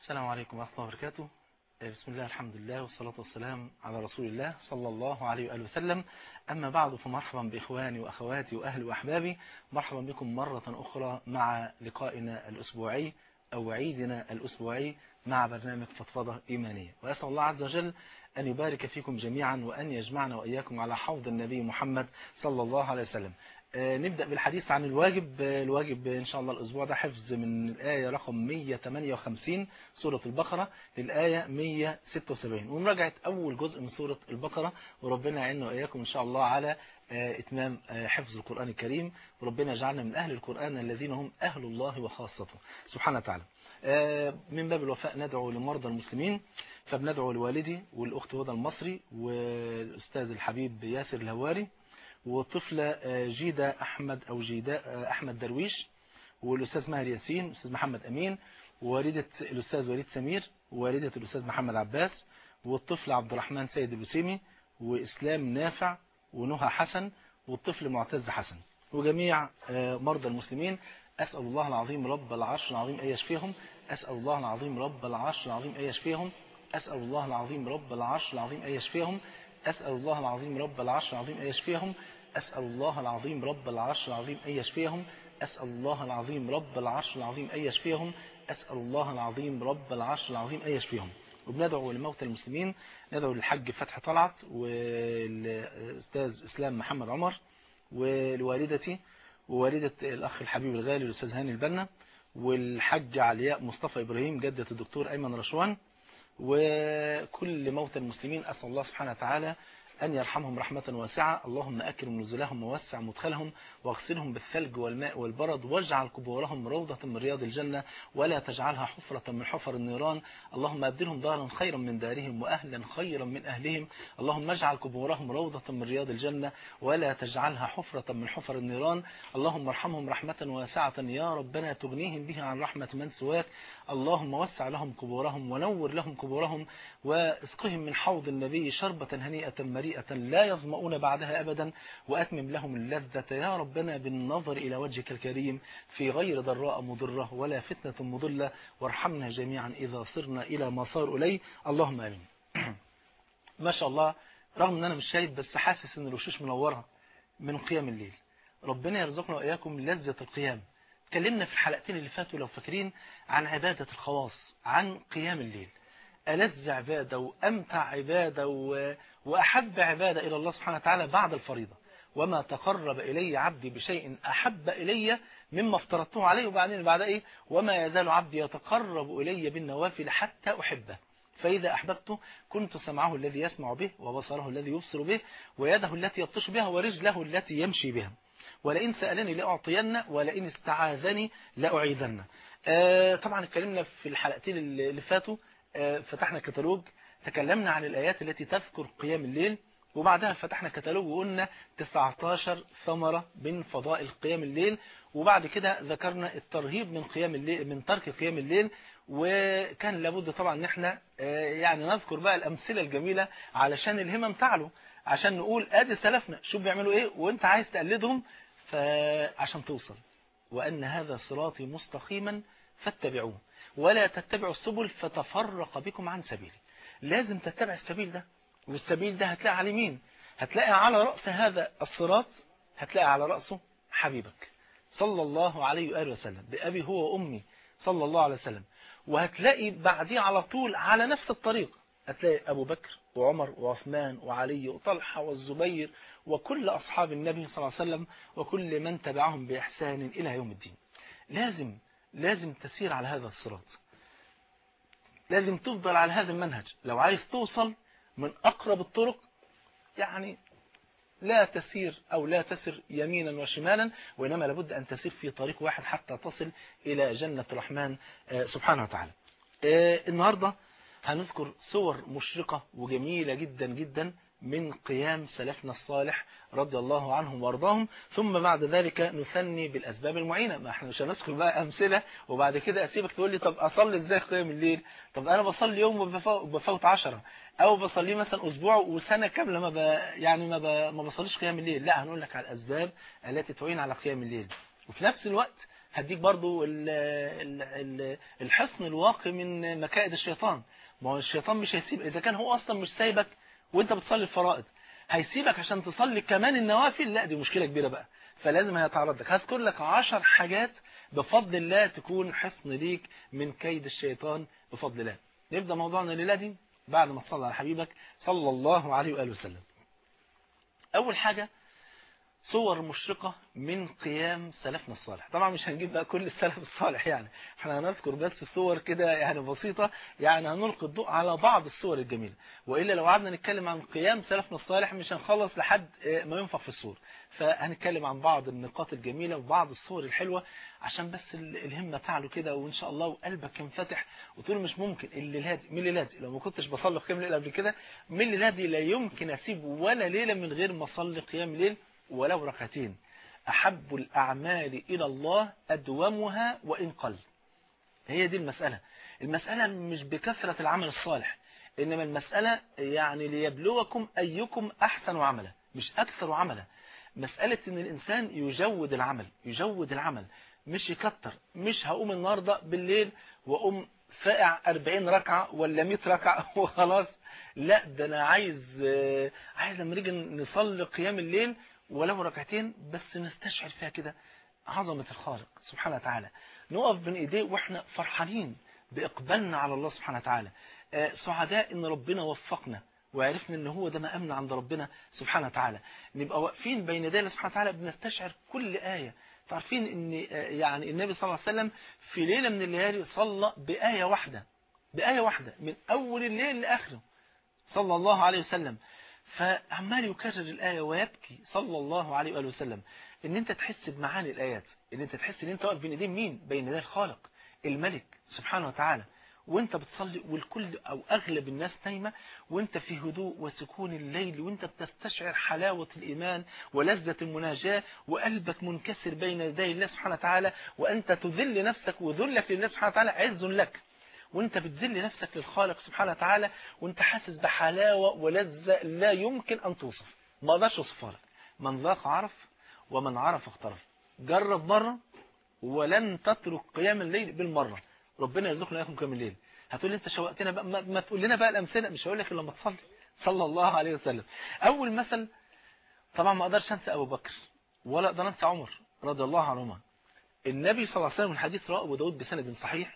السلام عليكم ورحمة الله وبركاته بسم الله الحمد لله والصلاة والسلام على رسول الله صلى الله عليه وآله وسلم أما بعد فمرحبا بإخواني وأخواتي وأهلي وأحبابي مرحبا بكم مرة أخرى مع لقائنا الأسبوعي أو عيدنا الأسبوعي مع برنامج فضفضة إيمانية وأسأل الله عز وجل أن يبارك فيكم جميعا وأن يجمعنا وإياكم على حوض النبي محمد صلى الله عليه وسلم نبدأ بالحديث عن الواجب الواجب إن شاء الله الأسبوع ده حفظ من الآية رقم 158 سورة البقرة للآية 176 ومراجعة أول جزء من سورة البقرة وربنا يعيننا وإياكم إن شاء الله على إتمام حفظ القرآن الكريم وربنا يجعلنا من أهل القرآن الذين هم أهل الله وخاصته سبحانه وتعالى من باب الوفاء ندعو لمرضى المسلمين فبندعو لوالدي والأخت هدى المصري والأستاذ الحبيب ياسر الهواري والطفلة جيدة أحمد أو جيداء أحمد درويش والأستاذ ماهر ياسين الأستاذ محمد أمين ووالدة الأستاذ وليد سمير ووالدة الأستاذ محمد عباس والطفل عبد الرحمن سيد البسيمي وإسلام نافع ونهى حسن والطفل معتز حسن وجميع مرضى المسلمين أسأل الله العظيم رب العرش العظيم أن يشفيهم أسأل الله العظيم رب العرش العظيم أن يشفيهم أسأل الله العظيم رب العرش العظيم أن يشفيهم أسأل الله العظيم رب العرش العظيم أن يشفيهم أسأل الله العظيم رب العرش العظيم أن يشفيهم أسأل الله العظيم رب العرش العظيم أن يشفيهم أسأل الله العظيم رب العرش العظيم أن يشفيهم وبندعو لموتى المسلمين ندعو للحج فتح طلعت والأستاذ إسلام محمد عمر ولوالدتي ووالدة الأخ الحبيب الغالي الأستاذ هاني البنا والحج علياء مصطفى إبراهيم جدة الدكتور أيمن رشوان وكل موتى المسلمين أسأل الله سبحانه وتعالى أن يرحمهم رحمة واسعة اللهم أكرم نزلهم ووسع مدخلهم واغسلهم بالثلج والماء والبرد واجعل قبورهم روضة من رياض الجنة ولا تجعلها حفرة من حفر النيران اللهم أبدلهم دارا خيرا من دارهم وأهلا خيرا من أهلهم اللهم اجعل قبورهم روضة من رياض الجنة ولا تجعلها حفرة من حفر النيران اللهم ارحمهم رحمة واسعة يا ربنا تغنيهم بها عن رحمة من سواك اللهم وسع لهم قبورهم ونور لهم قبورهم واسقهم من حوض النبي شربة هنيئة مريئة لا يظمؤون بعدها أبدا وأتمم لهم اللذة يا ربنا بالنظر إلى وجهك الكريم في غير ضراء مضرة ولا فتنة مضلة وارحمنا جميعا إذا صرنا إلى ما صار إليه اللهم آمين ما شاء الله رغم أن أنا مش شايف بس حاسس أن الوشوش منورة من قيام الليل ربنا يرزقنا وإياكم لذة القيام تكلمنا في الحلقتين اللي فاتوا لو فاكرين عن عبادة الخواص عن قيام الليل ألذ عبادة وأمتع عبادة و... وأحب عبادة إلى الله سبحانه وتعالى بعد الفريضة وما تقرب إلي عبدي بشيء أحب إلي مما افترضته عليه وبعدين بعد إيه وما يزال عبدي يتقرب إلي بالنوافل حتى أحبه فإذا أحببته كنت سمعه الذي يسمع به وبصره الذي يبصر به ويده التي يبطش بها ورجله التي يمشي بها ولئن سألني لأعطين ولئن استعاذني لأعيذن آه طبعا اتكلمنا في الحلقتين اللي فاتوا آه فتحنا كتالوج تكلمنا عن الآيات التي تذكر قيام الليل وبعدها فتحنا كتالوج وقلنا 19 ثمرة من فضائل قيام الليل وبعد كده ذكرنا الترهيب من قيام الليل من ترك قيام الليل وكان لابد طبعا ان احنا يعني نذكر بقى الامثله الجميله علشان الهمم تعلو عشان نقول ادي سلفنا شوف بيعملوا ايه وانت عايز تقلدهم فعشان توصل وان هذا صراطي مستقيما فاتبعوه ولا تتبعوا السبل فتفرق بكم عن سبيلي لازم تتبع السبيل ده والسبيل ده هتلاقي على مين هتلاقي على رأس هذا الصراط هتلاقي على رأسه حبيبك صلى الله عليه وآله وسلم بأبي هو وأمي صلى الله عليه وسلم وهتلاقي بعديه على طول على نفس الطريق هتلاقي أبو بكر وعمر وعثمان وعلي وطلحة والزبير وكل أصحاب النبي صلى الله عليه وسلم وكل من تبعهم بإحسان إلى يوم الدين لازم لازم تسير على هذا الصراط لازم تفضل على هذا المنهج لو عايز توصل من أقرب الطرق يعني لا تسير أو لا تسر يمينا وشمالا وإنما لابد أن تسير في طريق واحد حتى تصل إلى جنة الرحمن سبحانه وتعالى النهاردة هنذكر صور مشرقة وجميلة جدا جدا من قيام سلفنا الصالح رضي الله عنهم وارضاهم ثم بعد ذلك نثني بالأسباب المعينة ما احنا مش هنذكر بقى أمثلة وبعد كده أسيبك تقول لي طب أصلي إزاي قيام الليل طب أنا بصلي يوم وبفوت عشرة أو بصلي مثلا أسبوع وسنة كاملة ما ب... يعني ما, ب... ما بصليش قيام الليل لا هنقول لك على الأسباب التي تعين على قيام الليل وفي نفس الوقت هديك برضو ال ال ال الحصن الواقي من مكائد الشيطان ما هو الشيطان مش هيسيب إذا كان هو أصلا مش سايبك وانت بتصلي الفرائض هيسيبك عشان تصلي كمان النوافل لا دي مشكلة كبيرة بقى فلازم هيتعرض لك هذكر لك عشر حاجات بفضل الله تكون حصن ليك من كيد الشيطان بفضل الله نبدأ موضوعنا الليلة دي بعد ما تصلي على حبيبك صلى الله عليه وآله وسلم أول حاجة صور مشرقة من قيام سلفنا الصالح طبعا مش هنجيب بقى كل السلف الصالح يعني احنا هنذكر بس صور كده يعني بسيطة يعني هنلقي الضوء على بعض الصور الجميلة وإلا لو قعدنا نتكلم عن قيام سلفنا الصالح مش هنخلص لحد ما ينفع في الصور فهنتكلم عن بعض النقاط الجميلة وبعض الصور الحلوة عشان بس الهمة تعلو كده وإن شاء الله وقلبك ينفتح وتقول مش ممكن الليلة دي من الليلة دي لو ما كنتش بصلي قيام ليل قبل كده من الليلة دي لا يمكن أسيب ولا ليلة من غير ما أصلي قيام ليل ولو ركعتين أحب الأعمال إلى الله أدومها وإن قل هي دي المسألة المسألة مش بكثرة العمل الصالح إنما المسألة يعني ليبلوكم أيكم أحسن عملا مش أكثر عملا مسألة إن الإنسان يجود العمل يجود العمل مش يكتر مش هقوم النهاردة بالليل وأقوم فائع 40 ركعة ولا 100 ركعة وخلاص لا ده أنا عايز عايز لما نيجي نصلي قيام الليل ولو ركعتين بس نستشعر فيها كده عظمة الخالق سبحانه وتعالى نقف بين ايديه واحنا فرحانين بإقبالنا على الله سبحانه وتعالى سعداء ان ربنا وفقنا وعرفنا ان هو ده مقامنا عند ربنا سبحانه وتعالى نبقى واقفين بين يدي الله سبحانه وتعالى بنستشعر كل آية تعرفين ان يعني النبي صلى الله عليه وسلم في ليلة من الليالي صلى بآية واحدة بآية واحدة من أول الليل لآخره صلى الله عليه وسلم فعمال يكرر الآية ويبكي صلى الله عليه وآله وسلم ان انت تحس بمعاني الآيات ان انت تحس ان انت واقف بين ايدين مين بين يدي الخالق الملك سبحانه وتعالى وانت بتصلي والكل او اغلب الناس نايمة وانت في هدوء وسكون الليل وانت بتستشعر حلاوة الايمان ولذة المناجاة وقلبك منكسر بين يدي الله سبحانه وتعالى وانت تذل نفسك وذلك لله سبحانه وتعالى عز لك وانت بتذل نفسك للخالق سبحانه وتعالى وانت حاسس بحلاوة ولذة لا يمكن ان توصف ما اقدرش اوصفها لك من ذاق عرف ومن عرف اخترف جرب مرة ولن تترك قيام الليل بالمرة ربنا يرزقنا اياكم قيام الليل هتقول لي انت شوقتنا بقى ما, ما تقول لنا بقى الامثله مش هقول لك الا لما تصلي صلى الله عليه وسلم اول مثل طبعا ما اقدرش انسى ابو بكر ولا اقدر انسى عمر رضي الله عنهما النبي صلى الله عليه وسلم الحديث رواه ابو داود بسند صحيح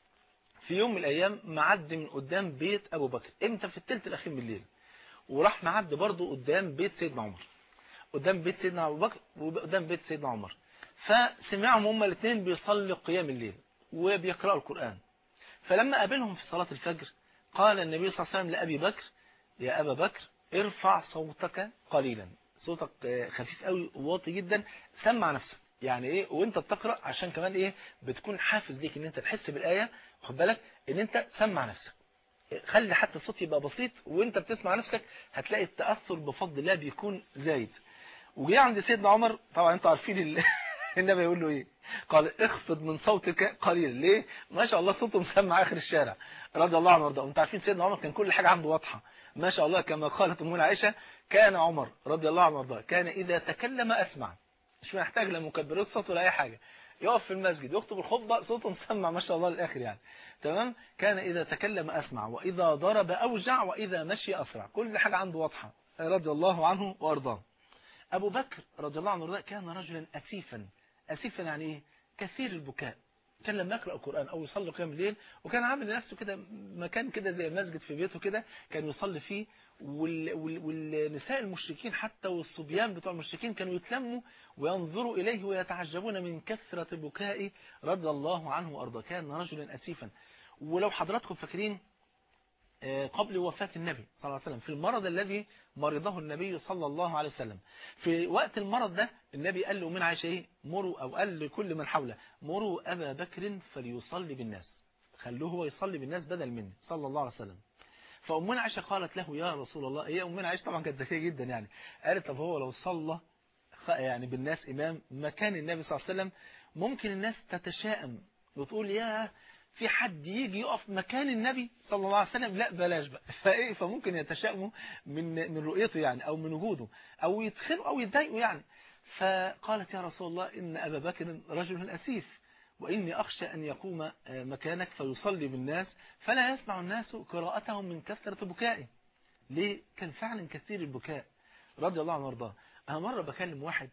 في يوم من الايام معدي من قدام بيت ابو بكر امتى في الثلث الاخير من الليل وراح معدي برضه قدام بيت سيدنا عمر قدام بيت سيدنا ابو بكر وقدام بيت سيدنا عمر فسمعهم هما الاثنين بيصلوا قيام الليل وبيقرأوا القرآن فلما قابلهم في صلاة الفجر قال النبي صلى الله عليه وسلم لأبي بكر يا أبا بكر ارفع صوتك قليلا صوتك خفيف قوي وواطي جدا سمع نفسك يعني ايه وانت بتقرأ عشان كمان ايه بتكون حافز ليك ان انت تحس بالآية خد بالك ان انت سمع نفسك خلي حتى الصوت يبقى بسيط وانت بتسمع نفسك هتلاقي التأثر بفضل الله بيكون زايد وجي عند سيدنا عمر طبعا انتوا عارفين النبي يقول له ايه قال اخفض من صوتك قليلا ليه ما شاء الله صوته مسمع اخر الشارع رضي الله عنه وارضاه انتوا عارفين سيدنا عمر كان كل حاجه عنده واضحه ما شاء الله كما قالت امنا عائشه كان عمر رضي الله عنه وارضاه كان اذا تكلم اسمع مش محتاج لا مكبرات صوت ولا اي حاجه يقف في المسجد يخطب الخطبه صوته مسمع ما شاء الله للاخر يعني تمام كان اذا تكلم اسمع واذا ضرب اوجع واذا مشي اسرع كل حاجه عنده واضحه رضي الله عنه وارضاه ابو بكر رضي الله عنه وارضاه كان رجلا اسيفا اسيفا يعني ايه كثير البكاء كان لما يقرأ القرآن أو يصلي قيام الليل وكان عامل لنفسه كده مكان كده زي مسجد في بيته كده كان يصلي فيه وال... وال... والنساء المشركين حتى والصبيان بتوع المشركين كانوا يتلموا وينظروا إليه ويتعجبون من كثرة بكائه رضي الله عنه وأرضاه كان رجلا أسيفا ولو حضراتكم فاكرين قبل وفاة النبي صلى الله عليه وسلم في المرض الذي مرضه النبي صلى الله عليه وسلم في وقت المرض ده النبي قال له من عائشة ايه مروا او قال لكل من حوله مروا ابا بكر فليصلي بالناس خلوه هو يصلي بالناس بدل مني صلى الله عليه وسلم فأمنا عائشة قالت له يا رسول الله هي أمنا عائشة طبعا كانت ذكية جدا يعني قالت طب هو لو صلى يعني بالناس إمام مكان النبي صلى الله عليه وسلم ممكن الناس تتشائم وتقول يا في حد يجي يقف مكان النبي صلى الله عليه وسلم لا بلاش بقى فايه فممكن يتشائموا من من رؤيته يعني او من وجوده او يتخنوا او يتضايقوا يعني فقالت يا رسول الله ان ابا بكر رجل اسيف وإني أخشى أن يقوم مكانك فيصلي بالناس فلا يسمع الناس قراءتهم من كثرة بكائه ليه؟ كان فعلا كثير البكاء رضي الله عنه وارضاه أنا مرة بكلم واحد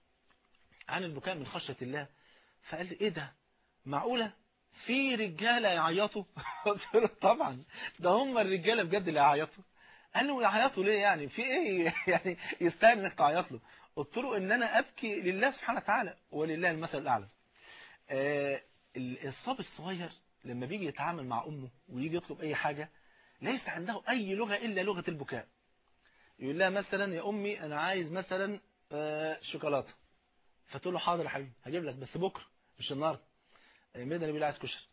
عن البكاء من خشية الله فقال لي إيه ده معقولة في رجالة يعيطوا قلت له طبعا ده هم الرجالة بجد اللي يعيطوا قال له يعيطوا ليه يعني في ايه يعني يستاهل انك تعيط له قلت له ان انا ابكي لله سبحانه وتعالى ولله المثل الاعلى آه الصبي الصغير لما بيجي يتعامل مع امه ويجي يطلب اي حاجة ليس عنده اي لغة الا لغة البكاء يقول لها مثلا يا امي انا عايز مثلا آه شوكولاته فتقول له حاضر يا حبيبي هجيب لك بس بكره مش النهارده مين اللي بيقول عايز كشري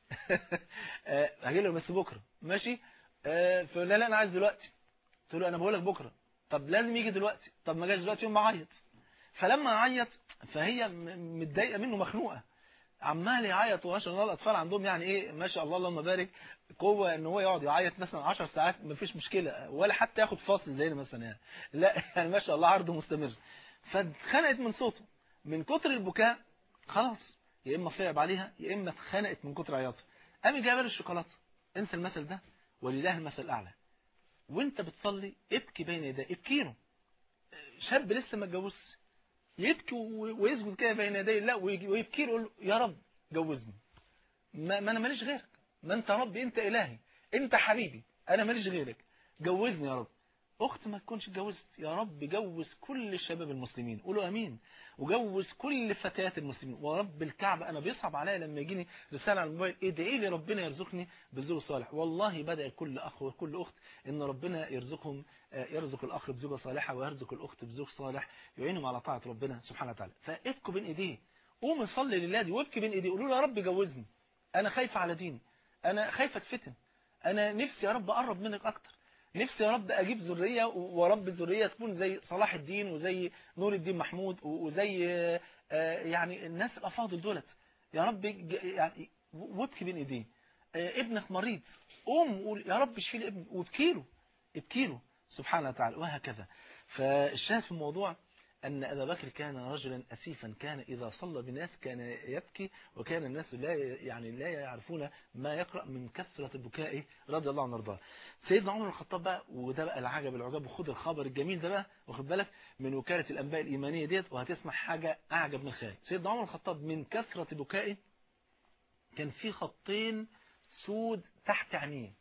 هجيب لك بس بكره ماشي فلا لا انا عايز دلوقتي قلت له انا بقول لك بكره طب لازم يجي دلوقتي طب ما جاش دلوقتي يوم بعيط فلما عيط فهي متضايقه منه مخنوقه عمال يعيط وما شاء الله الاطفال عندهم يعني ايه ما شاء الله اللهم بارك قوه ان هو يقعد يعيط مثلا 10 ساعات ما فيش مشكله ولا حتى ياخد فاصل زينا مثلا يعني لا يعني ما شاء الله عرضه مستمر فاتخنقت من صوته من كتر البكاء خلاص يا اما صعب عليها يا اما اتخنقت من كتر عياطها قامي جايبه له الشوكولاته انسى المثل ده ولله المثل الاعلى وانت بتصلي ابكي بين يديه ابكي له شاب لسه ما اتجوزش يبكي ويسجد كده بين يدي الله ويبكي له يقول له يا رب جوزني ما, ما انا ماليش غيرك ما انت ربي انت الهي انت حبيبي انا ماليش غيرك جوزني يا رب اخت ما تكونش اتجوزت يا رب جوز كل الشباب المسلمين قولوا امين وجوز كل فتيات المسلمين ورب الكعبة انا بيصعب عليا لما يجيني رسالة على الموبايل ادعي لي ربنا يرزقني بالزوج صالح والله بدأ كل اخ وكل اخت ان ربنا يرزقهم يرزق الاخ بزوجة صالحة ويرزق الاخت بزوج صالح يعينهم على طاعة ربنا سبحانه وتعالى فابكوا بين ايديه قوم صلي لله دي وابكي بين ايديه قولوا له يا رب جوزني انا خايفة على ديني انا خايفة اتفتن انا نفسي يا رب اقرب منك اكتر نفسي يا رب اجيب ذريه ورب ذريه تكون زي صلاح الدين وزي نور الدين محمود وزي يعني الناس الافاضل دولت يا رب يعني وابكي بين ايديه ابنك مريض قوم وقول يا رب اشفي لي ابني وابكي له ابكي له سبحانه وتعالى وهكذا فالشاهد في الموضوع أن أبا بكر كان رجلا أسيفا كان إذا صلى بالناس كان يبكي وكان الناس لا يعني لا يعرفون ما يقرأ من كثرة بكائه رضي الله عنه وارضاه سيدنا عمر الخطاب بقى وده بقى العجب العجاب وخد الخبر الجميل ده بقى واخد بالك من وكالة الأنباء الإيمانية ديت وهتسمع حاجة أعجب من الخيال سيدنا عمر الخطاب من كثرة بكائه كان في خطين سود تحت عينيه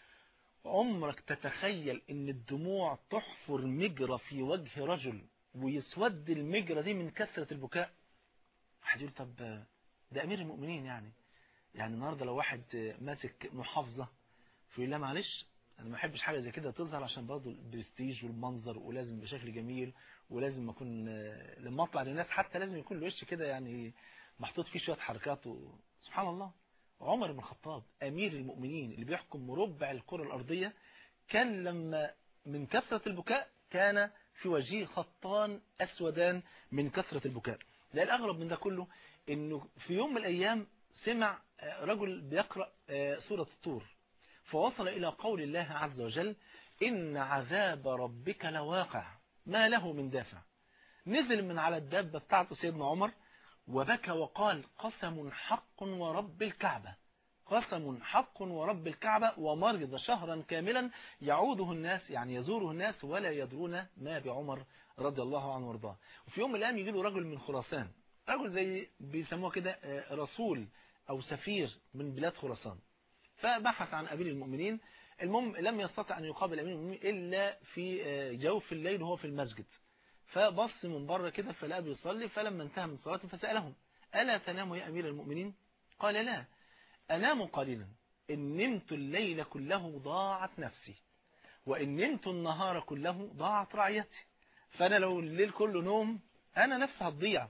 عمرك تتخيل ان الدموع تحفر مجرى في وجه رجل ويسود المجرى دي من كثرة البكاء واحد يقول طب ده أمير المؤمنين يعني يعني النهاردة لو واحد ماسك محافظة فيقول لا معلش أنا ما أحبش حاجة زي كده تظهر عشان برضه البرستيج والمنظر ولازم بشكل جميل ولازم أكون لما أطلع للناس حتى لازم يكون الوش كده يعني محطوط فيه شوية حركات و... سبحان الله عمر بن الخطاب أمير المؤمنين اللي بيحكم مربع الكرة الأرضية كان لما من كثرة البكاء كان في وجهه خطان أسودان من كثرة البكاء لا الأغرب من ده كله أنه في يوم من الأيام سمع رجل بيقرأ سورة الطور فوصل إلى قول الله عز وجل إن عذاب ربك لواقع ما له من دافع نزل من على الدابة بتاعته سيدنا عمر وبكى وقال قسم حق ورب الكعبة قسم حق ورب الكعبة ومرض شهرا كاملا يعوده الناس يعني يزوره الناس ولا يدرون ما بعمر رضي الله عنه وارضاه وفي يوم من الأيام يجي له رجل من خراسان رجل زي بيسموه كده رسول أو سفير من بلاد خراسان فبحث عن أمير المؤمنين المهم لم يستطع أن يقابل أمير المؤمنين إلا في جوف الليل وهو في المسجد فبص من بره كده فلقى بيصلي فلما انتهى من صلاته فسألهم ألا تنام يا أمير المؤمنين قال لا أنام قليلا إن نمت الليل كله ضاعت نفسي وإن نمت النهار كله ضاعت رعيتي فأنا لو الليل كله نوم أنا نفسي هتضيع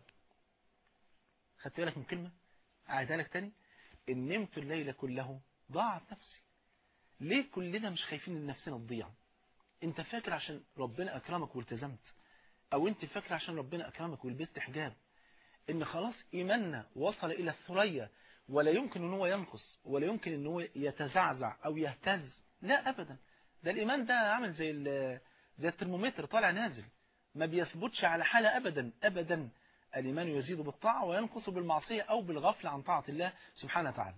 خدت بالك من كلمة أعيدها لك تاني إن نمت الليل كله ضاعت نفسي ليه كلنا مش خايفين ان نفسنا تضيع انت فاكر عشان ربنا أكرمك والتزمت أو انت فاكر عشان ربنا أكرمك ولبست حجاب ان خلاص إيماننا وصل إلى الثريا ولا يمكن ان هو ينقص ولا يمكن ان هو يتزعزع او يهتز لا ابدا ده الايمان ده عامل زي زي الترمومتر طالع نازل ما بيثبتش على حالة ابدا ابدا الإيمان يزيد بالطاعة وينقص بالمعصية أو بالغفلة عن طاعة الله سبحانه وتعالى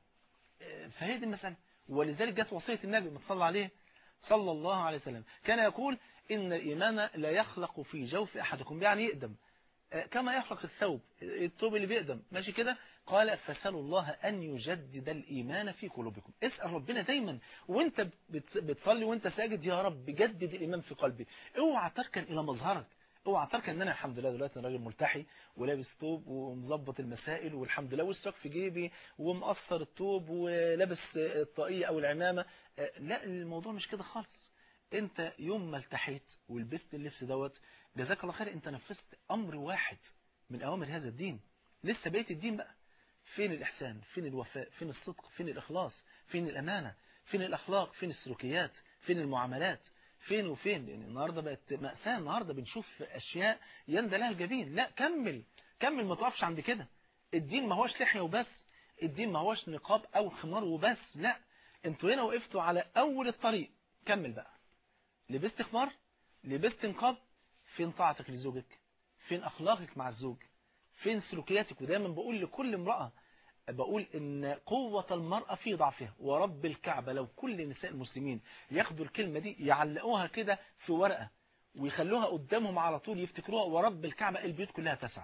فهي دي المسألة ولذلك جت وصية النبي ما تصلى عليه صلى الله عليه وسلم كان يقول إن الإيمان لا يخلق في جوف أحدكم يعني يقدم كما يخلق الثوب الثوب اللي بيقدم ماشي كده قال فسألوا الله أن يجدد الإيمان في قلوبكم اسأل ربنا دايما وانت بتصلي وانت ساجد يا رب جدد الإيمان في قلبي اوعى تركن إلى مظهرك اوعى تركن ان انا الحمد لله دلوقتي انا راجل ملتحي ولابس ثوب ومظبط المسائل والحمد لله والساق في جيبي ومقصر الثوب ولابس الطاقيه او العمامه لا الموضوع مش كده خالص انت يوم ما التحيت ولبست اللبس دوت جزاك الله خير انت نفذت امر واحد من اوامر هذا الدين لسه بقيه الدين بقى فين الاحسان فين الوفاء فين الصدق فين الاخلاص فين الامانه فين الاخلاق فين السلوكيات فين المعاملات فين وفين يعني النهاردة بقت مأساة النهاردة بنشوف أشياء يندى لها الجبين لا كمل كمل ما توقفش عند كده الدين ما هوش لحية وبس الدين ما هوش نقاب أو خمار وبس لا انتوا هنا وقفتوا على أول الطريق كمل بقى لبست خمار لبست نقاب فين طاعتك لزوجك فين أخلاقك مع الزوج فين سلوكياتك ودايما بقول لكل امرأة بقول ان قوة المرأة في ضعفها ورب الكعبة لو كل نساء المسلمين ياخدوا الكلمة دي يعلقوها كده في ورقة ويخلوها قدامهم على طول يفتكروها ورب الكعبة البيوت كلها تسعد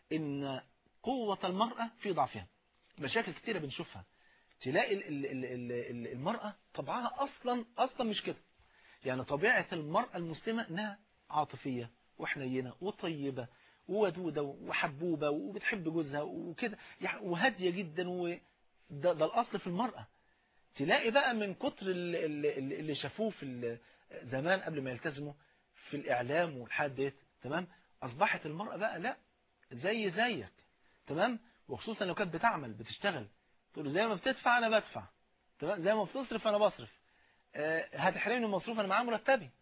ان قوة المرأة في ضعفها مشاكل كتيرة بنشوفها تلاقي ال ال ال ال ال المرأة طبعها اصلا اصلا مش كده يعني طبيعة المرأة المسلمة انها عاطفية وحنينة وطيبة وودودة وحبوبة وبتحب جوزها وكده يعني وهادية جدا وده ده الأصل في المرأة تلاقي بقى من كتر اللي, اللي شافوه في زمان قبل ما يلتزموا في الإعلام والحاجات ديت تمام أصبحت المرأة بقى لا زي زيك تمام وخصوصا لو كانت بتعمل بتشتغل تقول له زي ما بتدفع أنا بدفع تمام زي ما بتصرف أنا بصرف أه هتحرمني من مصروف أنا معايا مرتبي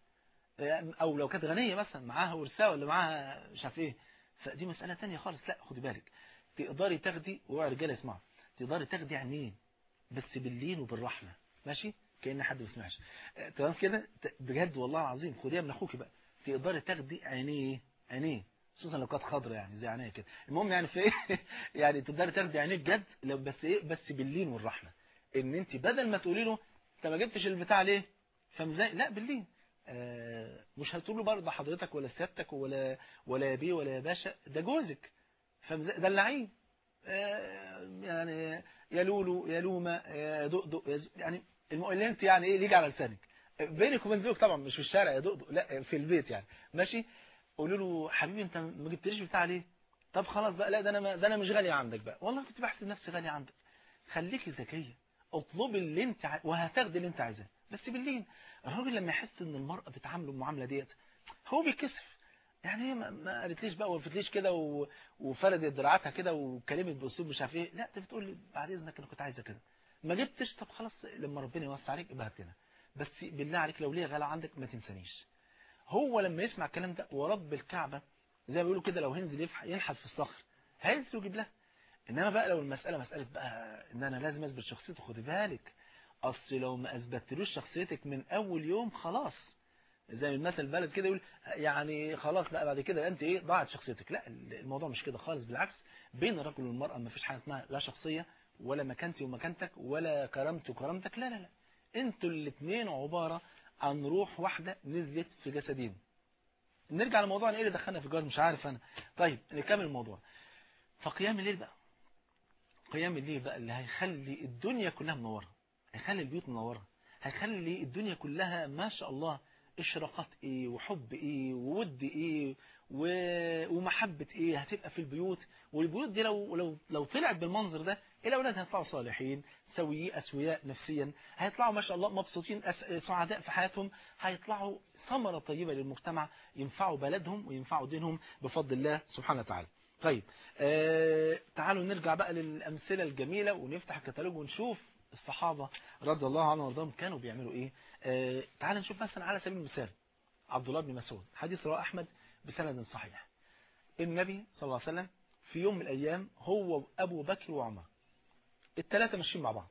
أه أو لو كانت غنية مثلا معاها ورثة ولا معاها مش عارف إيه فدي مسألة تانية خالص لا خدي بالك تقدري تاخدي وهو رجاله يسمعوا تقدري تاخدي عينين بس باللين وبالرحمة ماشي كأن حد ما بيسمعش تمام كده بجد والله العظيم خديها من اخوكي بقى تقدري تاخدي عينيه عينيه خصوصا لو كانت خضرا يعني زي عينيا كده المهم يعني في ايه يعني تقدري تاخدي عينيه بجد لو بس ايه بس باللين والرحمة ان انت بدل ما تقولي له انت ما جبتش البتاع ليه فمزاي لا باللين مش هتقول له برضه حضرتك ولا سيادتك ولا ولا يا بيه ولا يا باشا ده جوزك فدلعيه يعني يا لولو يا لومة يا دقدق يعني اللي انت يعني ايه يجي على لسانك بينك وبين زوجك طبعا مش في الشارع يا دقدق لا في البيت يعني ماشي قولوا له حبيبي انت ما جبتليش بتاع ليه طب خلاص بقى لا ده انا ده انا مش غالي عندك بقى والله كنت بحسب نفسي غالي عندك خليكي ذكيه اطلبي اللي انت ع... وهتاخدي اللي انت عايزاه بس باللين الراجل لما يحس ان المرأة بتعامله المعاملة ديت هو بيكسف يعني هي ما قالتليش بقى وقفتليش كده و... وفردت دراعاتها كده وكلمت باسلوب مش عارف ايه لا انت بتقول لي بعد اذنك انا كنت عايزه كده ما جبتش طب خلاص لما ربنا يوسع عليك ابقى هات لنا بس بالله عليك لو ليه غلا عندك ما تنسانيش هو لما يسمع الكلام ده ورب الكعبة زي ما بيقولوا كده لو هينزل ينحت في الصخر هينزل ويجيب لها انما بقى لو المسألة مسألة بقى ان انا لازم اثبت شخصيته خدي بالك اصل لو ما اثبتلوش شخصيتك من اول يوم خلاص زي المثل البلد كده يقول يعني خلاص بقى بعد كده انت ايه ضاعت شخصيتك لا الموضوع مش كده خالص بالعكس بين الرجل والمرأة ما فيش حاجه اسمها لا شخصية ولا مكانتي ومكانتك ولا كرامتي وكرامتك لا لا لا انتوا الاثنين عبارة عن روح واحدة نزلت في جسدين نرجع لموضوع ايه اللي دخلنا في الجواز مش عارف انا طيب نكمل الموضوع فقيام الليل بقى قيام الليل بقى اللي هيخلي الدنيا كلها منوره هيخلي البيوت منوره هيخلي الدنيا كلها ما شاء الله اشراقات ايه وحب ايه وود ايه و... ومحبة ايه هتبقى في البيوت والبيوت دي لو لو لو طلعت بالمنظر ده الاولاد هيطلعوا صالحين سويين اسوياء نفسيا هيطلعوا ما شاء الله مبسوطين أس... سعداء في حياتهم هيطلعوا ثمرة طيبة للمجتمع ينفعوا بلدهم وينفعوا دينهم بفضل الله سبحانه وتعالى طيب آه تعالوا نرجع بقى للأمثلة الجميلة ونفتح الكتالوج ونشوف الصحابة رضي الله عنهم وارضاهم كانوا بيعملوا ايه آه تعال نشوف مثلا على سبيل المثال عبد الله بن مسعود حديث رواه احمد بسند صحيح النبي صلى الله عليه وسلم في يوم من الايام هو وابو بكر وعمر الثلاثه ماشيين مع بعض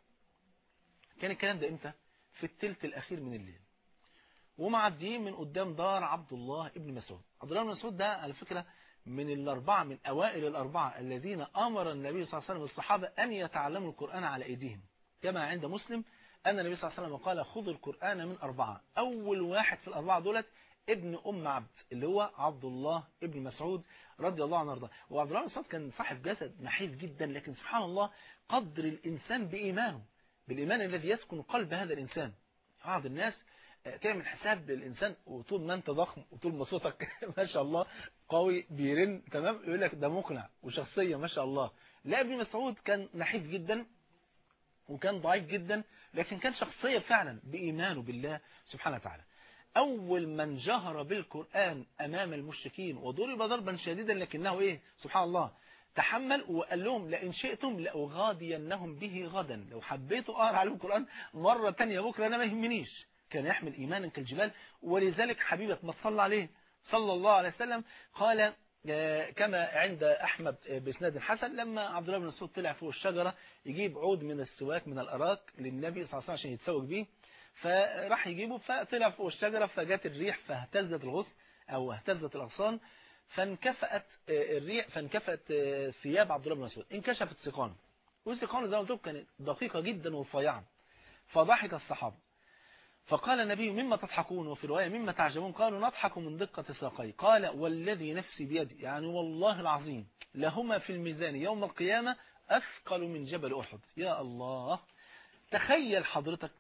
كان الكلام ده امتى في الثلث الاخير من الليل ومعديين من قدام دار عبد الله بن مسعود عبد الله بن مسعود ده على فكره من الأربعة من أوائل الأربعة الذين أمر النبي صلى الله عليه وسلم الصحابة أن يتعلموا القرآن على أيديهم كما عند مسلم أن النبي صلى الله عليه وسلم قال خذوا القرآن من أربعة أول واحد في الأربعة دولت ابن أم عبد اللي هو عبد الله ابن مسعود رضي الله عنه وارضاه وعبد الله بن مسعود كان صاحب جسد نحيف جدا لكن سبحان الله قدر الإنسان بإيمانه بالإيمان الذي يسكن قلب هذا الإنسان بعض الناس تعمل حساب للإنسان وطول ما أنت ضخم وطول ما صوتك ما شاء الله قوي بيرن تمام يقول لك ده مقنع وشخصية ما شاء الله لا ابن مسعود كان نحيف جدا وكان ضعيف جدا لكن كان شخصية فعلا بإيمانه بالله سبحانه وتعالى أول من جهر بالقرآن أمام المشركين وضرب ضربا شديدا لكنه إيه سبحان الله تحمل وقال لهم لئن شئتم لأغادينهم به غدا لو حبيتوا أقرأ عليهم القرآن مرة تانية بكرة أنا ما يهمنيش كان يحمل إيمانا كالجبال ولذلك حبيبة ما تصلى عليه صلى الله عليه وسلم قال كما عند أحمد بإسناد حسن لما عبد الله بن مسعود طلع فوق الشجرة يجيب عود من السواك من الأراك للنبي صلى الله عليه وسلم عشان يتسوق بيه فراح يجيبه فطلع فوق الشجرة فجت الريح فاهتزت الغصن أو اهتزت الأغصان فانكفأت الريح فانكفأت ثياب عبد الله بن مسعود انكشفت سيقانه والسيقانه زي ما قلت كانت دقيقة جدا ورفيعة فضحك الصحابة فقال النبي مما تضحكون وفي رواية مما تعجبون قالوا نضحك من دقة ساقي قال والذي نفسي بيدي يعني والله العظيم لهما في الميزان يوم القيامة أثقل من جبل أحد يا الله تخيل حضرتك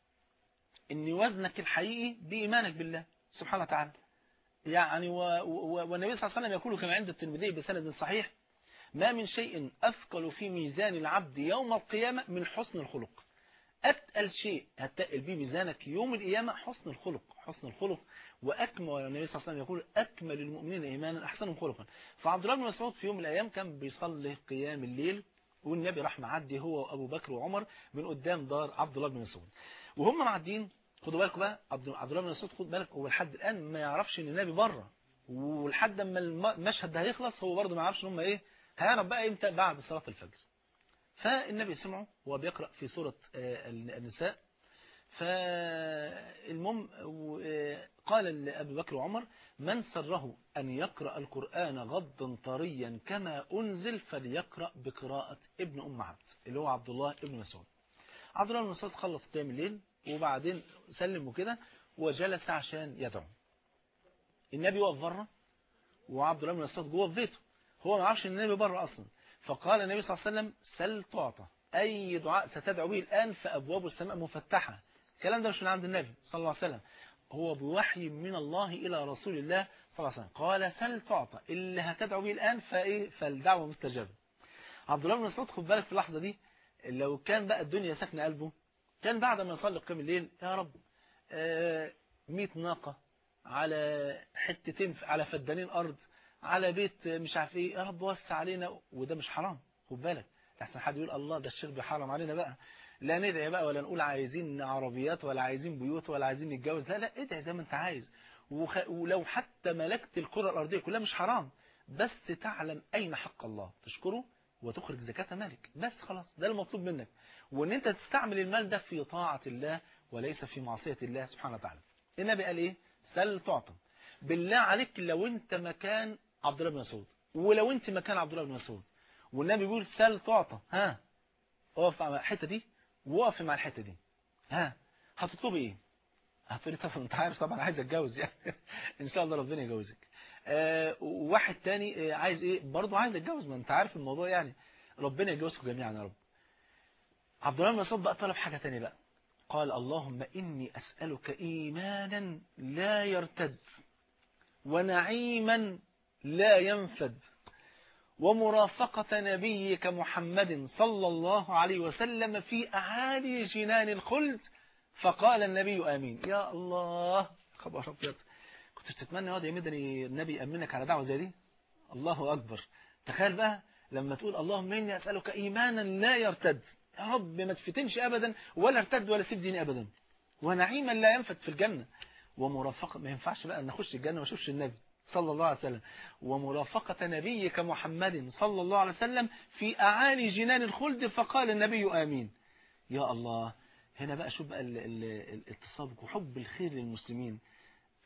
ان وزنك الحقيقي بإيمانك بالله سبحانه وتعالى يعني و... و... والنبي صلى الله عليه وسلم يقول كما عند الترمذي بسند صحيح ما من شيء أثقل في ميزان العبد يوم القيامة من حسن الخلق أتقل شيء هتقل به ميزانك يوم القيامة حسن الخلق حسن الخلق وأكمل والنبي صلى الله عليه وسلم يقول أكمل المؤمنين إيمانا أحسنهم خلقا فعبد الله بن مسعود في يوم من الأيام كان بيصلي قيام الليل والنبي راح معدي هو وأبو بكر وعمر من قدام دار عبد الله بن مسعود وهم معديين خدوا بالكم بقى عبد الله بن مسعود خد بالك هو لحد الآن ما يعرفش ان النبي بره ولحد ما المشهد ده هيخلص هو برضه ما يعرفش ان هم ايه هيعرف بقى امتى بعد صلاة الفجر فالنبي سمعه وهو بيقرأ في سورة النساء فالمهم قال لأبي بكر وعمر من سره أن يقرأ القرآن غضا طريا كما أنزل فليقرأ بقراءة ابن أم عبد اللي هو عبد الله ابن مسعود عبد الله بن مسعود خلص قيام الليل وبعدين سلم وكده وجلس عشان يدعو النبي وقف بره وعبد الله بن مسعود جوه في بيته هو ما يعرفش ان النبي بره اصلا فقال النبي صلى الله عليه وسلم سل تعطى اي دعاء ستدعو به الان فابواب السماء مفتحه الكلام ده مش من عند النبي صلى الله عليه وسلم هو بوحي من الله الى رسول الله صلى الله عليه وسلم قال سل تعطى اللي هتدعو به الان فايه فالدعوه مستجابه عبد الله بن مسعود خد بالك في اللحظه دي لو كان بقى الدنيا ساكنه قلبه كان بعد ما يصلي قيام الليل يا رب 100 ناقة على حتتين على فدانين أرض على بيت مش عارف ايه يا رب وسع علينا وده مش حرام خد بالك احسن حد يقول الله ده الشيخ بيحرم علينا بقى لا ندعي بقى ولا نقول عايزين عربيات ولا عايزين بيوت ولا عايزين نتجوز لا لا ادعي زي ما انت عايز وخ... ولو حتى ملكت الكرة الأرضية كلها مش حرام بس تعلم أين حق الله تشكره وتخرج زكاة مالك بس خلاص ده المطلوب منك وان انت تستعمل المال ده في طاعة الله وليس في معصية الله سبحانه وتعالى النبي قال ايه سل تعطى بالله عليك لو انت مكان عبد الله بن مسعود ولو انت مكان عبد الله بن مسعود والنبي بيقول سل تعطى ها اقف مع الحته دي وقف مع الحته دي ها هتطلبي ايه هتقولي طب انت عارف طبعا عايز اتجوز يعني ان شاء الله ربنا يجوزك آه وواحد تاني آه عايز ايه برضه عايز اتجوز ما انت عارف الموضوع يعني ربنا يجوزكم جميعا يا رب عبد الله بن مسعود بقى طلب حاجة تانية بقى قال اللهم إني أسألك إيمانا لا يرتد ونعيما لا ينفد ومرافقة نبيك محمد صلى الله عليه وسلم في أعالي جنان الخلد فقال النبي آمين يا الله خبر أبيض كنت تتمنى يا مدني النبي يأمنك على دعوة زي دي الله أكبر تخيل بقى لما تقول اللهم إني أسألك إيمانا لا يرتد يا رب ما تفتنش أبدا ولا ارتد ولا سيب ديني أبدا ونعيما لا ينفد في الجنة ومرافقة ما ينفعش بقى نخش الجنة واشوفش النبي صلى الله عليه وسلم ومرافقة نبيك محمد صلى الله عليه وسلم في أعالي جنان الخلد فقال النبي آمين يا الله هنا بقى شوف بقى الاتصال وحب الخير للمسلمين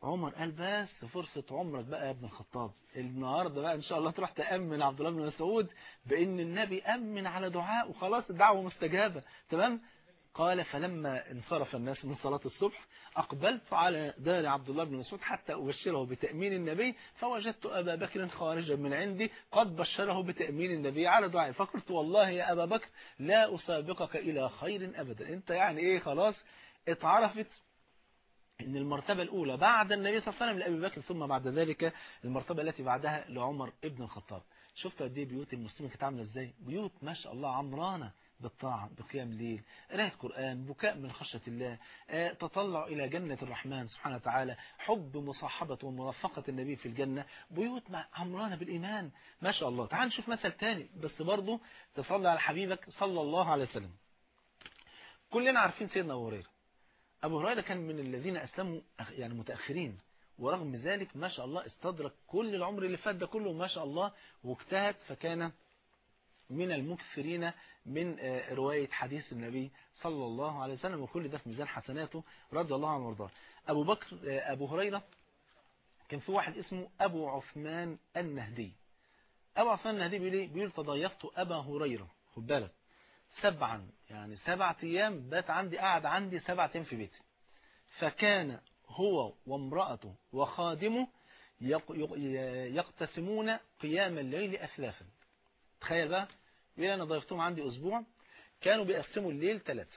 عمر قال بس فرصة عمرك بقى يا ابن الخطاب النهاردة بقى ان شاء الله تروح تأمن عبد الله بن مسعود بان النبي أمن على دعاء وخلاص الدعوة مستجابة تمام قال فلما انصرف الناس من صلاة الصبح أقبلت على دار عبد الله بن مسعود حتى أبشره بتأمين النبي فوجدت أبا بكر خارجا من عندي قد بشره بتأمين النبي على دعائي فقلت والله يا أبا بكر لا أسابقك إلى خير أبدا أنت يعني إيه خلاص اتعرفت ان المرتبة الاولى بعد النبي صلى الله عليه وسلم لأبي بكر ثم بعد ذلك المرتبة التي بعدها لعمر ابن الخطاب شفت قد ايه بيوت المسلمين كانت عامله ازاي بيوت ما شاء الله عمرانه بالطاعة بقيام الليل قراءة قرآن بكاء من خشية الله تطلع إلى جنة الرحمن سبحانه وتعالى حب مصاحبة ومرافقة النبي في الجنة بيوت عمرانة بالإيمان ما شاء الله تعال نشوف مثل تاني بس برضه تصلي على حبيبك صلى الله عليه وسلم كلنا عارفين سيدنا أبو هريرة أبو هريرة كان من الذين أسلموا يعني متأخرين ورغم ذلك ما شاء الله استدرك كل العمر اللي فات ده كله ما شاء الله واجتهد فكان من المكثرين من رواية حديث النبي صلى الله عليه وسلم وكل ده في ميزان حسناته رضي الله عنه وارضاه أبو بكر أبو هريرة كان في واحد اسمه أبو عثمان النهدي أبو عثمان النهدي بيقول ايه بيقول تضيفت أبا هريرة خد بالك سبعا يعني سبعة أيام بات عندي قاعد عندي سبعة أيام في بيتي فكان هو وامرأته وخادمه يقتسمون قيام الليل أثلاثا تخيل بقى يقول أنا ضيفتهم عندي أسبوع كانوا بيقسموا الليل ثلاثة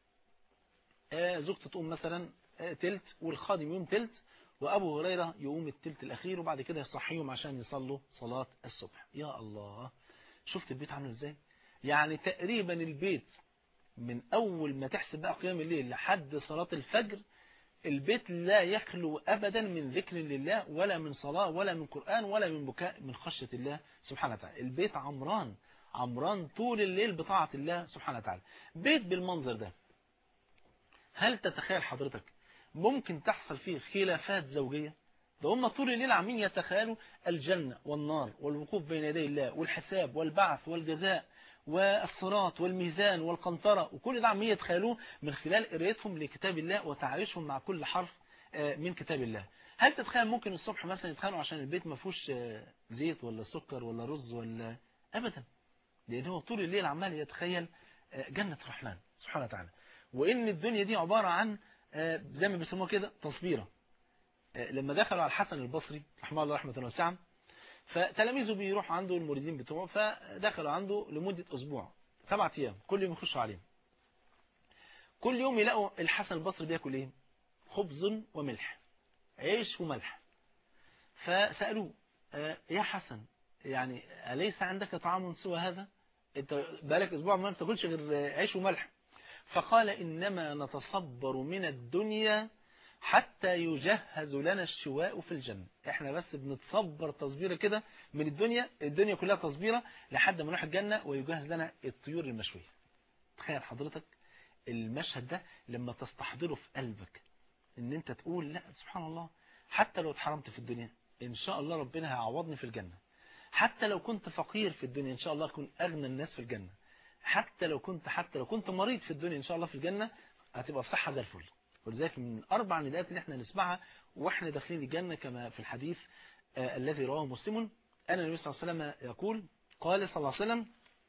آه زوجته تقوم مثلا آه تلت والخادم يوم تلت وأبو هريرة يقوم التلت الأخير وبعد كده يصحيهم عشان يصلوا صلاة الصبح يا الله شفت البيت عامل ازاي يعني تقريبا البيت من أول ما تحسب بقى قيام الليل لحد صلاة الفجر البيت لا يخلو أبدا من ذكر لله ولا من صلاة ولا من قرآن ولا من بكاء من خشية الله سبحانه وتعالى البيت عمران عمران طول الليل بطاعة الله سبحانه وتعالى بيت بالمنظر ده هل تتخيل حضرتك ممكن تحصل فيه خلافات زوجية ده هم طول الليل عاملين يتخيلوا الجنة والنار والوقوف بين يدي الله والحساب والبعث والجزاء والصراط والميزان والقنطرة وكل ده عمالين يتخيلوه من خلال قرايتهم لكتاب الله وتعايشهم مع كل حرف من كتاب الله هل تتخيل ممكن الصبح مثلا يتخانقوا عشان البيت ما فيهوش زيت ولا سكر ولا رز ولا ابدا لان هو طول الليل عمال يتخيل جنة الرحمن سبحانه وتعالى وان الدنيا دي عبارة عن زي ما بيسموها كده تصبيرة لما دخلوا على الحسن البصري رحمه الله رحمة واسعة فتلاميذه بيروحوا عنده المريدين بتوعه فدخلوا عنده لمدة أسبوع سبعة أيام كل يوم يخشوا عليه كل يوم يلاقوا الحسن البصري بياكل ايه خبز وملح عيش وملح فسألوه يا حسن يعني أليس عندك طعام سوى هذا انت بالك أسبوع ما بتاكلش غير عيش وملح فقال إنما نتصبر من الدنيا حتى يجهز لنا الشواء في الجنة احنا بس بنتصبر تصبيرة كده من الدنيا الدنيا كلها تصبيرة لحد ما نروح الجنة ويجهز لنا الطيور المشوية تخيل حضرتك المشهد ده لما تستحضره في قلبك ان انت تقول لا سبحان الله حتى لو اتحرمت في الدنيا ان شاء الله ربنا هيعوضني في الجنة حتى لو كنت فقير في الدنيا ان شاء الله اكون اغنى الناس في الجنة حتى لو كنت حتى لو كنت مريض في الدنيا ان شاء الله في الجنة هتبقى الصحة زي الفل ولذلك من أربع نداءات اللي احنا نسمعها واحنا داخلين الجنة كما في الحديث آه الذي رواه مسلم أن النبي صلى الله عليه وسلم يقول قال صلى الله عليه وسلم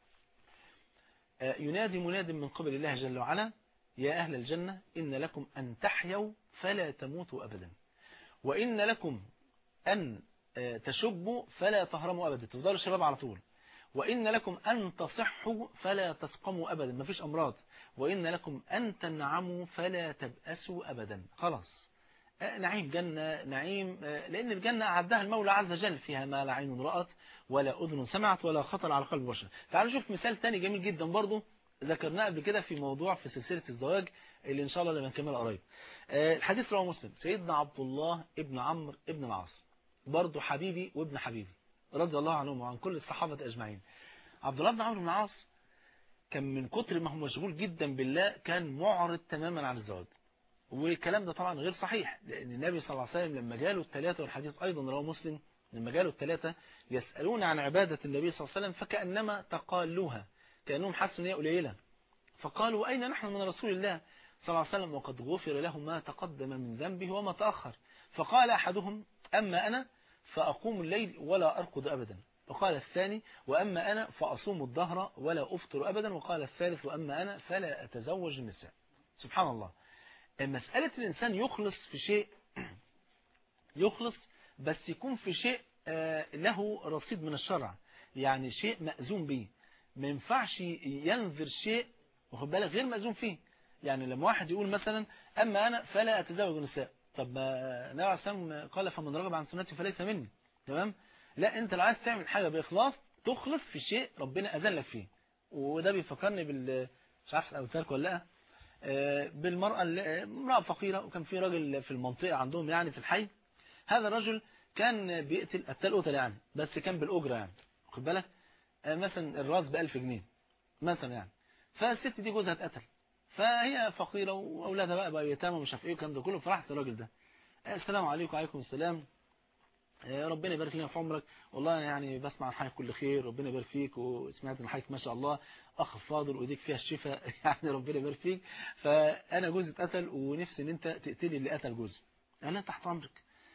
آه ينادي مناد من قبل الله جل وعلا يا أهل الجنة إن لكم أن تحيوا فلا تموتوا أبدا وإن لكم أن آه تشبوا فلا تهرموا أبدا تفضلوا الشباب على طول وإن لكم أن تصحوا فلا تسقموا أبدا ما فيش أمراض وإن لكم أن تنعموا فلا تبأسوا أبدا خلاص نعيم جنة نعيم لأن الجنة أعدها المولى عز وجل فيها ما لا عين رأت ولا أذن سمعت ولا خطر على قلب بشر تعالوا نشوف مثال تاني جميل جدا برضو ذكرناه قبل كده في موضوع في سلسلة الزواج اللي إن شاء الله لما نكمل قريب الحديث رواه مسلم سيدنا عبد الله ابن عمرو ابن العاص برضو حبيبي وابن حبيبي رضي الله عنهم وعن كل الصحابة أجمعين عبد الله بن عمرو بن العاص كان من كتر ما هو مشغول جدا بالله كان معرض تماما عن الزواج والكلام ده طبعا غير صحيح لأن النبي صلى الله عليه وسلم لما جاله الثلاثة والحديث أيضا رواه مسلم لما جاله الثلاثة يسألون عن عبادة النبي صلى الله عليه وسلم فكأنما تقالوها كأنهم حسوا ان هي قليلة فقالوا أين نحن من رسول الله صلى الله عليه وسلم وقد غفر له ما تقدم من ذنبه وما تأخر فقال أحدهم أما أنا فأقوم الليل ولا أرقد أبدا وقال الثاني وأما أنا فأصوم الظهر ولا أفطر أبدا وقال الثالث وأما أنا فلا أتزوج النساء سبحان الله مسألة الإنسان يخلص في شيء يخلص بس يكون في شيء له رصيد من الشرع يعني شيء مأزوم به ما ينفعش ينذر شيء واخد بالك غير مأزوم فيه يعني لما واحد يقول مثلا أما أنا فلا أتزوج النساء طب ما نبي عليه قال فمن رغب عن سنتي فليس مني تمام لا انت لو عايز تعمل حاجة بإخلاص تخلص في شيء ربنا أذن لك فيه وده بيفكرني بال مش عارف أمثالك ولا لا بالمرأة امرأة فقيرة وكان في راجل في المنطقة عندهم يعني في الحي هذا الرجل كان بيقتل قتال قتل يعني بس كان بالأجرة يعني خد بالك مثلا الراس ب 1000 جنيه مثلا يعني فالست دي جوزها اتقتل فهي فقيرة وأولادها بقى بقى يتامى ومش عارف ايه والكلام ده كله فراحت الراجل ده السلام عليكم وعليكم السلام ربنا يبارك لنا في عمرك والله يعني بسمع عن حضرتك كل خير ربنا يبارك فيك وسمعت ان حضرتك ما شاء الله اخ فاضل وايديك فيها الشفاء يعني ربنا يبارك فيك فانا جوزي اتقتل ونفسي ان انت تقتلي اللي قتل جوزي قال لها تحت امرك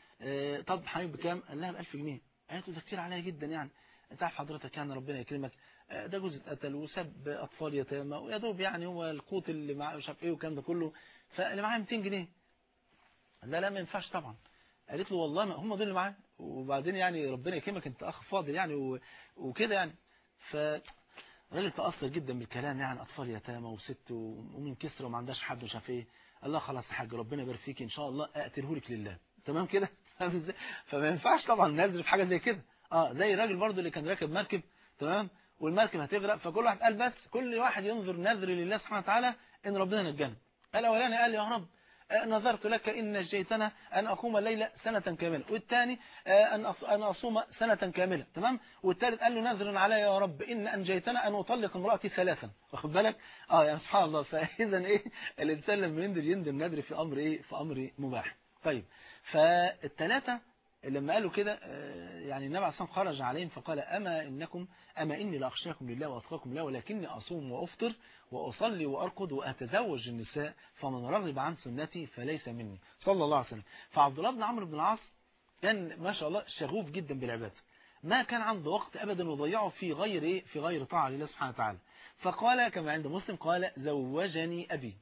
طب حبيبي بكام قال لها ب 1000 جنيه قالت له ده كتير عليا جدا يعني انت عارف حضرتك يعني ربنا يكرمك ده جوزي اتقتل وساب اطفال يتامى ويا دوب يعني هو القوت اللي معاه مش عارف ايه والكلام ده كله فاللي معاه 200 جنيه لا لا ما ينفعش طبعا قالت له والله ما هم دول اللي معاه وبعدين يعني ربنا يكرمك انت اخ فاضل يعني وكده يعني ف الراجل تأثر جدا بالكلام يعني اطفال يتامى وست ومن كسر وما عندهاش حد ومش عارف ايه الله خلاص يا حاج ربنا يبارك فيك ان شاء الله اقتله لك لله تمام كده فما ينفعش طبعا ننزل في حاجه زي كده اه زي الراجل برضو اللي كان راكب مركب تمام والمركب هتغرق فكل واحد قال بس كل واحد ينظر نذر لله سبحانه وتعالى ان ربنا نجانا الاولاني قال يا رب نظرت لك إن نجيتنا أن أقوم الليلة سنة كاملة والثاني أن أن أصوم سنة كاملة تمام والثالث قال له نذر علي يا رب إن أنجيتنا أن أطلق امرأتي ثلاثا واخد بالك اه يعني سبحان الله فإذا إيه الإنسان لما يندر يندر نذر في أمر إيه في أمر مباح طيب فالثلاثة لما قالوا كده يعني النبي عليه الصلاة خرج عليهم فقال أما إنكم أما إني لأخشاكم لله وأتقاكم له ولكني أصوم وأفطر وأصلي وأرقد وأتزوج النساء فمن رغب عن سنتي فليس مني صلى الله عليه وسلم فعبد الله بن عمرو بن العاص كان ما شاء الله شغوف جدا بالعبادة ما كان عنده وقت أبدا يضيعه في غير إيه في غير طاعة لله سبحانه وتعالى فقال كما عند مسلم قال زوجني أبي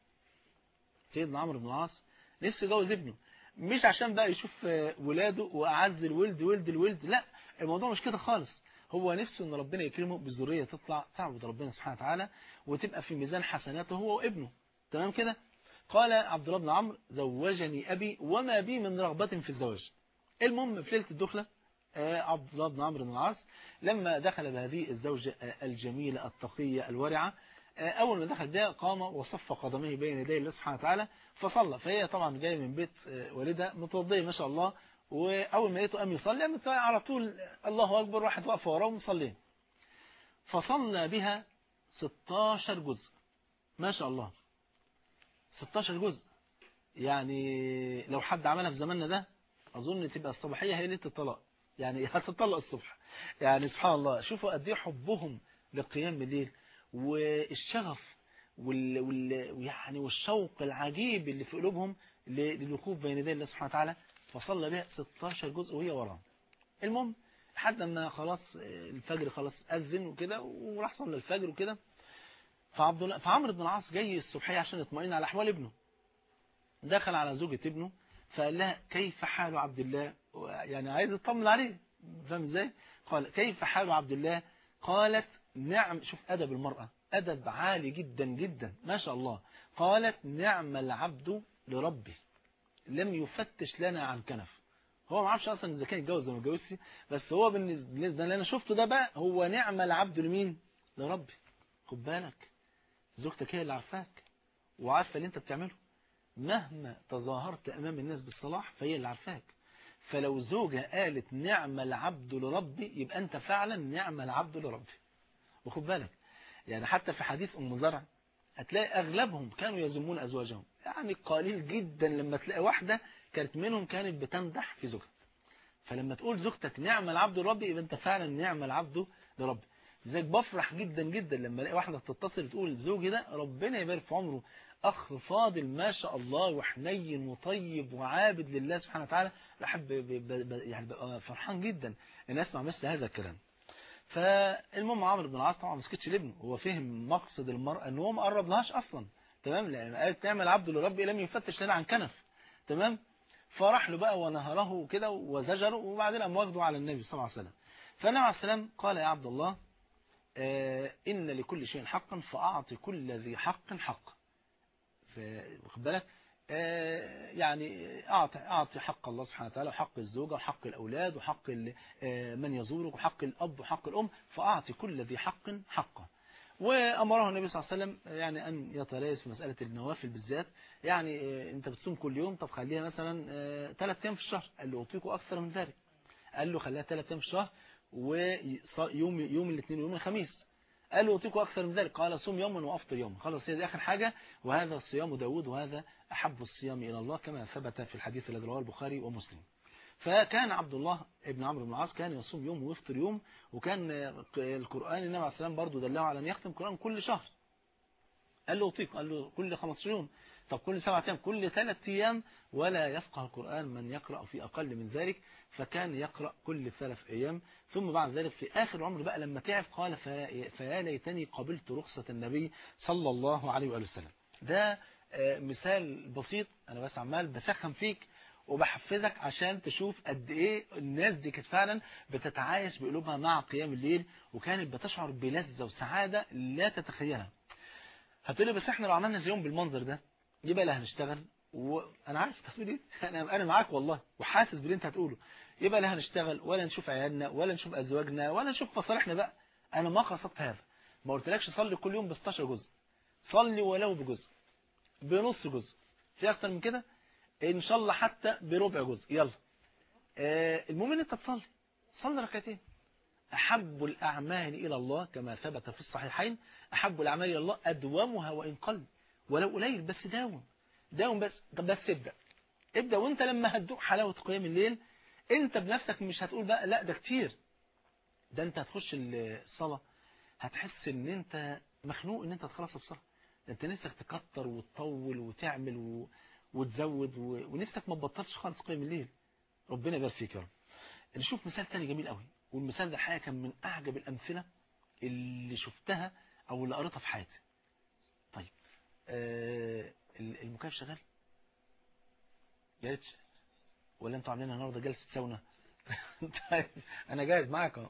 سيدنا عمرو بن العاص نفسه يجوز ابنه مش عشان بقى يشوف ولاده وأعز الولد ولد الولد لا الموضوع مش كده خالص هو نفسه ان ربنا يكرمه بالذريه تطلع تعبد ربنا سبحانه وتعالى وتبقى في ميزان حسناته هو وابنه تمام كده قال عبد الله بن عمرو زوجني ابي وما بي من رغبه في الزواج المهم في ليله الدخله عبد الله بن عمرو بن العاص لما دخل بهذه الزوجه الجميله التقيه الورعه أول ما دخل ده قام وصف قدميه بين يدي الله سبحانه وتعالى فصلى فهي طبعا جاية من بيت والدها متوضية ما شاء الله وأول ما لقيته قام يصلي قامت على طول الله أكبر راحت واقفة وراه ومصلين فصلى بها 16 جزء ما شاء الله 16 جزء يعني لو حد عملها في زماننا ده أظن تبقى الصباحية هي ليلة الطلاق يعني هتطلق الصبح يعني سبحان الله شوفوا قد ايه حبهم لقيام الليل والشغف وال... وال... يعني والشوق العجيب اللي في قلوبهم للوقوف بين يدي الله سبحانه وتعالى فصلى بها 16 جزء وهي وراه المهم لحد ما خلاص الفجر خلاص أذن وكده وراح صلى الفجر وكده فعبد الله فعمرو بن العاص جاي الصبحية عشان يطمئن على أحوال ابنه دخل على زوجة ابنه فقال لها كيف حال عبد الله يعني عايز يطمن عليه فاهم ازاي قال كيف حال عبد الله قالت نعم شوف أدب المرأة أدب عالي جدا جدا ما شاء الله قالت نعم العبد لربه لم يفتش لنا عن كنف هو ما عرفش اصلا اذا كان اتجوز ولا ما اتجوزش بس هو بالنسبه اللي انا شفته ده بقى هو نعم العبد لمين لربي خد بالك زوجتك هي اللي عارفاك وعارفه اللي انت بتعمله مهما تظاهرت امام الناس بالصلاح فهي اللي عارفاك فلو زوجة قالت نعم العبد لربي يبقى انت فعلا نعم العبد لربي وخد بالك يعني حتى في حديث ام زرع هتلاقي اغلبهم كانوا يذمون ازواجهم يعني قليل جدا لما تلاقي واحدة كانت منهم كانت بتمدح في زوجها فلما تقول زوجتك نعم العبد لربي يبقى انت فعلا نعم العبد لربي لذلك بفرح جدا جدا لما الاقي واحده تتصل تقول زوجي ده ربنا يبارك في عمره اخ فاضل ما شاء الله وحنين وطيب وعابد لله سبحانه وتعالى بحب يعني ببقى فرحان جدا ان اسمع مثل هذا الكلام فالمهم عمرو بن العاص طبعا ما سكتش لابنه هو فهم مقصد المرأة ان هو ما قرب لهاش اصلا تمام لان قالت تعمل عبد لربي لم يفتش لنا عن كنف تمام فراح له بقى ونهره كده وزجره وبعدين قام واخده على النبي صلى الله عليه وسلم فالنبي عليه السلام قال يا عبد الله آه إن لكل شيء حقا فأعطي كل ذي حق حق واخد بالك آه يعني أعطي, أعطي حق الله سبحانه وتعالى وحق الزوجة وحق الأولاد وحق من يزورك وحق الأب وحق الأم فأعطي كل ذي حق حقه وأمره النبي صلى الله عليه وسلم يعني أن يتريث في مسألة النوافل بالذات يعني أنت بتصوم كل يوم طب خليها مثلا ثلاث أيام في الشهر قال له أعطيكوا أكثر من ذلك قال له خليها ثلاث أيام في الشهر ويوم يوم الاثنين ويوم الخميس قال له أعطيكوا أكثر من ذلك قال صوم يوما وأفطر يوما خلاص هي دي آخر حاجة وهذا صيام داود وهذا أحب الصيام إلى الله كما ثبت في الحديث الذي رواه البخاري ومسلم فكان عبد الله ابن عمرو بن العاص كان يصوم يوم ويفطر يوم وكان القرآن النبي عليه السلام برضه دله على أن يختم القرآن كل شهر قال له أطيق قال له كل 15 يوم طب كل سبعة أيام كل ثلاث أيام ولا يفقه القرآن من يقرأ في أقل من ذلك فكان يقرأ كل ثلاث أيام ثم بعد ذلك في آخر العمر بقى لما تعب قال فيا ليتني قبلت رخصة النبي صلى الله عليه وآله وسلم ده مثال بسيط أنا بس عمال بسخن فيك وبحفزك عشان تشوف قد ايه الناس دي كانت فعلا بتتعايش بقلوبها مع قيام الليل وكانت بتشعر بلذة وسعادة لا تتخيلها هتقولي بس احنا لو عملنا زيهم بالمنظر ده يبقى لا هنشتغل وانا عارف تقول ايه انا انا معاك والله وحاسس باللي انت هتقوله يبقى لا هنشتغل ولا نشوف عيالنا ولا نشوف ازواجنا ولا نشوف مصالحنا بقى انا ما قصدت هذا ما قلتلكش صلي كل يوم ب 16 جزء صلي ولو بجزء بنص جزء في اكتر من كده ان شاء الله حتى بربع جزء يلا آه المهم ان انت تصلي صلي ركعتين احب الاعمال الى الله كما ثبت في الصحيحين احب الاعمال الى الله ادومها وان قل ولو قليل بس داوم داوم بس طب بس ابدا ابدا وانت لما هتدوق حلاوه قيام الليل انت بنفسك مش هتقول بقى لا ده كتير ده انت هتخش الصلاه هتحس ان انت مخنوق ان انت تخلص الصلاه انت نفسك تكتر وتطول وتعمل و... وتزود و... ونفسك ما تبطلش خالص قيام الليل ربنا يبارك فيك يا رب نشوف مثال تاني جميل قوي والمثال ده الحقيقه كان من اعجب الامثله اللي شفتها او اللي قريتها في حياتي طيب آه المكيف شغال يا ريت ولا انتوا عاملين النهارده جلسه ساونا طيب انا جاهز معاكم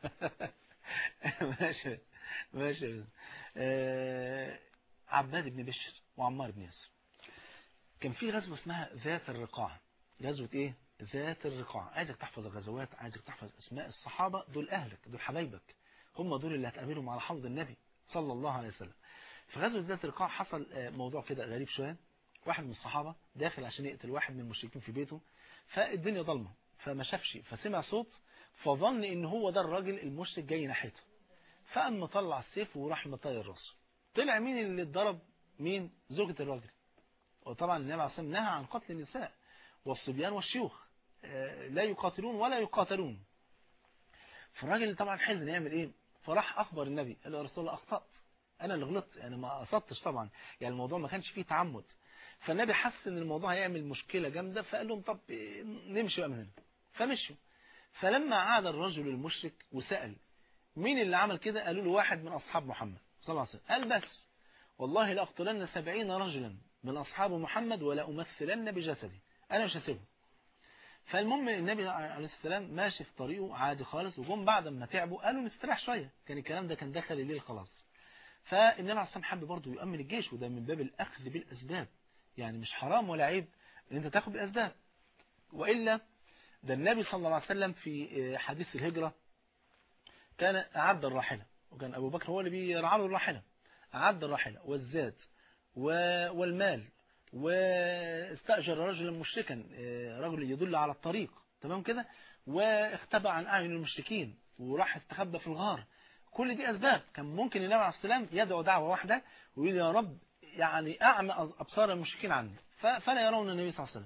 ماشي ماشي آه عباد بن بشر وعمار بن ياسر كان في غزوة اسمها ذات الرقاع غزوة ايه ذات الرقاع عايزك تحفظ الغزوات عايزك تحفظ اسماء الصحابة دول اهلك دول حبايبك هم دول اللي هتقابلهم على حوض النبي صلى الله عليه وسلم في غزوة ذات الرقاع حصل موضوع كده غريب شوية واحد من الصحابة داخل عشان يقتل واحد من المشركين في بيته فالدنيا ضلمة فما شافش فسمع صوت فظن ان هو ده الراجل المشرك جاي ناحيته فقام مطلع السيف وراح مطير راسه طلع مين اللي اتضرب مين زوجة الراجل وطبعا النبي عليه الصلاة والسلام نهى عن قتل النساء والصبيان والشيوخ لا يقاتلون ولا يقاتلون فالراجل طبعا حزن يعمل ايه فراح اخبر النبي قال له يا رسول الله اخطأت انا اللي غلطت انا ما قصدتش طبعا يعني الموضوع ما كانش فيه تعمد فالنبي حس ان الموضوع هيعمل مشكلة جامدة فقال لهم طب نمشي بقى من هنا فمشوا فلما عاد الرجل المشرك وسأل مين اللي عمل كده قالوا له واحد من اصحاب محمد صلى الله عليه وسلم قال بس والله لأقتلن سبعين رجلا من أصحاب محمد ولا أمثلن بجسدي أنا مش هسيبه فالمهم النبي عليه السلام ماشي في طريقه عادي خالص وجم بعد ما تعبوا قالوا نستريح شوية كان الكلام ده كان دخل الليل خلاص فالنبي عليه السلام حب برضه يؤمن الجيش وده من باب الأخذ بالأسباب يعني مش حرام ولا عيب ان انت تاخد بالأسباب وإلا ده النبي صلى الله عليه وسلم في حديث الهجرة كان أعد الراحلة وكان أبو بكر هو اللي بيرعى له الراحلة أعد الراحلة والزاد والمال واستأجر رجلا مشركا رجل يدل على الطريق تمام كده واختبى عن أعين المشركين وراح استخبى في الغار كل دي أسباب كان ممكن النبي عليه السلام يدعو دعوة واحدة ويقول يا رب يعني أعمى أبصار المشركين عني فلا يرون النبي صلى الله عليه وسلم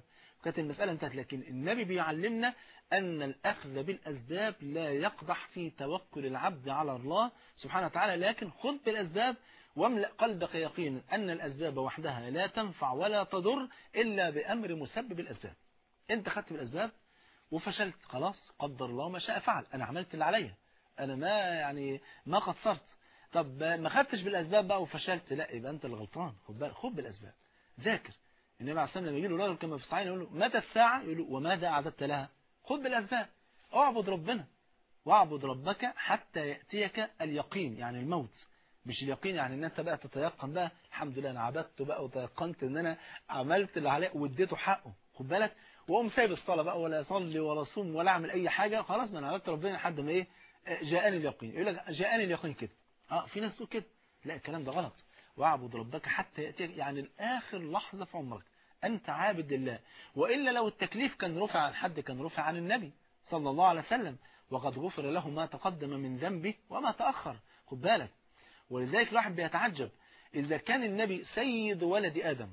كانت المسألة انتهت لكن النبي بيعلمنا أن الأخذ بالأسباب لا يقضح في توكل العبد على الله سبحانه وتعالى لكن خذ بالأسباب واملأ قلبك يقينا أن الأسباب وحدها لا تنفع ولا تضر إلا بأمر مسبب الأسباب أنت خدت بالأسباب وفشلت خلاص قدر الله ما شاء فعل أنا عملت اللي عليا أنا ما يعني ما قصرت طب ما خدتش بالأسباب بقى وفشلت لا يبقى أنت اللي غلطان خد بالك خد بالأسباب ذاكر النبي عليه الصلاة والسلام لما يجي له راجل كما في الصحيح يقول له متى الساعة يقول له وماذا أعددت لها خد بالأسباب اعبد ربنا واعبد ربك حتى يأتيك اليقين يعني الموت مش اليقين يعني ان انت بقى تتيقن بقى الحمد لله انا عبدت بقى وتيقنت ان انا عملت اللي عليه واديته حقه خد بالك واقوم سايب الصلاه بقى ولا اصلي ولا اصوم ولا اعمل اي حاجه خلاص ما انا عبدت ربنا لحد ما ايه جاءني اليقين يقول لك جاءني اليقين كده اه في ناس تقول كده لا الكلام ده غلط واعبد ربك حتى ياتيك يعني الاخر لحظه في عمرك انت عابد لله والا لو التكليف كان رفع عن حد كان رفع عن النبي صلى الله عليه وسلم وقد غفر له ما تقدم من ذنبه وما تاخر خد بالك ولذلك الواحد بيتعجب إذا كان النبي سيد ولد آدم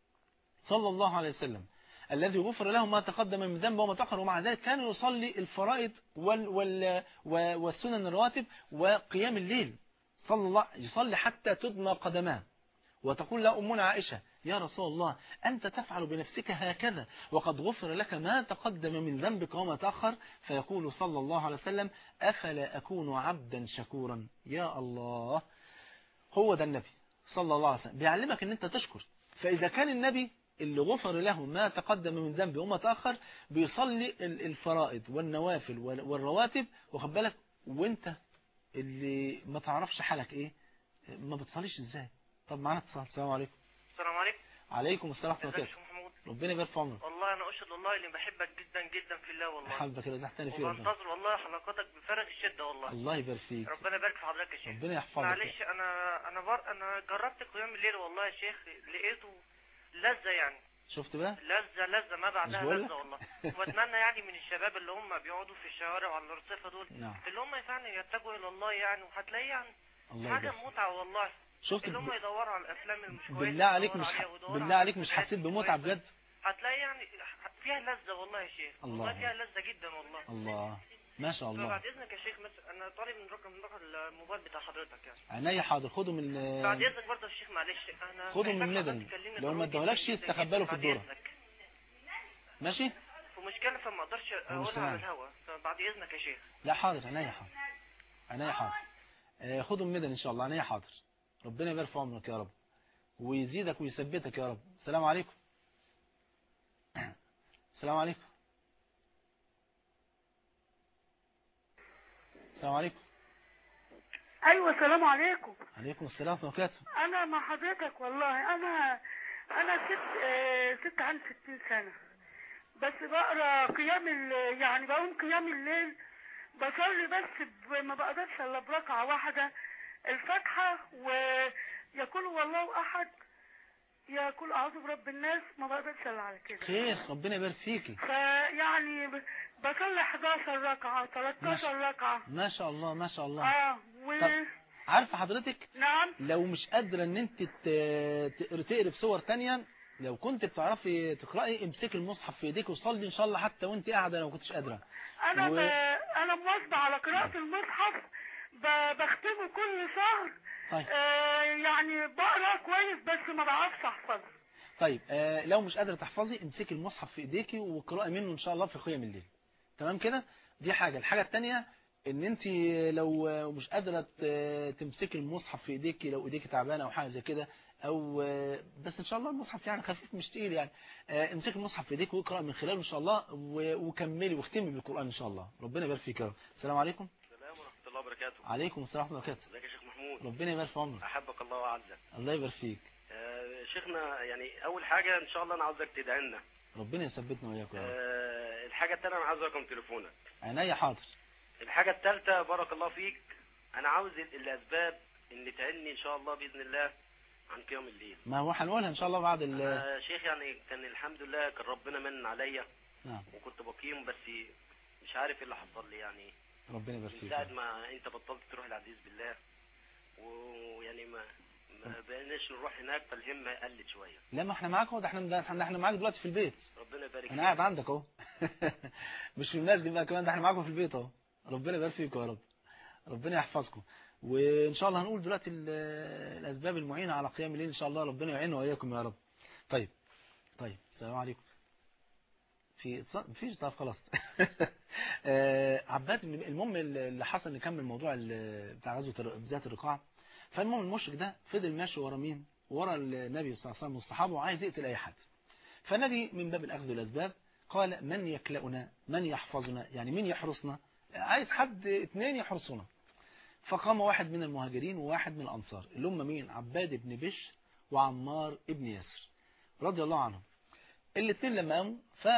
صلى الله عليه وسلم الذي غفر له ما تقدم من ذنبه وما تأخر ومع ذلك كان يصلي الفرائض وال وال والسنن الرواتب وقيام الليل صلى الله يصلي حتى تدمى قدماه وتقول له أمنا عائشة يا رسول الله أنت تفعل بنفسك هكذا وقد غفر لك ما تقدم من ذنبك وما تأخر فيقول صلى الله عليه وسلم أفلا أكون عبدا شكورا يا الله هو ده النبي صلى الله عليه وسلم بيعلمك ان انت تشكر فاذا كان النبي اللي غفر له ما تقدم من ذنبه وما تأخر بيصلي الفرائض والنوافل والرواتب واخد بالك وانت اللي ما تعرفش حالك ايه ما بتصليش ازاي طب معانا اتصال السلام عليكم السلام عليكم عليكم السلام ورحمه الله ازيك يا شيخ محمود ربنا يبارك في عمرك والله انا اشهد والله اني بحبك جدا جدا في الله والله حبك كده زحتني فيه ربنا وبنتظر والله حلقاتك بفارغ الشده والله الله يبارك فيك ربنا يبارك في حضرتك يا شيخ ربنا يحفظك معلش انا انا بر... انا جربت قيام الليل والله يا شيخ لقيته لذة يعني شفت بقى لذة لذة ما بعدها مش بقول لذة لك؟ والله واتمنى يعني من الشباب اللي هم بيقعدوا في الشوارع وعلى الرصيفة دول نعم اللي هم يعني يتجهوا الى الله يعني وهتلاقي يعني الله حاجة يبارك فيك. متعة والله شفت اللي هم يدوروا على الافلام المش كويسة بالله عليك يدوروا مش عليها ح... ويدوروا بالله على عليك مش الحاجات حسيت بمتعه الكويسة. بجد هتلاقي يعني فيها لذة والله يا شيخ الله. والله فيها لذة جدا والله الله ما شاء الله بعد اذنك يا شيخ بس انا طالب من رقم من رقم الموبايل بتاع حضرتك يعني عينيا حاضر خده من بعد اذنك برضه يا شيخ معلش انا خده من محتاج ندم. حضرتك تكلمني لو ما ضروري ادهولكش جداً جداً يستخبله في بعد الدورة. إذنك. ماشي في مشكلة فما اقدرش اقولها سامع. على الهوا فبعد اذنك يا شيخ لا حاضر عينيا حاضر عينيا حاضر آه، خده من ندم ان شاء الله عينيا حاضر ربنا يبارك في عمرك يا رب ويزيدك ويثبتك يا رب السلام عليكم السلام عليكم السلام عليكم ايوه السلام عليكم عليكم السلام ورحمه الله وبركاته انا مع حضرتك والله انا انا ست آه، ست عن ستين سنة بس بقرا قيام الليل يعني بقوم قيام الليل بصلي بس ب- ما بقدرش الا بركعة واحدة الفاتحة ويقول والله احد يقول اعوذ برب الناس ما بقدرش الا على كده خير ربنا يبارك فيكي فيعني ب- بصلي 11 ركعة 13 ركعة ما شاء الله ما شاء الله اه و طب. عارفه حضرتك نعم لو مش قادرة ان انت ت- تقري تقري بصور تانية لو كنت بتعرفي تقرأي امسكي المصحف في ايديك وصلي ان شاء الله حتى وانت قاعدة لو كنتش قادرة انا و- ب... انا مواظبه على قراءه المصحف ب... بختمه كل شهر طيب آه يعني بقرا كويس بس ما بعرفش احفظه طيب آه لو مش قادرة تحفظي امسكي المصحف في ايديكي واقرأي منه ان شاء الله في قيام الليل تمام كده دي حاجة الحاجة التانية ان انت لو مش قادرة ت- تمسكي المصحف في ايديكي لو ايديكي تعبانة او حاجة زي كده او آه، بس ان شاء الله المصحف يعني خفيف مش تقيل يعني آه، امسكي المصحف في ايديك واقرأ من خلاله ان شاء الله و- وكملي واختمي بالقرآن ان شاء الله ربنا يبارك فيك يا رب السلام عليكم السلام ورحمة الله وبركاته عليكم السلام ورحمة الله وبركاته ازيك يا شيخ محمود ربنا يبارك في عمرك احبك الله واعزك الله يبارك فيك آه شيخنا يعني اول حاجة ان شاء الله انا عاوزك تدعي لنا ربنا يثبتنا وإياكم يا رب آه الحاجة التانية انا عاوز رقم تليفونك عينيا حاضر الحاجة التالتة بارك الله فيك انا عاوز ال- الاسباب اللي تعني ان شاء الله باذن الله عن قيام الليل ما هو هنقولها ان شاء الله بعد ال انا شيخ يعني كان الحمد لله كان ربنا من عليا نعم وكنت بقيم بس مش عارف ايه اللي حصل لي يعني ربنا يبارك من فيك ساعة ما انت بطلت تروح العزيز بالله ويعني ما ما بقيناش نروح هناك فالهمة قلت شوية لا ما احنا معاك اهو ده احنا ده احنا احنا معاك دلوقتي في البيت ربنا يبارك انا قاعد عندك اهو مش في المسجد بقى كمان ده احنا معاكم في البيت اهو ربنا يبارك فيكم يا رب ربنا يحفظكم وان شاء الله هنقول دلوقتي ال- الاسباب المعينه على قيام الليل ان شاء الله ربنا يعيننا واياكم يا رب طيب طيب السلام عليكم في اتصال مفيش طب خلاص آه، عباد بن- المهم اللي حصل نكمل موضوع ال- بتاع غزوه الر- ذات الرقاع فالمهم المشرك ده فضل ماشي ورا مين ورا النبي صلى الله عليه وسلم والصحابه وعايز يقتل اي حد فالنبي من باب الاخذ والاسباب قال من يكلأنا من يحفظنا يعني مين يحرسنا عايز حد اتنين يحرسونا فقام واحد من المهاجرين وواحد من الأنصار اللي هم مين عباد بن بشر وعمار بن ياسر رضي الله عنهم الاثنين لما قاموا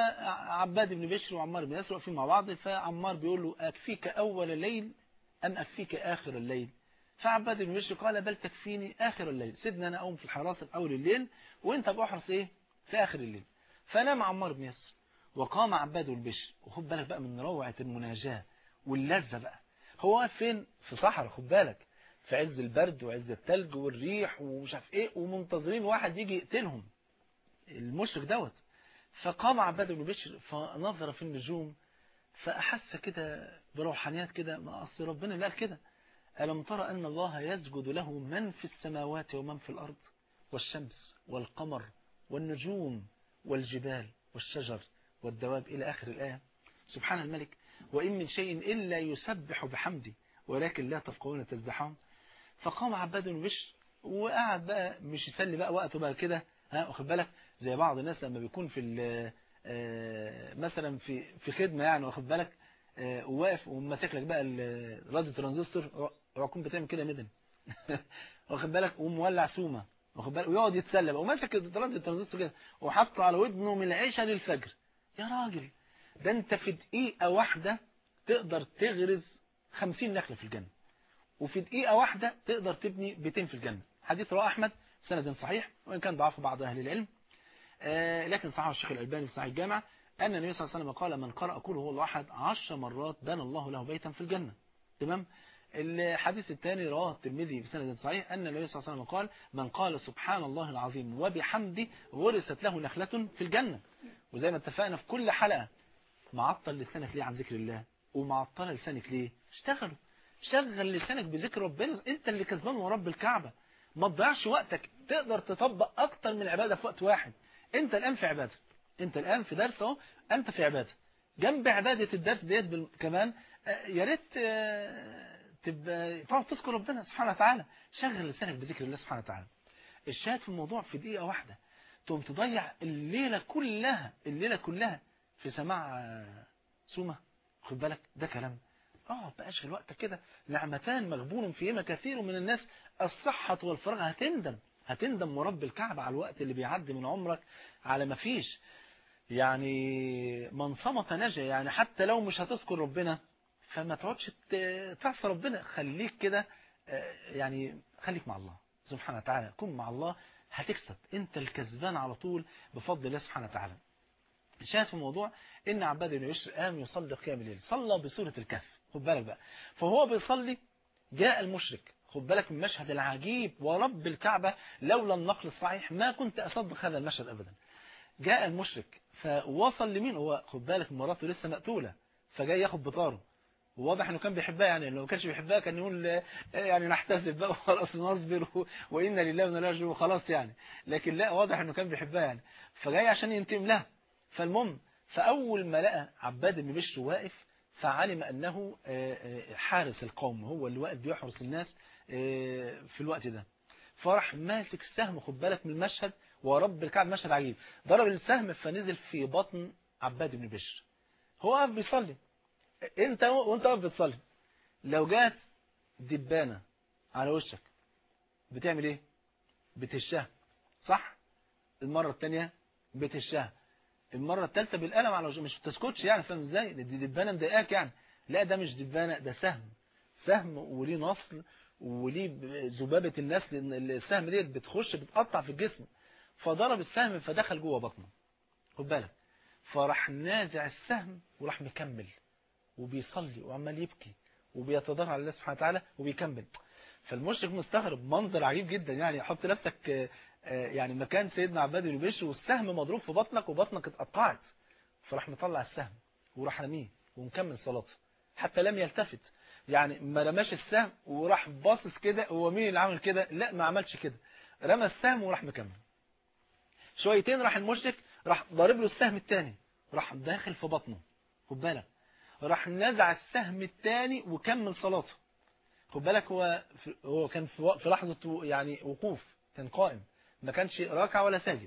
فعباد بن بشر وعمار بن ياسر واقفين مع بعض فعمار بيقول له أكفيك أول الليل أم أكفيك آخر الليل فعباد بن بشر قال بل تكفيني آخر الليل سيدنا أنا أقوم في الحراسة في أول الليل وأنت بأحرس إيه في آخر الليل فنام عمار بن ياسر وقام عباد بن بشر وخد بالك بقى من روعة المناجاة واللذة بقى هو واقف فين في صحراء خد بالك في عز البرد وعز التلج والريح ومش عارف ايه ومنتظرين واحد يجي يقتلهم المشرك دوت فقام عباد بن بشر فنظر في النجوم فأحس كده بروحانيات كده ما أصل ربنا اللي قال كده ألم ترى أن الله يسجد له من في السماوات ومن في الأرض والشمس والقمر والنجوم والجبال والشجر والدواب إلى آخر الآية سبحان الملك وإن من شيء إلا يسبح بحمده ولكن لا تفقهون تسبحون فقام عباد بن بشر وقعد بقى مش يسلي بقى وقته بقى كده ها واخد بالك زي بعض الناس لما بيكون في ال- آه، مثلا في في خدمه يعني واخد بالك آه، وواقف وماسك لك بقى ال- راديو ترانزستور ويكون بتعمل كده مدن واخد بالك ومولع سومه واخد بالك ويقعد يتسلى بقى وماسك راديو ترانزستور كده وحاطه على ودنه من العشاء للفجر يا راجل ده انت في دقيقه واحده تقدر تغرز 50 نخله في الجنه وفي دقيقة واحدة تقدر تبني بيتين في الجنة حديث رواه أحمد سند صحيح وإن كان ضعف بعض أهل العلم آه، لكن صححه الشيخ الألباني في صحيح الجامع أن النبي صلى الله عليه وسلم قال من قرأ كل هو الله أحد عشر مرات بنى الله له بيتا في الجنة تمام الحديث الثاني رواه الترمذي بسند صحيح أن النبي صلى الله عليه وسلم قال من قال سبحان الله العظيم وبحمده غرست له نخلة في الجنة وزي ما اتفقنا في كل حلقة معطل لسانك ليه عن ذكر الله ومعطل لسانك ليه اشتغلوا شغل لسانك بذكر ربنا انت اللي كسبان ورب الكعبة ما تضيعش وقتك تقدر تطبق اكتر من عبادة في وقت واحد انت الان في عبادة انت الان في درس اهو انت في عبادة جنب عبادة الدرس ديت بال- كمان آه، يا ريت آه، تبقى تقعد تذكر ربنا سبحانه وتعالى شغل لسانك بذكر الله سبحانه وتعالى الشاهد في الموضوع في دقيقة واحدة تقوم تضيع الليلة كلها الليلة كلها في سماع آه، سومة خد بالك ده كلام اه بقى اشغل وقتك كده نعمتان مغبون فيهما كثير من الناس الصحة والفراغ هتندم هتندم ورب الكعبة على الوقت اللي بيعدي من عمرك على ما فيش يعني من صمت نجا يعني حتى لو مش هتذكر ربنا فما تقعدش ت- تعصي ربنا خليك كده آه، يعني خليك مع الله سبحانه وتعالى كن مع الله هتكسب انت الكسبان على طول بفضل الله سبحانه وتعالى شاهد في الموضوع ان عباد بن بشر قام يصلي قيام الليل صلى بسورة الكهف خد بالك بقى فهو بيصلي جاء المشرك خد بالك من المشهد العجيب ورب الكعبة لولا النقل الصحيح ما كنت أصدق هذا المشهد أبدا جاء المشرك فوصل لمين هو خد بالك مراته لسه مقتولة فجاي ياخد بطاره وواضح انه كان بيحبها يعني لو ما كانش بيحبها كان يقول آه، يعني نحتسب بقى وخلاص نصبر و- وانا لله وانا راجعون وخلاص يعني لكن لا واضح انه كان بيحبها يعني فجاي عشان ينتقم لها فالمهم فاول ما لقى عباد بن بشر واقف فعلم انه آه، آه، حارس القوم هو اللي واقف بيحرس الناس آه، في الوقت ده فراح ماسك السهم خد بالك من المشهد ورب الكعب مشهد عجيب ضرب السهم فنزل في بطن عباد بن بشر هو واقف بيصلي انت وانت واقف بتصلي لو جات دبانة على وشك بتعمل ايه بتهشها صح المرة الثانية بتهشها المرة الثالثة بالقلم على وشك مش بتسكتش يعني فاهم ازاي دي دبانة مضايقاك يعني لا ده مش دبانة ده سهم سهم وليه نصل وليه ذبابة النسل ان السهم ديت بتخش بتقطع في الجسم فضرب السهم فدخل جوه بطنه خد بالك فراح نازع السهم وراح مكمل وبيصلي وعمال يبكي وبيتضرع على الله سبحانه وتعالى وبيكمل فالمشرك مستغرب منظر عجيب جدا يعني حط نفسك آه، آه، يعني مكان سيدنا عباد بن بشر والسهم مضروب في بطنك وبطنك اتقطعت فراح مطلع السهم وراح رميه ومكمل صلاته حتى لم يلتفت يعني ما رماش السهم وراح باصص كده هو مين اللي عمل كده لا ما عملش كده رمى السهم وراح مكمل شويتين راح المشرك راح ضارب له السهم الثاني راح داخل في بطنه خد بالك راح نزع السهم الثاني وكمل صلاته خد بالك هو هو كان في في لحظة يعني وقوف كان قائم ما كانش راكع ولا ساجد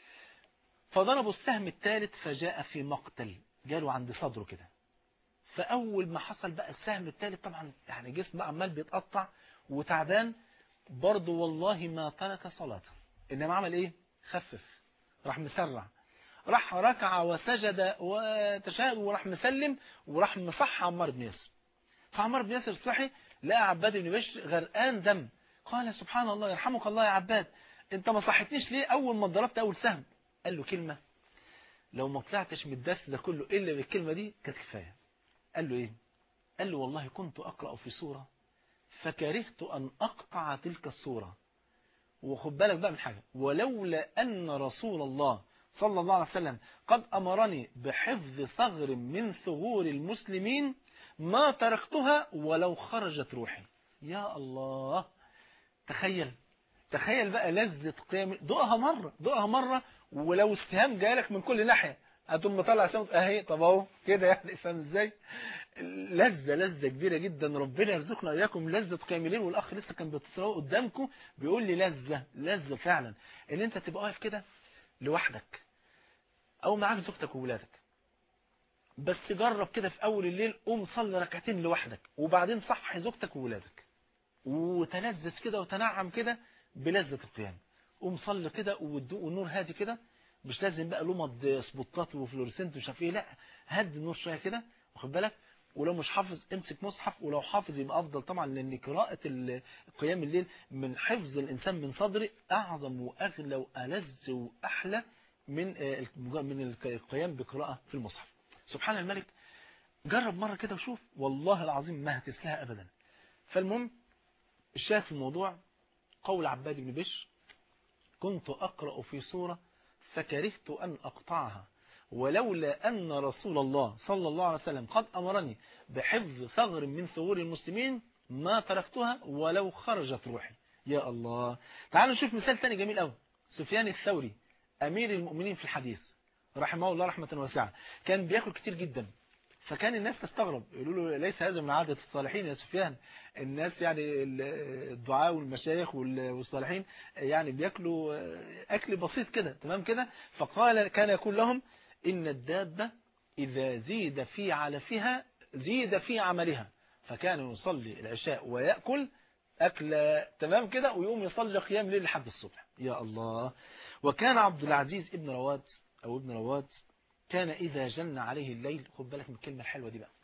فضربوا السهم الثالث فجاء في مقتل جاله عند صدره كده فأول ما حصل بقى السهم الثالث طبعا يعني جسمه عمال بيتقطع وتعبان برضه والله ما ترك صلاته إنما عمل إيه خفف راح مسرع راح ركع وسجد وتشاهد وراح مسلم وراح مصح عمار بن ياسر فعمار بن ياسر صحي لقى عباد بن بشر غرقان دم قال سبحان الله يرحمك الله يا عباد انت ما صحتنيش ليه اول ما ضربت اول سهم قال له كلمة لو ما طلعتش من الدرس ده كله الا بالكلمة دي كانت كفاية قال له ايه قال له والله كنت اقرأ في سورة فكرهت ان اقطع تلك السورة وخد بالك بقى من حاجة ولولا ان رسول الله صلى الله عليه وسلم قد امرني بحفظ ثغر من ثغور المسلمين ما تركتها ولو خرجت روحي يا الله تخيل تخيل بقى لذة قيام دقها مرة دقها مرة ولو استهام جالك من كل ناحية هتقوم مطلع سمت اهي طب اهو كده يعني فاهم ازاي لذة لذة كبيرة جدا ربنا يرزقنا اياكم لذة قيام الليل والاخ لسه كان بيتصل قدامكم بيقول لي لذة لذة فعلا ان انت تبقى واقف كده لوحدك او معاك زوجتك وولادك بس جرب كده في اول الليل قوم صلي ركعتين لوحدك وبعدين صحي زوجتك وولادك وتلذذ كده وتنعم كده بلذة القيام قوم صلي كده والنور هادي كده مش لازم بقى لمض سبوتات وفلورسنت ومش عارف ايه لا هدي النور شويه كده واخد بالك ولو مش حافظ امسك مصحف ولو حافظ يبقى افضل طبعا لان قراءه قيام الليل من حفظ الانسان من صدره اعظم واغلى والذ واحلى من من القيام بقراءه في المصحف سبحان الملك جرب مرة كده وشوف والله العظيم ما هتسلها أبدا فالمهم الشاهد في الموضوع قول عباد بن بشر كنت أقرأ في سورة فكرهت أن أقطعها ولولا أن رسول الله صلى الله عليه وسلم قد أمرني بحفظ ثغر من ثغور المسلمين ما تركتها ولو خرجت روحي يا الله تعالوا نشوف مثال ثاني جميل قوي سفيان الثوري أمير المؤمنين في الحديث رحمه الله رحمة واسعة كان بياكل كتير جدا فكان الناس تستغرب يقولوا له ليس هذا من عادة الصالحين يا سفيان الناس يعني الدعاء والمشايخ والصالحين يعني بياكلوا أكل بسيط كده تمام كده فقال كان يقول لهم إن الدابة إذا زيد في علفها زيد في عملها فكان يصلي العشاء ويأكل أكل تمام كده ويقوم يصلي قيام ليل لحد الصبح يا الله وكان عبد العزيز ابن رواد أو ابن رواد كان إذا جن عليه الليل خد بالك من الكلمة الحلوة دي بقى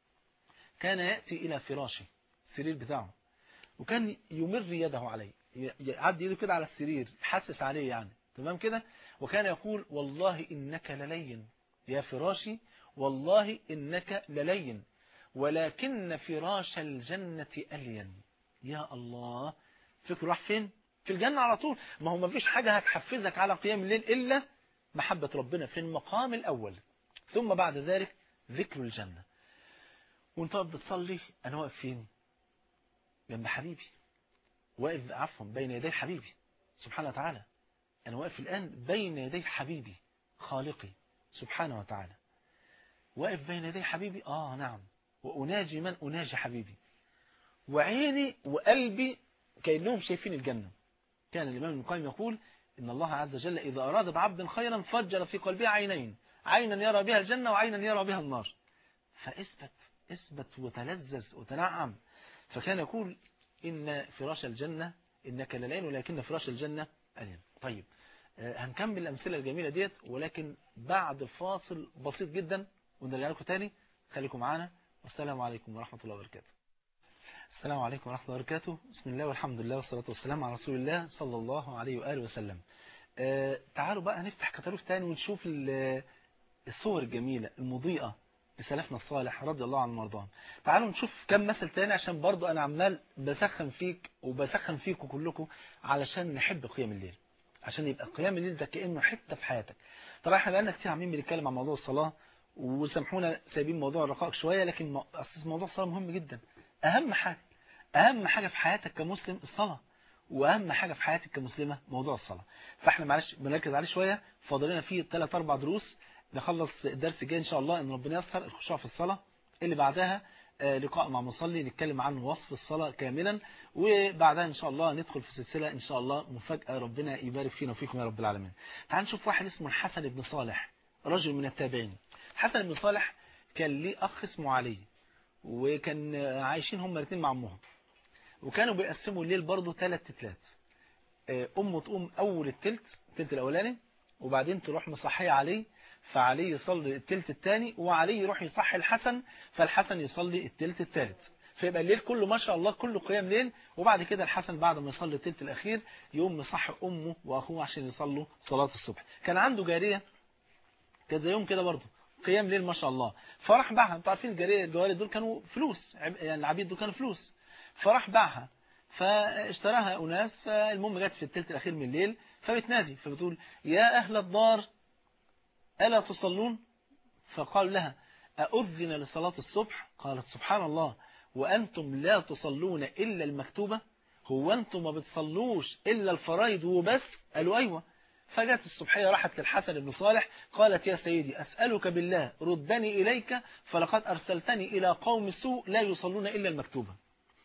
كان يأتي إلى فراشه السرير بتاعه وكان يمر يده عليه يعدي يده كده على السرير يحسس عليه يعني تمام كده وكان يقول والله إنك للين يا فراشي والله إنك للين ولكن فراش الجنة ألين يا الله فكر راح فين في الجنة على طول ما هو ما فيش حاجة هتحفزك على قيام الليل إلا محبة ربنا في المقام الأول ثم بعد ذلك ذكر الجنة وانت بتصلي أنا واقف فين جنب حبيبي واقف عفوا بين يدي حبيبي سبحانه وتعالى أنا واقف الآن بين يدي حبيبي خالقي سبحانه وتعالى واقف بين يدي حبيبي آه نعم وأناجي من أناجي حبيبي وعيني وقلبي كأنهم شايفين الجنة كان الإمام ابن القيم يقول إن الله عز وجل إذا أراد بعبد خيرا فجر في قلبه عينين عينا يرى بها الجنة وعينا يرى بها النار فاثبت اثبت وتلذذ وتنعم فكان يقول إن فراش الجنة إنك للين ولكن فراش الجنة ألين طيب هنكمل الأمثلة الجميلة ديت ولكن بعد فاصل بسيط جدا ونرجع لكم تاني خليكم معانا والسلام عليكم ورحمة الله وبركاته السلام عليكم ورحمة الله وبركاته بسم الله والحمد لله والصلاة والسلام على رسول الله صلى الله عليه وآله وسلم آه تعالوا بقى نفتح كتالوج تاني ونشوف الصور الجميلة المضيئة لسلفنا الصالح رضي الله عنهم وارضاهم تعالوا نشوف كم مثل تاني عشان برضو أنا عمال بسخن فيك وبسخن فيكم كلكم علشان نحب قيام الليل عشان يبقى قيام الليل ده كأنه حتة في حياتك طبعا احنا بقالنا كتير عاملين بنتكلم عن موضوع الصلاة وسامحونا سايبين موضوع الرقائق شوية لكن مو- أصل موضوع الصلاة مهم جدا أهم حاجة أهم حاجة في حياتك كمسلم الصلاة وأهم حاجة في حياتك كمسلمة موضوع الصلاة فاحنا معلش بنركز عليه شوية فاضل لنا فيه ثلاث أربع دروس نخلص الدرس الجاي إن شاء الله إن ربنا ييسر الخشوع في الصلاة اللي بعدها آه، لقاء مع مصلي نتكلم عن وصف الصلاة كاملا وبعدها إن شاء الله ندخل في سلسلة إن شاء الله مفاجأة ربنا يبارك فينا وفيكم يا رب العالمين تعال نشوف واحد اسمه الحسن بن صالح رجل من التابعين الحسن بن صالح كان ليه أخ اسمه علي وكان آه، عايشين هم الاثنين مع أمهم وكانوا بيقسموا الليل برضه ثلاث تتلات آه، أمه تقوم أول التلت التلت الأولاني وبعدين تروح مصحية علي فعلي يصلي التلت الثاني وعلي يروح يصحي الحسن فالحسن يصلي التلت الثالث فيبقى الليل كله ما شاء الله كله قيام ليل وبعد كده الحسن بعد ما يصلي التلت الأخير يقوم مصحي أمه وأخوه عشان يصلوا صلاة الصبح كان عنده جارية كان زيهم كده برضه قيام ليل ما شاء الله فراح باعها انتوا عارفين الجارية الجواري دول كانوا فلوس عب- يعني العبيد دول كانوا فلوس فراح باعها فاشتراها أناس فالمهم جت في التلت الأخير من الليل فبتنادي فبتقول يا أهل الدار ألا تصلون فقال لها أؤذن لصلاة الصبح قالت سبحان الله وأنتم لا تصلون إلا المكتوبة هو أنتم ما بتصلوش إلا الفرائض وبس قالوا أيوة فجت الصبحية راحت للحسن بن صالح قالت يا سيدي أسألك بالله ردني إليك فلقد أرسلتني إلى قوم سوء لا يصلون إلا المكتوبة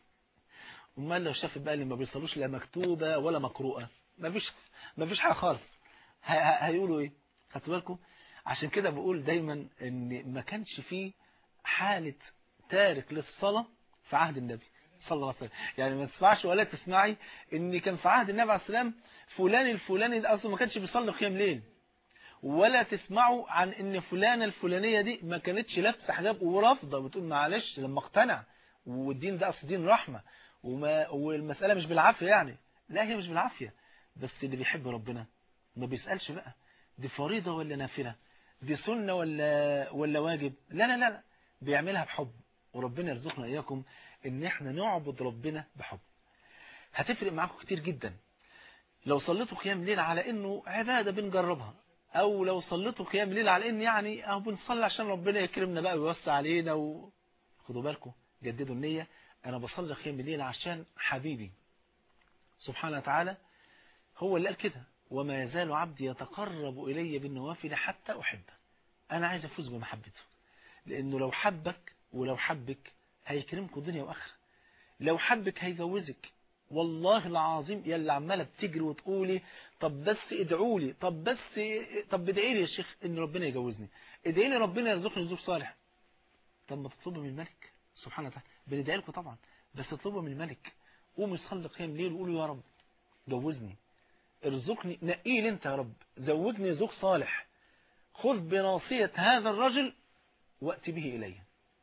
امال لو شافت بقى اللي ما بيصلوش لا مكتوبة ولا مقروءة ما فيش ما فيش حاجة خالص ه- ه- هيقولوا ايه خدتوا بالكم عشان كده بقول دايما ان ما كانش فيه حالة تارك للصلاة في عهد النبي صلى الله عليه وسلم يعني ما تسمعش ولا تسمعي ان كان في عهد النبي عليه السلام فلان الفلاني ده اصلا ما كانش بيصلي قيام ليل ولا تسمعوا عن ان فلانة الفلانية دي ما كانتش لابسه حجاب ورافضه بتقول معلش لما اقتنع والدين ده اصل دين رحمة وما والمسألة مش بالعافية يعني لا هي مش بالعافية بس اللي بيحب ربنا ما بيسألش بقى دي فريضة ولا نافلة دي سنة ولا ولا واجب لا لا لا لا بيعملها بحب وربنا يرزقنا إياكم إن إحنا نعبد ربنا بحب هتفرق معاكم كتير جدا لو صليتوا قيام ليل على إنه عبادة بنجربها أو لو صليتوا قيام ليل على إن يعني أو بنصلي عشان ربنا يكرمنا بقى ويوسع علينا و... خدوا بالكم جددوا النية أنا بصلي قيام الليل عشان حبيبي سبحانه وتعالى هو اللي قال كده وما يزال عبدي يتقرب إلي بالنوافل حتى أحبه أنا عايز أفوز بمحبته لأنه لو حبك ولو حبك هيكرمكم دنيا وآخرة لو حبك هيجوزك والله العظيم يا اللي عماله بتجري وتقولي طب بس ادعوا لي طب بس طب ادعي لي يا شيخ ان ربنا يجوزني ادعي لي ربنا يرزقني زوج صالح طب ما تطلبوا من الملك سبحانه وتعالى بندعي لكم طبعا بس اطلبوا من الملك قوموا صلي قيام ليل وقولوا يا رب جوزني ارزقني نقي لي انت يا رب زوجني زوج صالح خذ بناصية هذا الرجل وأت به إلي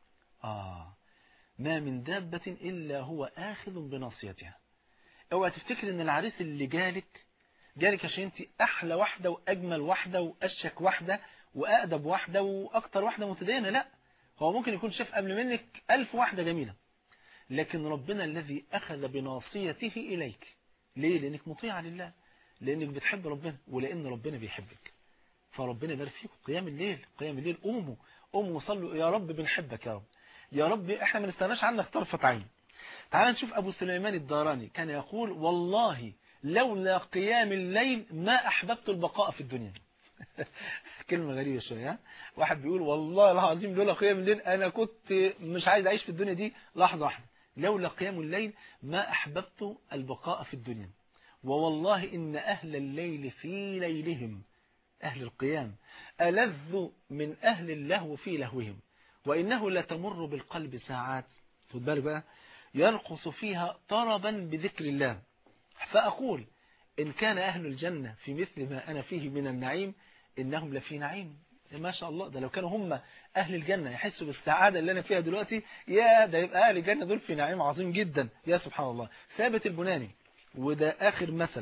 آه ما من دابة إلا هو آخذ بناصيتها اوعى تفتكر ان العريس اللي جالك جالك عشان انت احلى واحدة واجمل واحدة واشك واحدة واقدب واحدة واكتر واحدة متدينة لا هو ممكن يكون شاف قبل منك الف واحدة جميلة لكن ربنا الذي اخذ بناصيته اليك ليه لانك مطيعة لله لانك بتحب ربنا ولان ربنا بيحبك فربنا يبارك فيكم قيام الليل قيام الليل قوموا قوموا صلوا يا رب بنحبك يا رب يا رب احنا ما نستناش عنك طرفة عين تعال نشوف أبو سليمان الداراني كان يقول والله لولا قيام الليل ما أحببت البقاء في الدنيا كلمة غريبة شوية ها؟ واحد بيقول والله العظيم لولا قيام الليل أنا كنت مش عايز أعيش في الدنيا دي لحظة واحدة لولا قيام الليل ما أحببت البقاء في الدنيا ووالله إن أهل الليل في ليلهم أهل القيام ألذ من أهل اللهو في لهوهم وإنه لتمر بالقلب ساعات خد بالك بقى يرقص فيها طربا بذكر الله فأقول إن كان أهل الجنة في مثل ما أنا فيه من النعيم إنهم لفي نعيم ما شاء الله ده لو كانوا هم أهل الجنة يحسوا بالسعادة اللي أنا فيها دلوقتي يا ده يبقى أهل الجنة دول في نعيم عظيم جدا يا سبحان الله ثابت البناني وده آخر مثل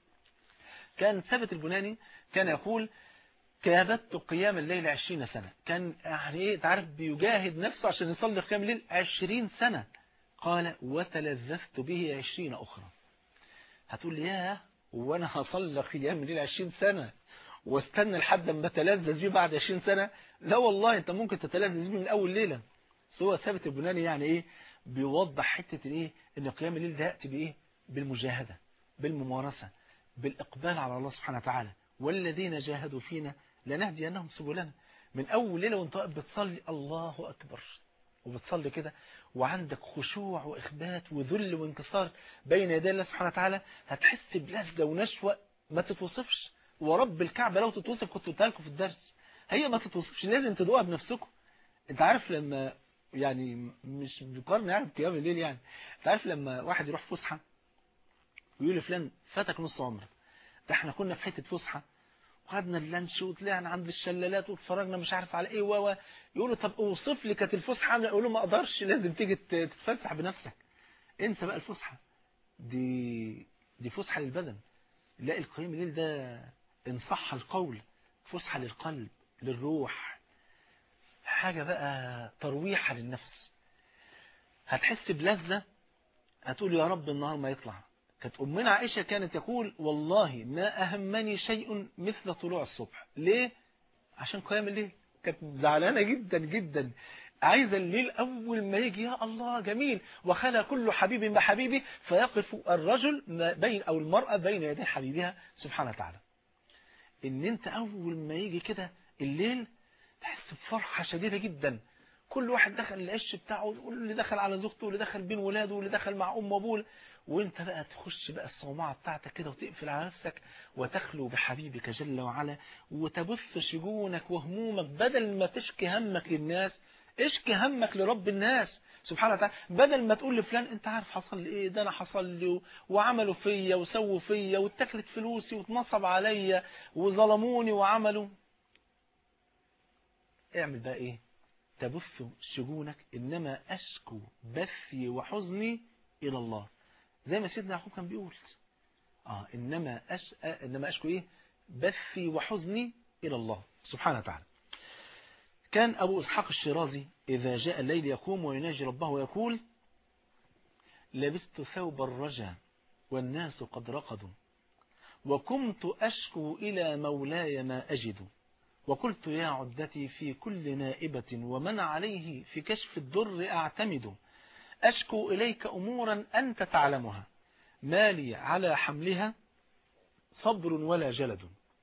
كان ثابت البناني كان يقول كابدت قيام الليل عشرين سنة كان يعني ايه تعرف بيجاهد نفسه عشان يصلي قيام الليل عشرين سنة قال وتلذذت به عشرين أخرى هتقول لي ياه وانا هصلي قيام الليل عشرين سنة واستنى لحد ما تلذذ بيه بعد 20 سنة لا والله انت ممكن تتلذذ بيه من اول ليلة بس هو ثابت البناني يعني ايه بيوضح حتة الايه ان قيام الليل ده يأتي بايه بالمجاهدة بالممارسة بالاقبال على الله سبحانه وتعالى والذين جاهدوا فينا لنهدينهم سبلنا من اول ليلة وانت واقف بتصلي الله اكبر وبتصلي كده وعندك خشوع واخبات وذل وانكسار بين يدي الله سبحانه وتعالى هتحس بلذة ونشوة ما تتوصفش ورب الكعبة لو تتوصف كنت قلتها لكم في الدرس هي ما تتوصفش لازم تدوقها بنفسكم انت عارف لما يعني مش بقارن يعني بقيام الليل يعني انت عارف لما واحد يروح فسحه ويقول لفلان فاتك نص عمرك ده احنا كنا في حته فسحه وخدنا اللانش وطلعنا عند الشلالات واتفرجنا مش عارف على ايه و يقولوا طب اوصف لي كانت الفسحه عامله يقولوا ما اقدرش لازم تيجي تتفسح بنفسك انسى بقى الفسحه دي دي فسحه للبدن لا القيام الليل ده ان صح القول فسحه للقلب للروح حاجه بقى ترويحه للنفس هتحس بلذه هتقول يا رب النهار ما يطلع كانت أمنا عائشة كانت تقول والله ما أهمني شيء مثل طلوع الصبح ليه؟ عشان قيام الليل كانت زعلانة جدا جدا عايزة الليل أول ما يجي يا الله جميل وخلى كل حبيب بحبيبه فيقف الرجل بين أو المرأة بين يدي حبيبها سبحانه وتعالى إن أنت أول ما يجي كده الليل تحس بفرحة شديدة جدا كل واحد دخل العش بتاعه واللي دخل على زوجته واللي دخل بين ولاده واللي دخل مع أم وابوه وانت بقى تخش بقى الصومعة بتاعتك كده وتقفل على نفسك وتخلو بحبيبك جل وعلا وتبث شجونك وهمومك بدل ما تشكي همك للناس اشكي همك لرب الناس سبحانه وتعالى بدل ما تقول لفلان انت عارف حصل لي ايه ده انا حصل لي وعملوا فيا وسووا فيا واتكلت فلوسي واتنصب عليا وظلموني وعملوا اعمل بقى ايه تبث شجونك انما اشكو بثي وحزني الى الله زي ما سيدنا يعقوب كان بيقول آه إنما, أش... إنما أشكو إيه بثي وحزني إلى الله سبحانه وتعالى كان أبو إسحاق الشيرازي إذا جاء الليل يقوم ويناجي ربه ويقول لبست ثوب الرجا والناس قد رقدوا وكنت أشكو إلى مولاي ما أجد وقلت يا عدتي في كل نائبة ومن عليه في كشف الضر أعتمد أشكو إليك أمورا أنت تعلمها ما لي على حملها صبر ولا جلد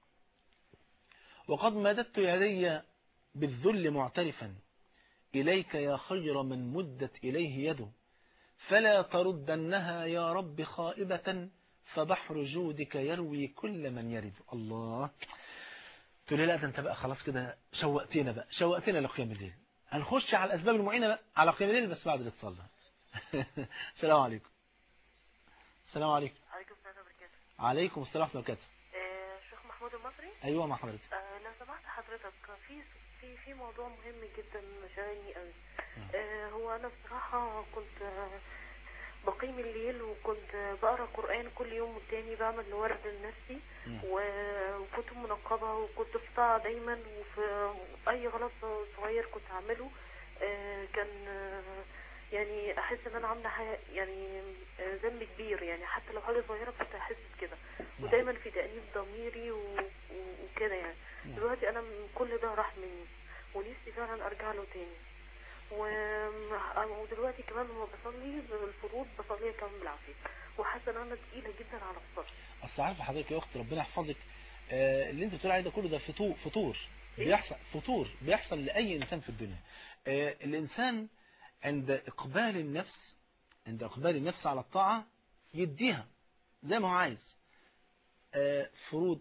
وقد مددت يدي بالذل معترفا إليك يا خير من مدت إليه يده فلا تردنها يا رب خائبة فبحر جودك يروي كل من يرد الله تقول لي لا ده انت بقى خلاص كده شوقتنا بقى شوقتنا لقيام الليل هنخش على الأسباب المعينة بقى على قيام الليل بس بعد الاتصال السلام عليكم السلام عليكم عليكم السلام وبركاته عليكم السلام ورحمة الله وبركاته آه، شيخ محمود المصري أيوة مع حضرتك آه، لو سمحت حضرتك في في في موضوع مهم جدا شاغلني قوي آه، هو انا بصراحة كنت آه، بقيم الليل وكنت بقرا قرآن كل يوم والتاني بعمل ورد لنفسي مم. و- وكنت منقبة وكنت في طاعة دايما وفي أي غلط صغير كنت أعمله آه، كان آه، يعني أحس إن أنا عاملة حاجة يعني آه، ذنب كبير يعني حتى لو حاجة صغيرة كنت أحس بكده ودايما في تأنيب ضميري و- و- وكده يعني نعم. دلوقتي أنا من كل ده راح مني ونفسي فعلا أرجع له تاني و- ودلوقتي كمان لما بصلي الفروض بصليها كمان بالعافية وحاسة إن أنا تقيلة جدا على الصبر أصل عارفة حضرتك يا أخت ربنا يحفظك آه، اللي أنت بتقول عليه ده كله ده فطور فطور إيه؟ بيحصل فطور بيحصل لأي إنسان في الدنيا آه، الإنسان عند إقبال النفس عند إقبال النفس على الطاعة يديها زي ما هو عايز آه، فروض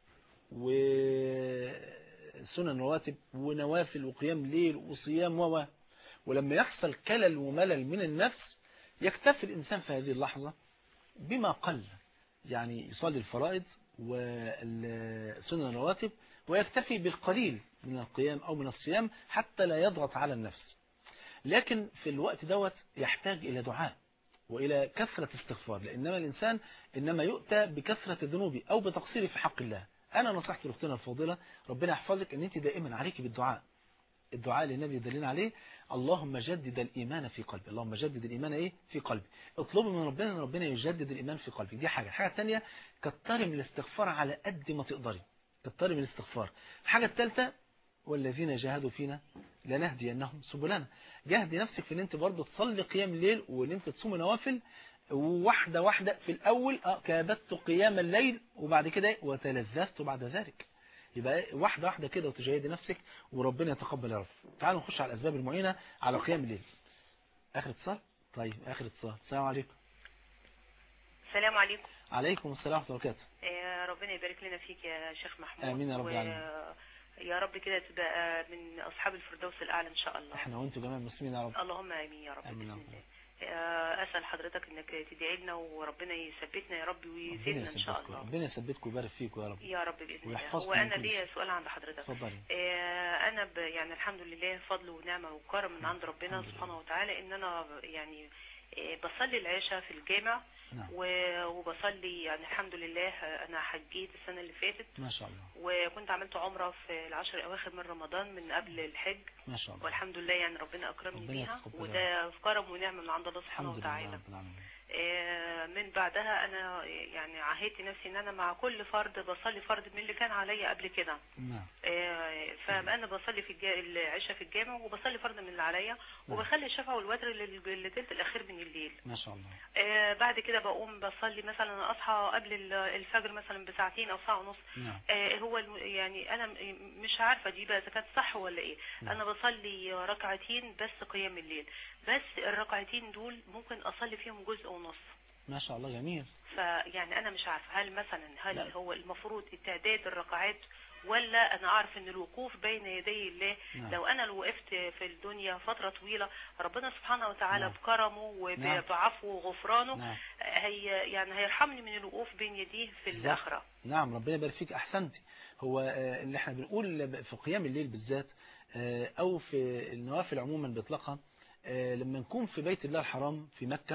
وسنن رواتب ونوافل وقيام ليل وصيام و ولما يحصل كلل وملل من النفس يكتفي الإنسان في هذه اللحظة بما قل يعني يصلي الفرائض والسنن الرواتب ويكتفي بالقليل من القيام أو من الصيام حتى لا يضغط على النفس لكن في الوقت دوت يحتاج إلى دعاء وإلى كثرة استغفار لأنما الإنسان إنما يؤتى بكثرة الذنوب أو بتقصيره في حق الله أنا نصحت لأختنا الفاضلة ربنا يحفظك أن أنت دائما عليك بالدعاء الدعاء اللي النبي دلنا عليه اللهم جدد الإيمان في قلبي اللهم جدد الإيمان إيه في قلبي اطلبي من ربنا أن ربنا يجدد الإيمان في قلبي دي حاجة الحاجة الثانية كتري من الاستغفار على قد ما تقدري كتري من الاستغفار الحاجة الثالثة والذين جاهدوا فينا لنهدينهم سبلنا جاهدي نفسك في ان انت برضه تصلي قيام الليل وان انت تصوم نوافل واحدة واحدة في الأول اه كابدت قيام الليل وبعد كده إيه؟ وتلذذت بعد ذلك يبقى إيه؟ واحدة واحدة كده وتجاهدي نفسك وربنا يتقبل يا رب تعالوا نخش على الأسباب المعينة على قيام الليل آخر اتصال طيب آخر اتصال السلام عليكم السلام عليكم عليكم السلام ورحمة الله وبركاته آه، ربنا يبارك لنا فيك يا شيخ محمود آمين يا رب و- العالمين. يا رب كده تبقى من أصحاب الفردوس الأعلى إن شاء الله احنا وانتوا جميع المسلمين يا رب اللهم آمين يا رب آمين يا بإذن رب. الله آه، أسأل حضرتك إنك تدعي لنا وربنا يثبتنا يا رب ربنا ويزيدنا إن شاء يثبتكم الله ربنا يثبتكم ويبارك فيكم يا رب يا رب بإذن الله ويحفظكم هو من أنا كل ليا شر. سؤال عند حضرتك اتفضلي آه، أنا ب يعني الحمد لله فضل ونعمة وكرم من عند ربنا الحمد لله. سبحانه وتعالى إن أنا يعني آه، بصلي العشاء في الجامع نعم و- وبصلي يعني الحمد لله آه، أنا حجيت السنة اللي فاتت ما شاء الله وكنت عملت عمرة في العشر الأواخر من رمضان من قبل الحج ما شاء الله والحمد لله يعني ربنا أكرمني ربنا بيها يتقبل وده في كرم ونعمة من عند الله سبحانه الحمد لله وتعالى رب العالمين آه، من بعدها أنا يعني عهدت نفسي إن أنا مع كل فرد بصلي فرد من اللي كان عليا قبل كده نعم آه، فأنا بصلي في الجا- العشاء في الجامع وبصلي فرد من اللي عليا وبخلي الشفع والوتر لل- للتلت الأخير من الليل ما شاء الله آه، بعد كده بقوم بصلي مثلا أصحى قبل ال- الفجر مثلا بساعتين أو ساعة ونص نعم آه، هو الم- يعني انا م- مش عارفه دي بقى اذا كانت صح ولا ايه نعم. انا بصلي ركعتين بس قيام الليل بس الركعتين دول ممكن اصلي فيهم جزء ونص ما شاء الله جميل فيعني انا مش عارفه هل مثلا هل لا. هو المفروض التعداد الركعات ولا انا اعرف ان الوقوف بين يدي الله نعم. لو انا لو وقفت في الدنيا فتره طويله ربنا سبحانه وتعالى نعم. بكرمه نعم. وبعفوه وغفرانه نعم هي يعني هيرحمني من الوقوف بين يديه في بالظبط. الاخره نعم ربنا يبارك فيك احسنتي هو آه، اللي احنا بنقول في قيام الليل بالذات آه، او في النوافل عموما باطلاقها آه، لما نكون في بيت الله الحرام في مكة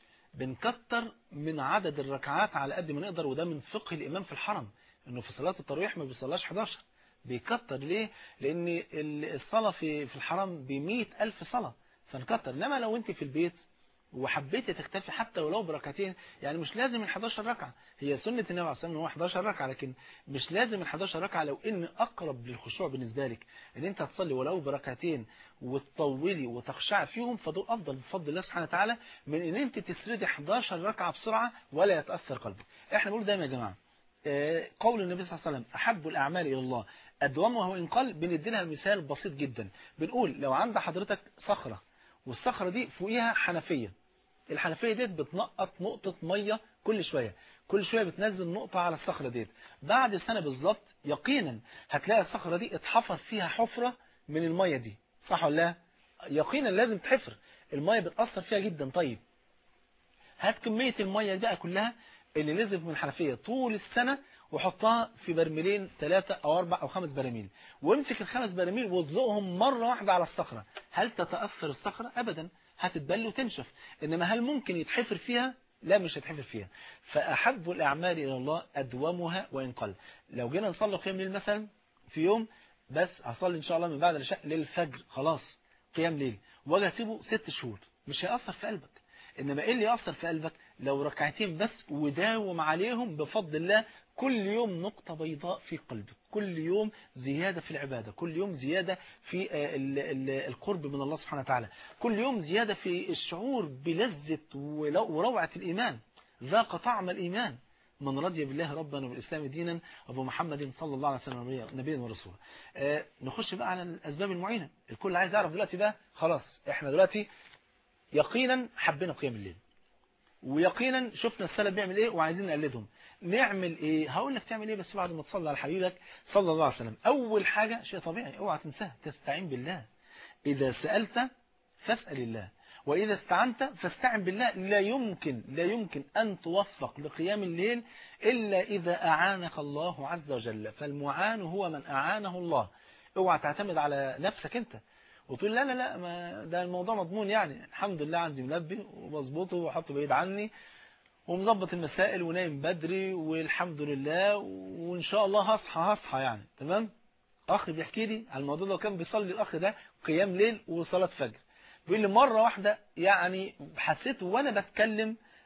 بنكتر من عدد الركعات على قد ما نقدر وده من فقه الامام في الحرم انه في صلاة التراويح ما بيصلاش 11 بيكتر ليه لان ال- الصلاة في في الحرم ب ألف صلاة فنكتر انما لو انت في البيت وحبيت تكتفي حتى ولو بركعتين يعني مش لازم ال 11 ركعة هي سنة النبي عليه الصلاة والسلام ان هو 11 ركعة لكن مش لازم ال 11 ركعة لو ان اقرب للخشوع بالنسبة لك ان انت تصلي ولو بركعتين وتطولي وتخشع فيهم فدول افضل بفضل الله سبحانه وتعالى من ان انت تسردي 11 ركعة بسرعة ولا يتأثر قلبك احنا بنقول دايما يا جماعة آه، قول النبي صلى الله عليه وسلم أحب الأعمال إلى الله أدومها وإن قل بندي لها مثال بسيط جدا بنقول لو عند حضرتك صخرة والصخرة دي فوقيها حنفية الحنفية ديت بتنقط نقطة مية كل شوية كل شوية بتنزل نقطة على الصخرة ديت بعد سنة بالظبط يقينا هتلاقي الصخرة دي اتحفر فيها حفرة من المية دي صح ولا لا يقينا لازم تحفر المية بتأثر فيها جدا طيب هات كمية المية دي بقى كلها اللي نزلت من الحنفية طول السنة وحطها في برميلين ثلاثة أو أربع أو خمس براميل وامسك الخمس براميل واطلقهم مرة واحدة على الصخرة هل تتأثر الصخرة؟ أبدا هتتبل وتنشف إنما هل ممكن يتحفر فيها؟ لا مش هتحفر فيها فأحب الأعمال إلى الله أدومها وإن قل لو جينا نصلي قيام ليل مثلا في يوم بس هصلي إن شاء الله من بعد العشاء للفجر خلاص قيام ليل واجي اسيبه ست شهور مش هيأثر في قلبك إنما إيه اللي يأثر في قلبك لو ركعتين بس وداوم عليهم بفضل الله كل يوم نقطة بيضاء في قلبك كل يوم زيادة في العبادة كل يوم زيادة في آه، ال- ال- القرب من الله سبحانه وتعالى كل يوم زيادة في الشعور بلذة ولو- وروعة الإيمان ذاق طعم الإيمان من رضي بالله ربا وبالإسلام دينا أبو محمد صلى الله عليه وسلم نبيا- نبيا ورسولا آه، نخش بقى على الأسباب المعينة الكل عايز يعرف دلوقتي بقى خلاص احنا دلوقتي يقينا حبينا قيام الليل ويقينا شفنا السلف بيعمل ايه وعايزين نقلدهم نعمل ايه هقول لك تعمل ايه بس بعد ما تصلي على حبيبك صلى الله عليه وسلم اول حاجة شيء طبيعي اوعى تنساها تستعين بالله اذا سألت فاسأل الله واذا استعنت فاستعن بالله لا يمكن لا يمكن ان توفق لقيام الليل الا اذا اعانك الله عز وجل فالمعان هو من اعانه الله اوعى تعتمد على نفسك انت وتقول لا لا لا ما ده الموضوع مضمون يعني الحمد لله عندي منبه وبظبطه واحطه بعيد عني ومظبط المسائل ونايم بدري والحمد لله وان شاء الله هصحى هصحى يعني تمام اخ بيحكي لي على الموضوع ده وكان بيصلي الاخ ده قيام ليل وصلاه فجر بيقول لي مره واحده يعني حسيت وانا بتكلم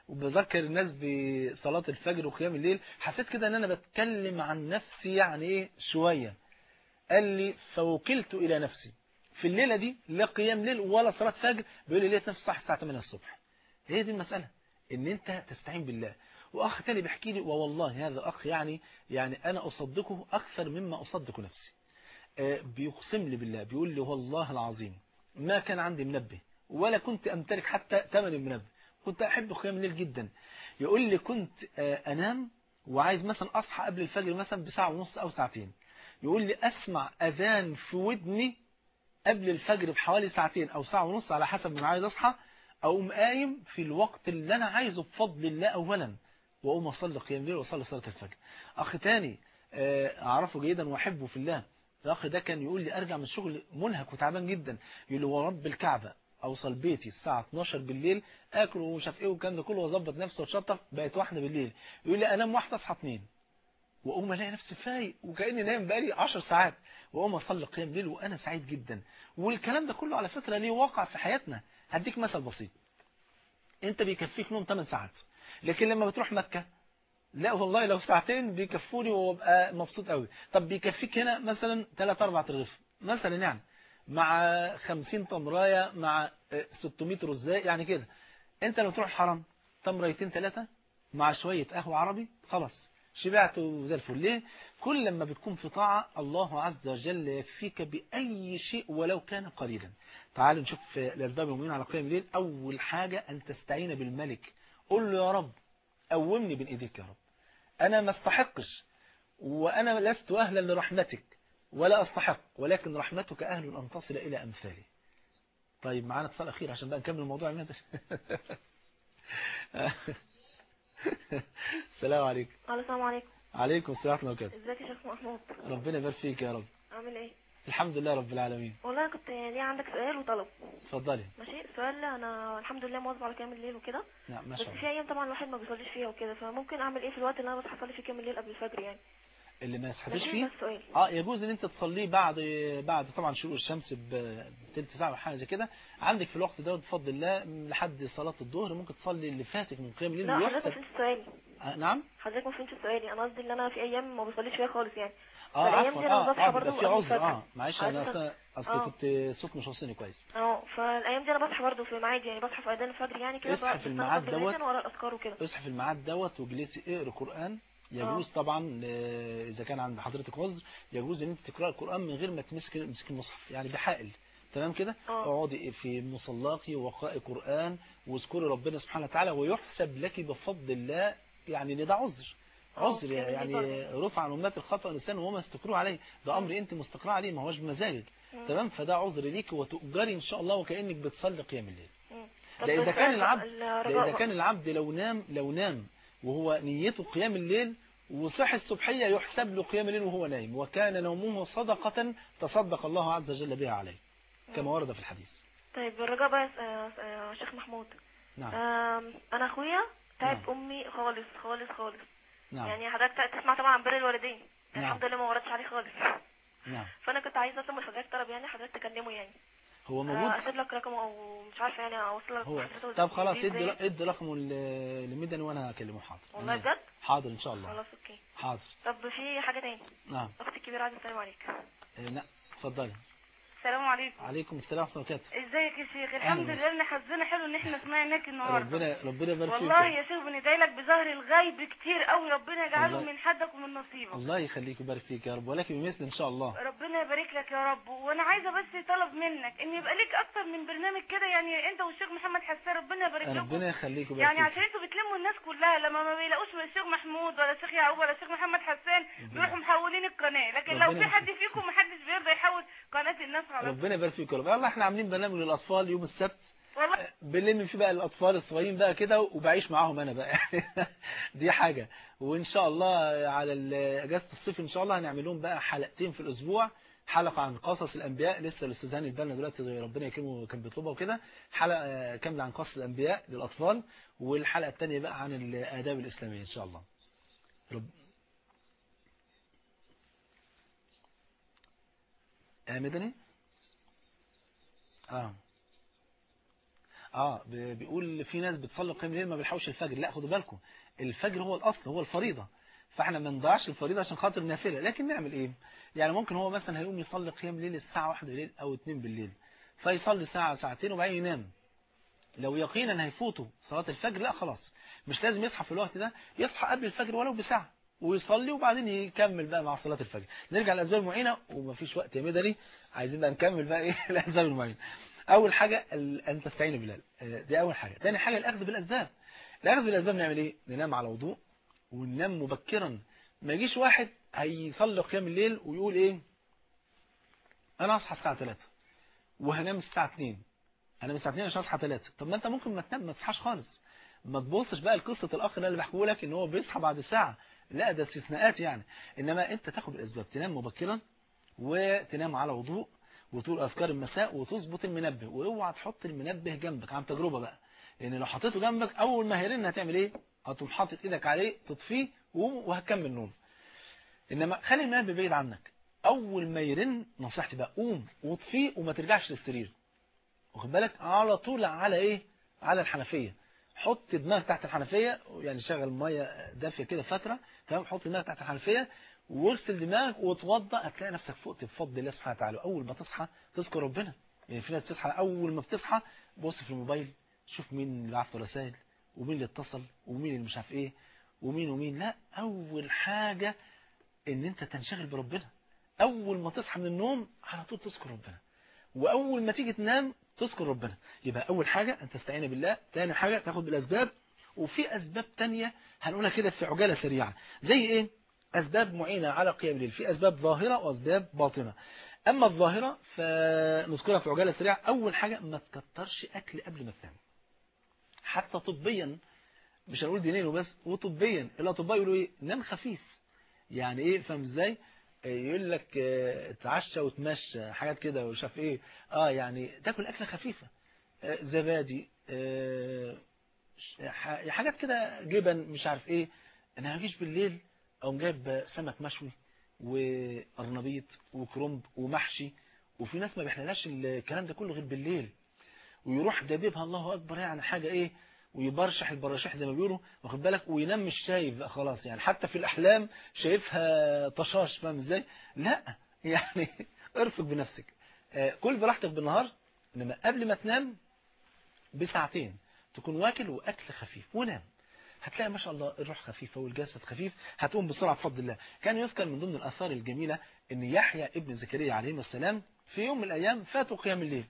وبذكر الناس بصلاة الفجر وقيام الليل حسيت كده ان انا بتكلم عن نفسي يعني ايه شوية قال لي فوكلت الى نفسي في الليلة دي لا قيام ليل ولا صلاة فجر بيقول لي لقيت نفسي صح الساعة 8 الصبح هي دي المسألة ان انت تستعين بالله واخ تاني بيحكي لي ووالله هذا اخ يعني يعني انا اصدقه اكثر مما اصدق نفسي آه، بيقسم لي بالله بيقول لي والله العظيم ما كان عندي منبه ولا كنت امتلك حتى ثمن المنبه كنت احب قيام الليل جدا يقول لي كنت آه، انام وعايز مثلا اصحى قبل الفجر مثلا بساعة ونص او ساعتين يقول لي اسمع اذان في ودني قبل الفجر بحوالي ساعتين او ساعة ونص على حسب ما أنا عايز اصحى اقوم قايم في الوقت اللي انا عايزه بفضل الله اولا واقوم اصلي قيام الليل واصلي صلاه الفجر اخ تاني آه، اعرفه جيدا واحبه في الله الاخ ده كان يقول لي ارجع من الشغل منهك وتعبان جدا يقول لي ورب الكعبه اوصل بيتي الساعه 12 بالليل اكل ومش عارف ايه والكلام ده كله واظبط نفسي واتشطف بقت واحده بالليل يقول لي انام واحده اصحى اثنين واقوم الاقي نفسي فايق وكاني نايم بقالي 10 ساعات واقوم اصلي قيام ليل وانا سعيد جدا والكلام ده كله على فكره ليه واقع في حياتنا هديك مثل بسيط انت بيكفيك نوم 8 ساعات لكن لما بتروح مكة لا والله لو ساعتين بيكفوني وابقى مبسوط قوي طب بيكفيك هنا مثلا 3 4 رغيف مثلا يعني مع 50 تمرايه مع آه، 600 رزاق يعني كده انت لو تروح الحرم تمريتين ثلاثه مع شويه قهوه عربي خلاص شبعت زي الفل ليه كل لما بتكون في طاعه الله عز وجل يكفيك باي شيء ولو كان قليلا تعالوا نشوف آه، الاسباب المؤمنين على قيام الليل اول حاجه ان تستعين بالملك قل له يا رب قومني بين ايديك يا رب انا ما استحقش وانا لست اهلا لرحمتك ولا استحق ولكن رحمتك اهل ان تصل الى امثالي طيب معانا اتصال اخير عشان بقى نكمل الموضوع يا مهندس. السلام عليكم الو السلام عليكم عليكم السلام ورحمه الله وبركاته ازيك يا شيخ محمود ربنا يبارك فيك يا رب عامل ايه الحمد لله رب العالمين والله كنت يعني عندك سؤال وطلب اتفضلي ماشي السؤال انا الحمد لله مواظبه على قيام الليل وكده نعم ما بس شاء الله في ايام طبعا الواحد ما بيصليش فيها وكده فممكن اعمل ايه في الوقت اللي انا بصحى اصلي فيه قيام الليل قبل الفجر يعني اللي ما يسحبش ماشي فيه بس سؤال اه يجوز ان انت تصليه بعد بعد طبعا شروق الشمس ب- بتلت ساعه او حاجه زي كده عندك في الوقت ده بفضل الله لحد صلاه الظهر ممكن تصلي اللي فاتك من قيام الليل لا حضرتك ما ويحسب فهمتش سؤالي آه نعم حضرتك ما فهمتش سؤالي انا قصدي ان انا في ايام ما بصليش فيها خالص يعني اه فالأيام عفوا دي أنا اه بصحى اه برضه بيبقى في قبل عذر الفجر. اه معلش انا حضرتك- اصلا اصل آه. كنت صوت مش واصلني كويس اه فالايام دي انا بصحى برضه في ميعاد يعني بصحى في اذان الفجر يعني كده اصحى بقى في بستنى الميعاد صلاة العشاء دوت. ورا الاذكار وكده اصحي في الميعاد دوت واجلسي اقري قران يجوز طبعا آه، اذا كان عند حضرتك عذر يجوز ان انت تقراي القران من غير ما تمسك تمسك المصحف يعني بحائل تمام كده اه. اقعدي في مصلاكي واقراي قران واذكري ربنا سبحانه وتعالى ويحسب لك بفضل الله يعني ان ده عذر اه، عذر كده دي يعني برضه. رفع عن امات الخطا والنسيان وما استكروا عليه ده امر انت مستقره عليه ما هوش بمزاجك مم. تمام فده عذر ليك وتؤجري ان شاء الله وكانك بتصلي قيام الليل مم. طب ده إذا بس كان أنا العبد الرجاء ده إذا بقى. كان العبد لو نام لو نام وهو نيته قيام الليل وصح الصبحية يحسب له قيام الليل وهو نايم وكان نومه صدقة تصدق الله عز وجل بها عليه كما ورد في الحديث طيب الرجاء بقى يا س- آه، آه، شيخ محمود نعم آم، انا اخويا تعب نعم. امي خالص خالص خالص نعم يعني حضرتك تسمع طبعا عن بر الوالدين نعم. الحمد لله ما وردش عليه خالص نعم فانا كنت عايزه اطلب من حضرتك طلب يعني حضرتك تكلمه يعني هو آه، موجود اسيب لك رقمه او مش عارفه يعني اوصل لك هو حضرته طب خلاص إزاي. ادي ادي رقمه ل- لمدني وانا هكلمه حاضر والله أنا- بجد حاضر ان شاء الله خلاص اوكي حاضر طب في حاجه تاني نعم اختي الكبيره عايزه تسلم عليك إيه، لا اتفضلي السلام عليكم عليكم السلام ورحمه الله وبركاته ازيك يا شيخ الحمد أهلا. لله ان حظنا حلو ان احنا سمعناك النهارده ربنا ربنا يبارك فيك والله يا شيخ بندعي لك بظهر الغيب كتير قوي ربنا يجعله والله. من حدك ومن نصيبك الله يخليك ويبارك فيك يا رب ولكن بمثل ان شاء الله ربنا يبارك لك يا رب وانا عايزه بس طلب منك ان يبقى ليك اكتر من برنامج كده يعني انت والشيخ محمد حسان ربنا يبارك لكم ربنا يخليك ويبارك يعني فيك عشان انتوا بتلموا الناس كلها لما ما بيلاقوش من الشيخ محمود ولا الشيخ يعقوب ولا الشيخ محمد حسان بيروحوا محولين القناه لكن لو ربنا في حد يخليك. فيكم محدش بيرضى يحول قناه الناس على طول. ربنا يبارك فيك يا رب يلا احنا عاملين برنامج للاطفال يوم السبت والله بنلم فيه بقى الاطفال الصغيرين بقى كده وبعيش معاهم انا بقى دي حاجه وان شاء الله على ال- اجازه الصيف ان شاء الله هنعمل لهم بقى حلقتين في الاسبوع حلقه عن قصص الانبياء لسه الاستاذ هاني البنا دلوقتي ربنا يكرمه كان بيطلبها وكده حلقه كامله عن قصص الانبياء للاطفال والحلقه الثانيه بقى عن الاداب الاسلاميه ان شاء الله رب آه مدني اه اه ب- بيقول في ناس بتصلي قيام الليل ما بيلحقوش الفجر لا خدوا بالكم الفجر هو الاصل هو الفريضه فاحنا ما نضيعش الفريضه عشان خاطر النافله لكن نعمل ايه يعني ممكن هو مثلا هيقوم يصلي قيام الليل الساعه 1 بالليل او 2 بالليل فيصلي ساعه ساعتين وبعدين ينام لو يقينا هيفوته صلاه الفجر لا خلاص مش لازم يصحى في الوقت ده يصحى قبل الفجر ولو بساعه ويصلي وبعدين يكمل بقى مع صلاه الفجر نرجع للاسباب المعينه ومفيش وقت يا مدني عايزين بقى نكمل بقى ايه الاسباب المعينه اول حاجه ال- ان تستعين بالله آه، دي اول حاجه ثاني حاجه الاخذ بالاسباب الاخذ بالاسباب نعمل ايه ننام على وضوء وننام مبكرا ما يجيش واحد هيصلي قيام الليل ويقول ايه انا اصحى الساعه 3 وهنام الساعه 2 هنام الساعه 2 عشان اصحى 3 طب ما انت ممكن ما تنام ما تصحاش خالص ما تبصش بقى لقصه الاخ ده اللي بحكيه لك ان هو بيصحى بعد ساعه لا ده استثناءات يعني انما انت تاخد الاسباب تنام مبكرا وتنام على وضوء وتقول اذكار المساء وتظبط المنبه واوعى تحط المنبه جنبك عن تجربه بقى لان لو حطيته جنبك اول ما هيرن هتعمل ايه هتقوم حاطط ايدك عليه تطفيه وقوم وهتكمل نوم انما خلي المنبه بعيد عنك اول ما يرن نصيحتي بقى قوم واطفيه وما ترجعش للسرير واخد بالك على طول على ايه على الحنفيه حط دماغك تحت الحنفيه يعني شغل ميه دافيه كده فتره تمام حط دماغك تحت الحنفيه واغسل دماغك وتوضى هتلاقي نفسك فقت بفضل الله سبحانه وتعالى اول ما تصحى تذكر ربنا يعني في ناس بتصحى اول ما بتصحى بص في الموبايل شوف مين اللي بعت رسائل ومين اللي اتصل ومين اللي مش عارف ايه ومين ومين لا اول حاجه ان انت تنشغل بربنا اول ما تصحى من النوم على طول تذكر ربنا واول ما تيجي تنام تذكر ربنا يبقى اول حاجه ان تستعين بالله ثاني حاجه تاخد بالاسباب وفي اسباب تانية هنقولها كده في عجاله سريعه زي ايه اسباب معينه على قيام الليل في اسباب ظاهره واسباب باطنه اما الظاهره فنذكرها في عجاله سريعه اول حاجه ما تكترش اكل قبل ما تنام حتى طبيا مش هنقول دينيا وبس وطبيا الاطباء يقولوا ايه نام خفيف يعني ايه فاهم ازاي يقول لك آه، اتعشى وتمشى حاجات كده ومش عارف ايه اه يعني تاكل اكله خفيفه آه، زبادي آه، ش- ح- حاجات كده جبن مش عارف ايه انا هجيش بالليل اقوم جايب سمك مشوي وقرنبيط وكرنب ومحشي وفي ناس ما بيحللاش الكلام ده كله غير بالليل ويروح دبيبها الله اكبر يعني حاجه ايه ويبرشح البراشيح زي ما بيقولوا واخد بالك وينام مش شايف بقى خلاص يعني حتى في الاحلام شايفها طشاش فاهم ازاي لا يعني ارفق بنفسك آه، كل براحتك بالنهار انما قبل ما تنام بساعتين تكون واكل واكل خفيف ونام هتلاقي ما شاء الله الروح خفيفة والجسد خفيف هتقوم بسرعة بفضل الله كان يذكر من ضمن الآثار الجميلة أن يحيى ابن زكريا عليه السلام في يوم من الأيام فاتوا قيام الليل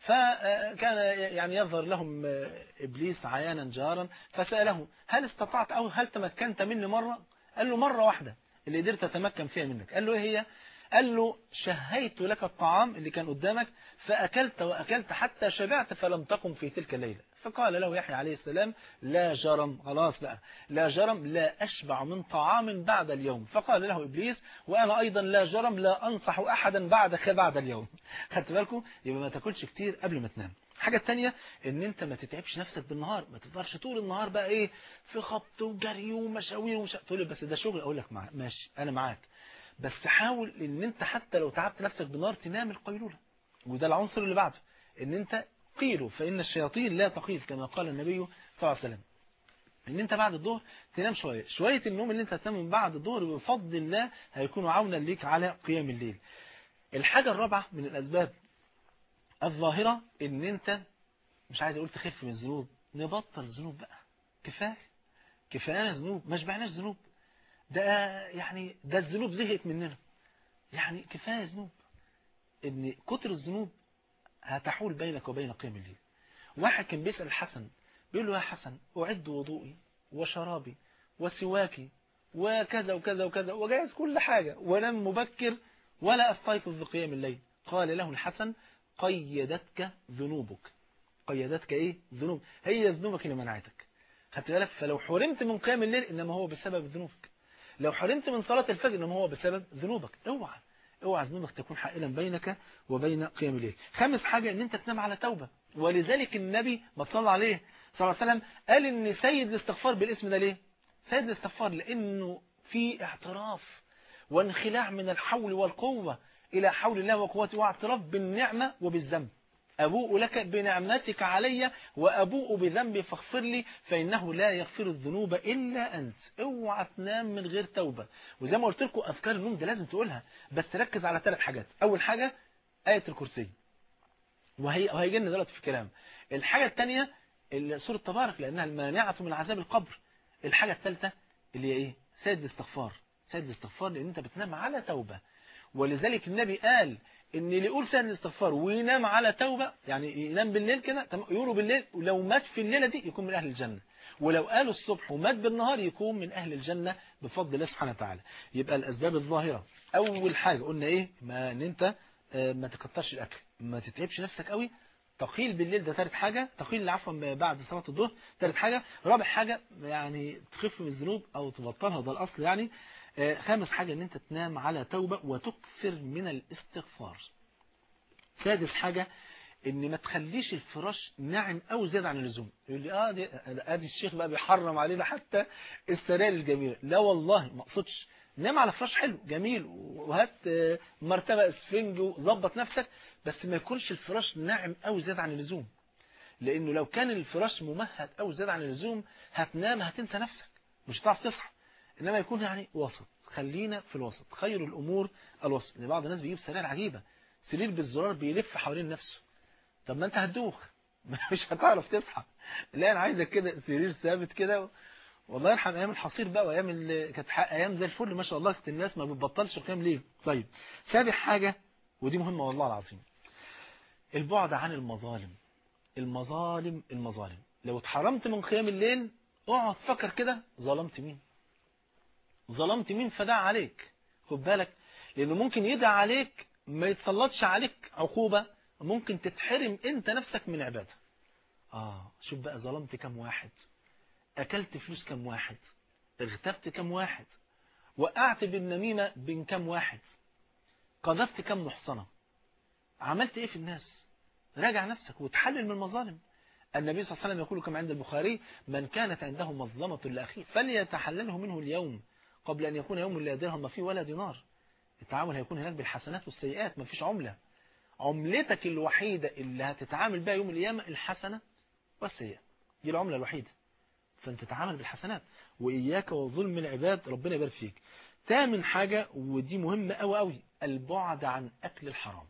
فكان يعني يظهر لهم إبليس عيانا جارا فسأله هل استطعت أو هل تمكنت مني مرة قال له مرة واحدة اللي قدرت أتمكن فيها منك قال له إيه هي قال له شهيت لك الطعام اللي كان قدامك فأكلت وأكلت حتى شبعت فلم تقم في تلك الليلة فقال له يحيى عليه السلام لا جرم خلاص بقى لا جرم لا أشبع من طعام بعد اليوم فقال له إبليس وأنا أيضا لا جرم لا أنصح أحدا بعدك بعد اليوم خدت بالكم يبقى ما تاكلش كتير قبل ما تنام الحاجة الثانية ان انت ما تتعبش نفسك بالنهار ما تفضلش طول النهار بقى ايه في خبط وجري ومشاوير ومش تقول لي بس ده شغل اقول لك مع... ماشي انا معاك بس حاول ان انت حتى لو تعبت نفسك بالنهار تنام القيلولة وده العنصر اللي بعده ان انت قيلوا فان الشياطين لا تقيل كما قال النبي صلى الله عليه وسلم ان انت بعد الظهر تنام شوية شوية النوم اللي انت هتنام من بعد الظهر بفضل الله هيكون عونا ليك على قيام الليل الحاجة الرابعة من الاسباب الظاهرة ان انت مش عايز اقول تخف من الذنوب نبطل ذنوب بقى كفايه كفايه ذنوب ما شبعناش ذنوب ده يعني ده الذنوب زهقت مننا يعني كفايه ذنوب ان كتر الذنوب هتحول بينك وبين قيام الليل واحد كان بيسأل الحسن بيقول له يا حسن أعد وضوئي وشرابي وسواكي وكذا وكذا وكذا وجايز كل حاجة ونام مبكر ولا أستيقظ بقيام الليل قال له الحسن قيدتك ذنوبك قيدتك ايه ذنوب هي ذنوبك اللي منعتك خدت بالك فلو حرمت من قيام الليل انما هو بسبب ذنوبك لو حرمت من صلاة الفجر انما هو بسبب ذنوبك اوعى اوعى ذنوبك تكون حائلا بينك وبين قيام الليل خامس حاجة ان انت تنام على توبة ولذلك النبي ما صلى عليه صلى الله عليه وسلم قال ان سيد الاستغفار بالاسم ده ليه سيد الاستغفار لانه في اعتراف وانخلاع من الحول والقوة الى حول الله وقوته واعتراف بالنعمة وبالذنب أبوء لك بنعمتك علي وأبوء بذنبي فاغفر لي فإنه لا يغفر الذنوب إلا أنت اوعى تنام من غير توبة وزي ما قلت لكم أذكار النوم ده لازم تقولها بس ركز على ثلاث حاجات أول حاجة آية الكرسي وهي وهيجي لنا دلوقتي في الكلام الحاجة الثانية سورة تبارك لأنها المانعة من عذاب القبر الحاجة الثالثة اللي هي إيه سيد الاستغفار سيد الاستغفار لأن أنت بتنام على توبة ولذلك النبي قال ان اللي يقول سيد الاستغفار وينام على توبة يعني ينام بالليل كده يقولوا بالليل ولو مات في الليلة دي يكون من أهل الجنة ولو قالوا الصبح ومات بالنهار يكون من أهل الجنة بفضل الله سبحانه وتعالى يبقى الأسباب الظاهرة أول حاجة قلنا إيه ما ان أنت ما تكترش الأكل ما تتعبش نفسك قوي تقيل بالليل ده ثالث حاجة تقيل عفوا بعد صلاة الظهر ثالث حاجة رابع حاجة يعني تخف من الذنوب أو تبطلها ده الأصل يعني خامس حاجة ان انت تنام على توبة وتكثر من الاستغفار سادس حاجة ان ما تخليش الفراش ناعم او زيادة عن اللزوم يقول لي اه دي ادي الشيخ بقى بيحرم علينا حتى السراير الجميلة لا والله ما اقصدش نام على فراش حلو جميل وهات مرتبة اسفنج وظبط نفسك بس ما يكونش الفراش ناعم او زيادة عن اللزوم لانه لو كان الفراش ممهد او زيادة عن اللزوم هتنام هتنسى نفسك مش هتعرف تصحى إنما يكون يعني وسط خلينا في الوسط خير الأمور الوسط لأن بعض الناس بيجيب سرير عجيبة سرير بالزرار بيلف حوالين نفسه طب ما أنت هتدوخ مش هتعرف تصحى لا أنا عايزك كده سرير ثابت كده والله يرحم أيام الحصير بقى وأيام اللي كانت أيام زي الفل ما شاء الله كانت الناس ما بتبطلش قيام ليه طيب سابع حاجة ودي مهمة والله العظيم البعد عن المظالم المظالم المظالم لو اتحرمت من قيام الليل اقعد فكر كده ظلمت مين ظلمت مين فدع عليك خد بالك لانه ممكن يدعى عليك ما يتسلطش عليك عقوبة ممكن تتحرم انت نفسك من عبادة اه شوف بقى ظلمت كم واحد اكلت فلوس كم واحد اغتبت كم واحد وقعت بالنميمة بين كم واحد قذفت كم محصنة عملت ايه في الناس راجع نفسك وتحلل من المظالم النبي صلى الله عليه وسلم يقول كما عند البخاري من كانت عنده مظلمة لأخيه فليتحلله منه اليوم قبل أن يكون يوم لا درهم فيه ولا دينار التعامل هيكون هناك بالحسنات والسيئات ما فيش عملة عملتك الوحيدة اللي هتتعامل بها يوم القيامة الحسنة والسيئة دي العملة الوحيدة فانت تتعامل بالحسنات وإياك وظلم العباد ربنا يبارك فيك تامن حاجة ودي مهمة قوي قوي البعد عن أكل الحرام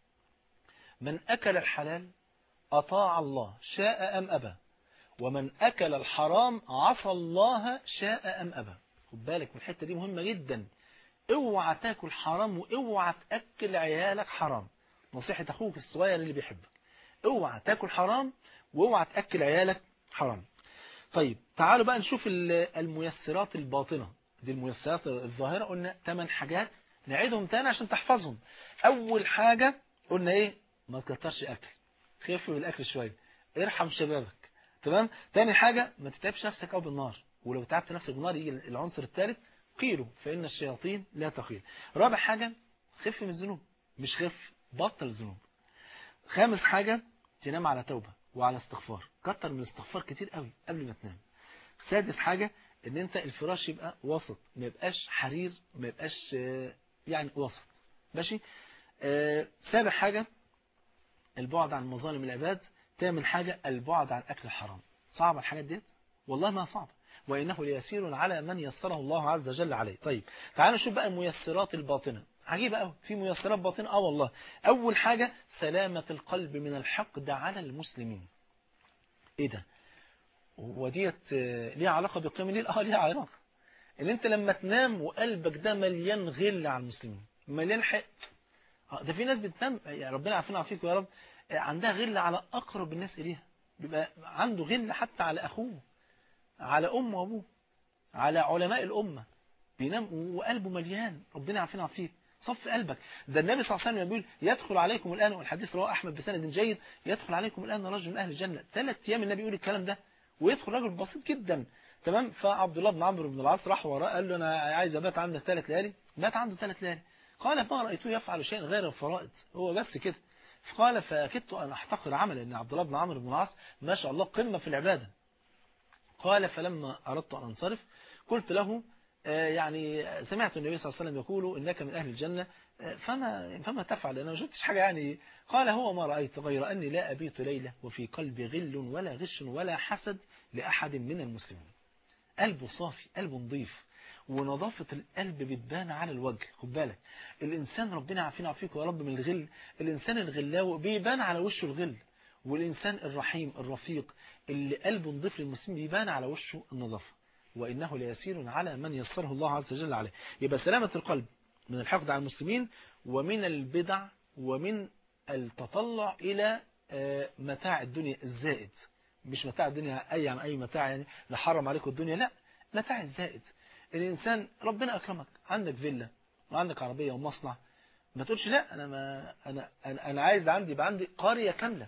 من أكل الحلال أطاع الله شاء أم أبى ومن أكل الحرام عصى الله شاء أم أبى خد بالك من الحتة دي مهمة جدا اوعى تاكل حرام واوعى تأكل عيالك حرام نصيحة أخوك الصغير اللي بيحبك اوعى تاكل حرام واوعى تأكل عيالك حرام طيب تعالوا بقى نشوف الميسرات الباطنة دي الميسرات الظاهرة قلنا 8 حاجات نعيدهم تاني عشان تحفظهم أول حاجة قلنا إيه ما تكترش أكل خف من الأكل شوية ارحم شبابك تمام تاني حاجة ما تتعبش نفسك أو بالنار ولو تعبت نفسك بالنار يجي العنصر الثالث قيلوا فإن الشياطين لا تقيل رابع حاجة خف من الذنوب مش خف بطل الذنوب خامس حاجة تنام على توبة وعلى استغفار كتر من الاستغفار كتير قوي قبل ما تنام سادس حاجة ان انت الفراش يبقى وسط ما يبقاش حرير ما يبقاش يعني وسط ماشي سابع حاجة البعد عن مظالم العباد تامن حاجة البعد عن أكل الحرام صعبة الحاجات دي والله ما صعبة وإنه ليسير على من يسره الله عز وجل عليه طيب تعالوا نشوف بقى الميسرات الباطنة عجيبة قوي في ميسرات باطنة اه والله أول حاجة سلامة القلب من الحقد على المسلمين ايه ده وديت ليها علاقة بقيام الليل اه ليها علاقة ان انت لما تنام وقلبك ده مليان غل على المسلمين مليان حقد ده في ناس بتنام يعني ربنا عافينا وعافيك يا رب عندها غل على أقرب الناس إليها بيبقى عنده غل حتى على أخوه على أمه وأبوه على علماء الأمة بينام وقلبه مليان ربنا عافينا وعافيك صف قلبك ده النبي صلى الله عليه وسلم بيقول يدخل عليكم الآن والحديث رواه أحمد بسند جيد يدخل عليكم الآن رجل من أهل الجنة ثلاث أيام النبي يقول الكلام ده ويدخل رجل بسيط جدا تمام فعبد الله بن عمرو بن العاص راح وراه قال له أنا عايز أبات عندك ثلاث ليالي بات عنده ثلاث ليالي قال ما رأيته يفعل شيئا غير الفرائض هو بس كده قال فكدت أن أحتقر عمل أن عبد الله بن عمرو بن العاص ما شاء الله قمة في العبادة قال فلما أردت أن أنصرف قلت له يعني سمعت النبي صلى الله عليه وسلم يقول إنك من أهل الجنة فما فما تفعل انا ما شفتش حاجه يعني قال هو ما رايت غير اني لا ابيت ليله وفي قلبي غل ولا غش ولا حسد لاحد من المسلمين قلبه صافي قلبه نظيف ونظافة القلب بتبان على الوجه خد بالك الإنسان ربنا عافينا وعافيك يا رب من الغل الإنسان الغلاوي بيبان على وشه الغل والإنسان الرحيم الرفيق اللي قلبه نظيف للمسلم بيبان على وشه النظافة وإنه ليسير على من يسره الله عز وجل عليه يبقى سلامة القلب من الحقد على المسلمين ومن البدع ومن التطلع إلى متاع الدنيا الزائد مش متاع الدنيا أي عن أي متاع يعني نحرم عليكم الدنيا لا متاع الزائد الإنسان ربنا أكرمك عندك فيلا وعندك عربية ومصنع ما تقولش لا أنا, ما أنا, أنا, أنا عايز عندي يبقى عندي قرية كاملة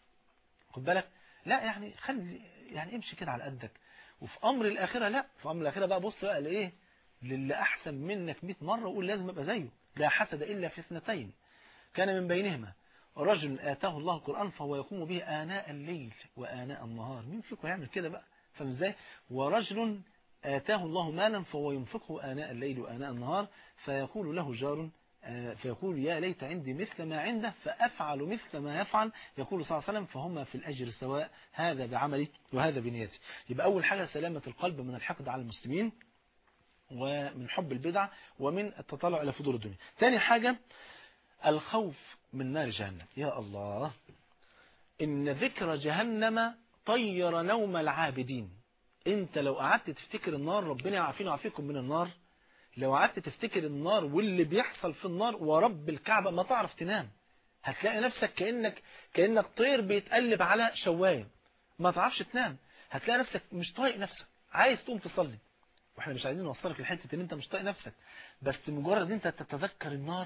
خد بالك لا يعني خلي يعني امشي كده على قدك وفي أمر الآخرة لا في أمر الآخرة بقى بص بقى لإيه للي أحسن منك 100 مرة وقول لازم أبقى زيه لا حسد إلا في اثنتين كان من بينهما رجل آتاه الله القرآن فهو يقوم به آناء الليل وآناء النهار مين فيكم يعمل كده بقى فاهم ازاي ورجل آتاه الله مالا فهو ينفقه آناء الليل وآناء النهار فيقول له جار فيقول يا ليت عندي مثل ما عنده فأفعل مثل ما يفعل يقول صلى الله عليه وسلم فهما في الأجر سواء هذا بعملي وهذا بنيتي يبقى أول حاجة سلامة القلب من الحقد على المسلمين ومن حب البدع ومن التطلع إلى فضول الدنيا ثاني حاجة الخوف من نار جهنم يا الله إن ذكر جهنم طير نوم العابدين انت لو قعدت تفتكر النار ربنا يعافينا ويعافيكم من النار لو قعدت تفتكر النار واللي بيحصل في النار ورب الكعبة ما تعرف تنام هتلاقي نفسك كأنك كأنك طير بيتقلب على شواية ما تعرفش تنام هتلاقي نفسك مش طايق نفسك عايز تقوم تصلي واحنا مش عايزين نوصلك لحته ان انت مش طايق نفسك بس مجرد انت تتذكر النار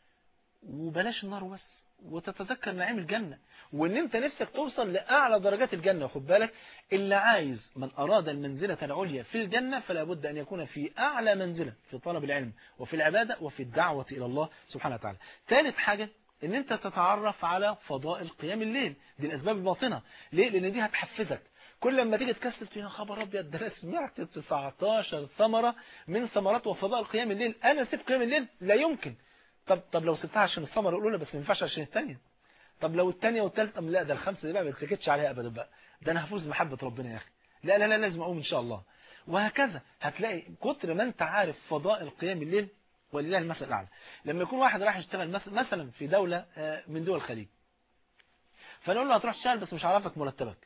وبلاش النار بس وتتذكر نعيم الجنة وان انت نفسك توصل لأعلى درجات الجنة خد بالك اللي عايز من أراد المنزلة العليا في الجنة فلا بد أن يكون في أعلى منزلة في طلب العلم وفي العبادة وفي الدعوة إلى الله سبحانه وتعالى ثالث حاجة ان انت تتعرف على فضائل قيام الليل دي الأسباب الباطنة ليه؟ لأن دي هتحفزك كل لما تيجي تكسب فيها خبر ابيض ده انا سمعت 19 ثمرة من ثمرات وفضائل قيام الليل انا سيب قيام الليل لا يمكن طب طب لو سبتها عشان الثمره الاولى بس ما ينفعش عشان الثانيه طب لو الثانيه والثالثه لا ده الخمسه دي بقى ما تسكتش عليها ابدا بقى ده انا هفوز بمحبه ربنا يا اخي لا لا لا لازم اقوم ان شاء الله وهكذا هتلاقي كتر ما انت عارف فضائل قيام الليل ولله المثل الاعلى لما يكون واحد رايح يشتغل مثلا في دوله من دول الخليج فنقول له هتروح تشتغل بس مش هعرفك مرتبك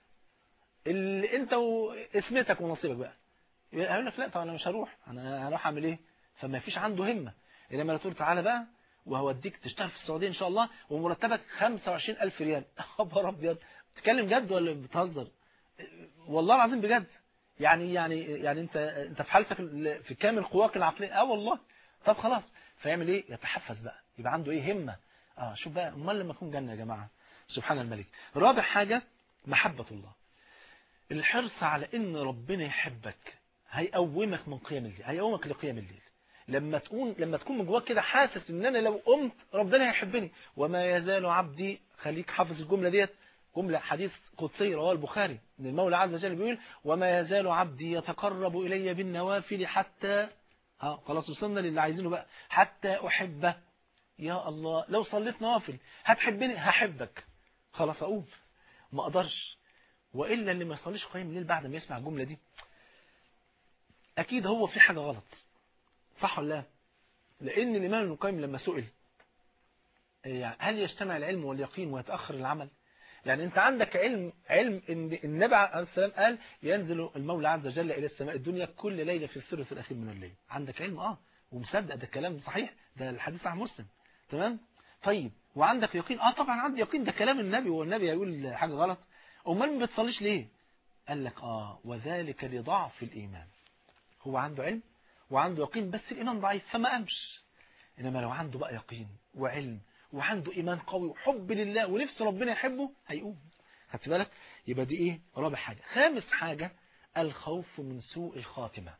اللي انت واسمتك ونصيبك بقى يقول لك لا طب انا مش هروح انا هروح اعمل ايه فما فيش عنده همه انما لو تقول تعالى بقى وهوديك تشتغل في السعوديه ان شاء الله ومرتبك 25000 ريال خبر ابيض بتتكلم جد ولا بتهزر والله العظيم بجد يعني يعني يعني انت انت في حالتك في كامل قواك العقليه اه والله طب خلاص فيعمل ايه يتحفز بقى يبقى عنده ايه همه اه شوف بقى امال لما يكون جنه يا جماعه سبحان الملك رابع حاجه محبه الله الحرص على ان ربنا يحبك هيقومك من قيام الليل هيقومك لقيام الليل لما تكون لما تكون من جواك كده حاسس ان انا لو قمت ربنا هيحبني وما يزال عبدي خليك حافظ الجمله ديت جمله حديث قدسي رواه البخاري ان المولى عز وجل بيقول وما يزال عبدي يتقرب الي بالنوافل حتى ها خلاص وصلنا للي عايزينه بقى حتى احبه يا الله لو صليت نوافل هتحبني هحبك خلاص اقوم ما اقدرش والا اللي ما يصليش قيام الليل بعد ما يسمع الجمله دي اكيد هو في حاجه غلط صح ولا لا لان الامام ابن القيم لما سئل يعني هل يجتمع العلم واليقين ويتاخر العمل يعني انت عندك علم علم ان النبي عليه السلام قال ينزل المولى عز وجل الى السماء الدنيا كل ليله في الثلث الاخير من الليل عندك علم اه ومصدق ده الكلام صحيح ده الحديث صحيح مسلم تمام طيب وعندك يقين اه طبعا عندي يقين ده كلام النبي والنبي هيقول حاجه غلط امال ما بتصليش ليه قال لك اه وذلك لضعف الايمان هو عنده علم وعنده يقين بس الإيمان ضعيف فما قامش إنما لو عنده بقى يقين وعلم وعنده إيمان قوي وحب لله ونفس ربنا يحبه هيقوم خدت بالك يبقى دي إيه رابع حاجة خامس حاجة الخوف من سوء الخاتمة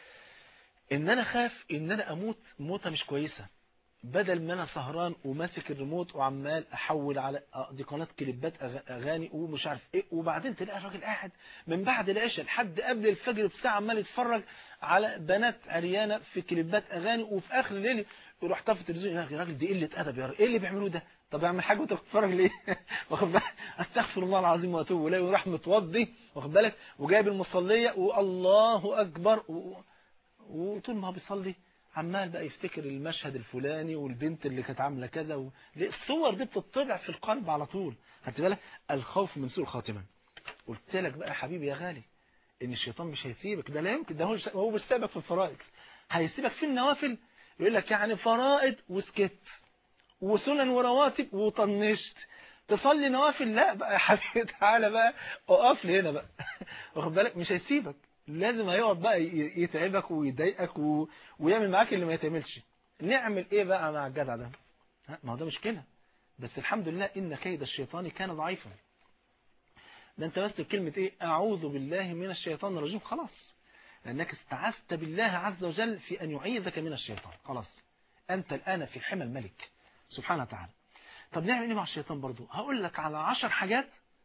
إن أنا خاف إن أنا أموت موتة مش كويسة بدل ما أنا سهران وماسك الريموت وعمال أحول على دي قناة كليبات أغاني ومش عارف إيه وبعدين تلاقي الراجل قاعد من بعد العشاء لحد قبل الفجر بساعة عمال يتفرج على بنات عريانة في كليبات أغاني وفي آخر الليل يروح طافي التلفزيون يا راجل دي قله ادب يا راجل ايه اللي بيعملوه ده طب اعمل حاجه وانت بتتفرج ليه واخد بالك استغفر الله العظيم واتوب اليه ويروح متوضي واخد بالك وجايب المصليه والله اكبر و... وطول ما هو بيصلي عمال بقى يفتكر المشهد الفلاني والبنت اللي كانت عامله كذا و... الصور دي بتطبع في القلب على طول خدت بالك الخوف من سوء الخاتمه قلت لك بقى يا حبيبي يا غالي ان الشيطان مش هيسيبك ده لا يمكن ده هو هو مش سابك في الفرائض هيسيبك في النوافل يقول لك يعني فرائض وسكت وسنن ورواتب وطنشت تصلي نوافل لا بقى يا حبيبي تعالى بقى اقف لي هنا بقى واخد بالك مش هيسيبك لازم هيقعد بقى يتعبك ويضايقك و... ويعمل معاك اللي ما يتعملش نعمل ايه بقى مع الجدع ده ها ما هو ده مشكله بس الحمد لله ان كيد الشيطان كان ضعيفا ده انت بس بكلمه ايه اعوذ بالله من الشيطان الرجيم خلاص لانك استعذت بالله عز وجل في ان يعيذك من الشيطان خلاص انت الان في حمى الملك سبحانه وتعالى طب نعمل ايه مع الشيطان برضو هقول لك على عشر حاجات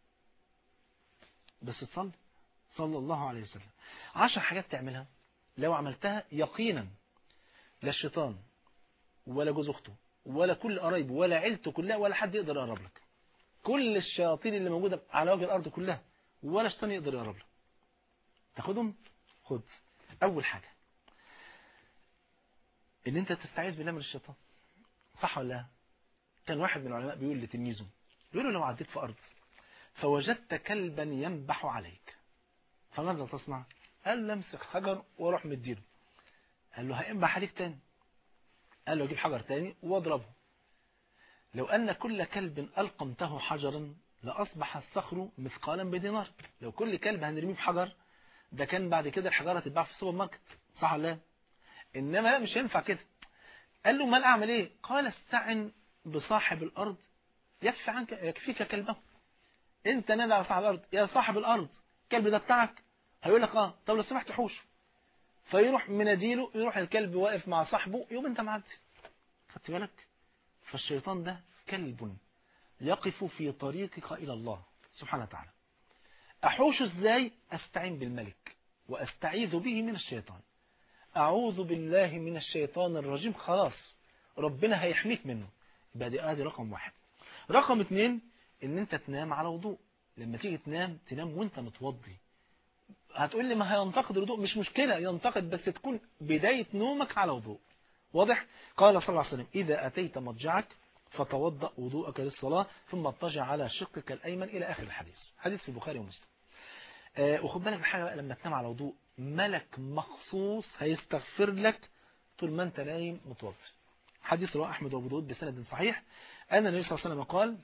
بس تصلي صلى الله عليه وسلم عشر حاجات تعملها لو عملتها يقينا لا الشيطان ولا جوز اخته ولا كل قرايبه ولا عيلته كلها ولا حد يقدر يقرب لك كل الشياطين اللي موجودة على وجه الأرض كلها ولا شيطان يقدر يقرب لك تاخدهم خد أول حاجة ان انت تستعيذ بالله من الشيطان صح ولا لا كان واحد من العلماء بيقول لتلميذه بيقول له لو عديت في أرض فوجدت كلبا ينبح عليك فماذا تصنع قال له امسك حجر واروح مديله قال له هينبح عليك تاني قال له اجيب حجر تاني واضربه لو أن كل كلب ألقمته حجرا لأصبح الصخر مثقالا بدينار لو كل كلب هنرميه بحجر ده كان بعد كده الحجارة تتباع في السوبر ماركت صح ولا لا إنما لا مش ينفع كده قال له ما أعمل إيه قال استعن بصاحب الأرض يكفي عنك يكفيك كلبه انت نادى على صاحب الأرض يا صاحب الأرض الكلب ده بتاعك هيقول لك اه طب لو سمحت حوشه فيروح مناديله يروح الكلب واقف مع صاحبه يوم انت معدي خدت بالك فالشيطان ده كلب يقف في طريقك إلى الله سبحانه وتعالى أحوش ازاي أستعين بالملك وأستعيذ به من الشيطان أعوذ بالله من الشيطان الرجيم خلاص ربنا هيحميك منه يبقى دي ادي رقم واحد رقم اتنين ان انت تنام على وضوء لما تيجي تنام تنام وانت متوضي هتقول لي ما هينتقد الوضوء مش مشكلة ينتقد بس تكون بداية نومك على وضوء واضح قال صلى الله عليه وسلم إذا أتيت مضجعك فتوضأ وضوءك للصلاة ثم اضطجع على شقك الأيمن إلى آخر الحديث حديث في البخاري ومسلم آه وخد بالك من حاجة بقى لما تنام على وضوء ملك مخصوص هيستغفر لك طول ما انت نايم متوضي حديث رواه أحمد وابو داود بسند صحيح أن النبي صلى الله عليه وسلم قال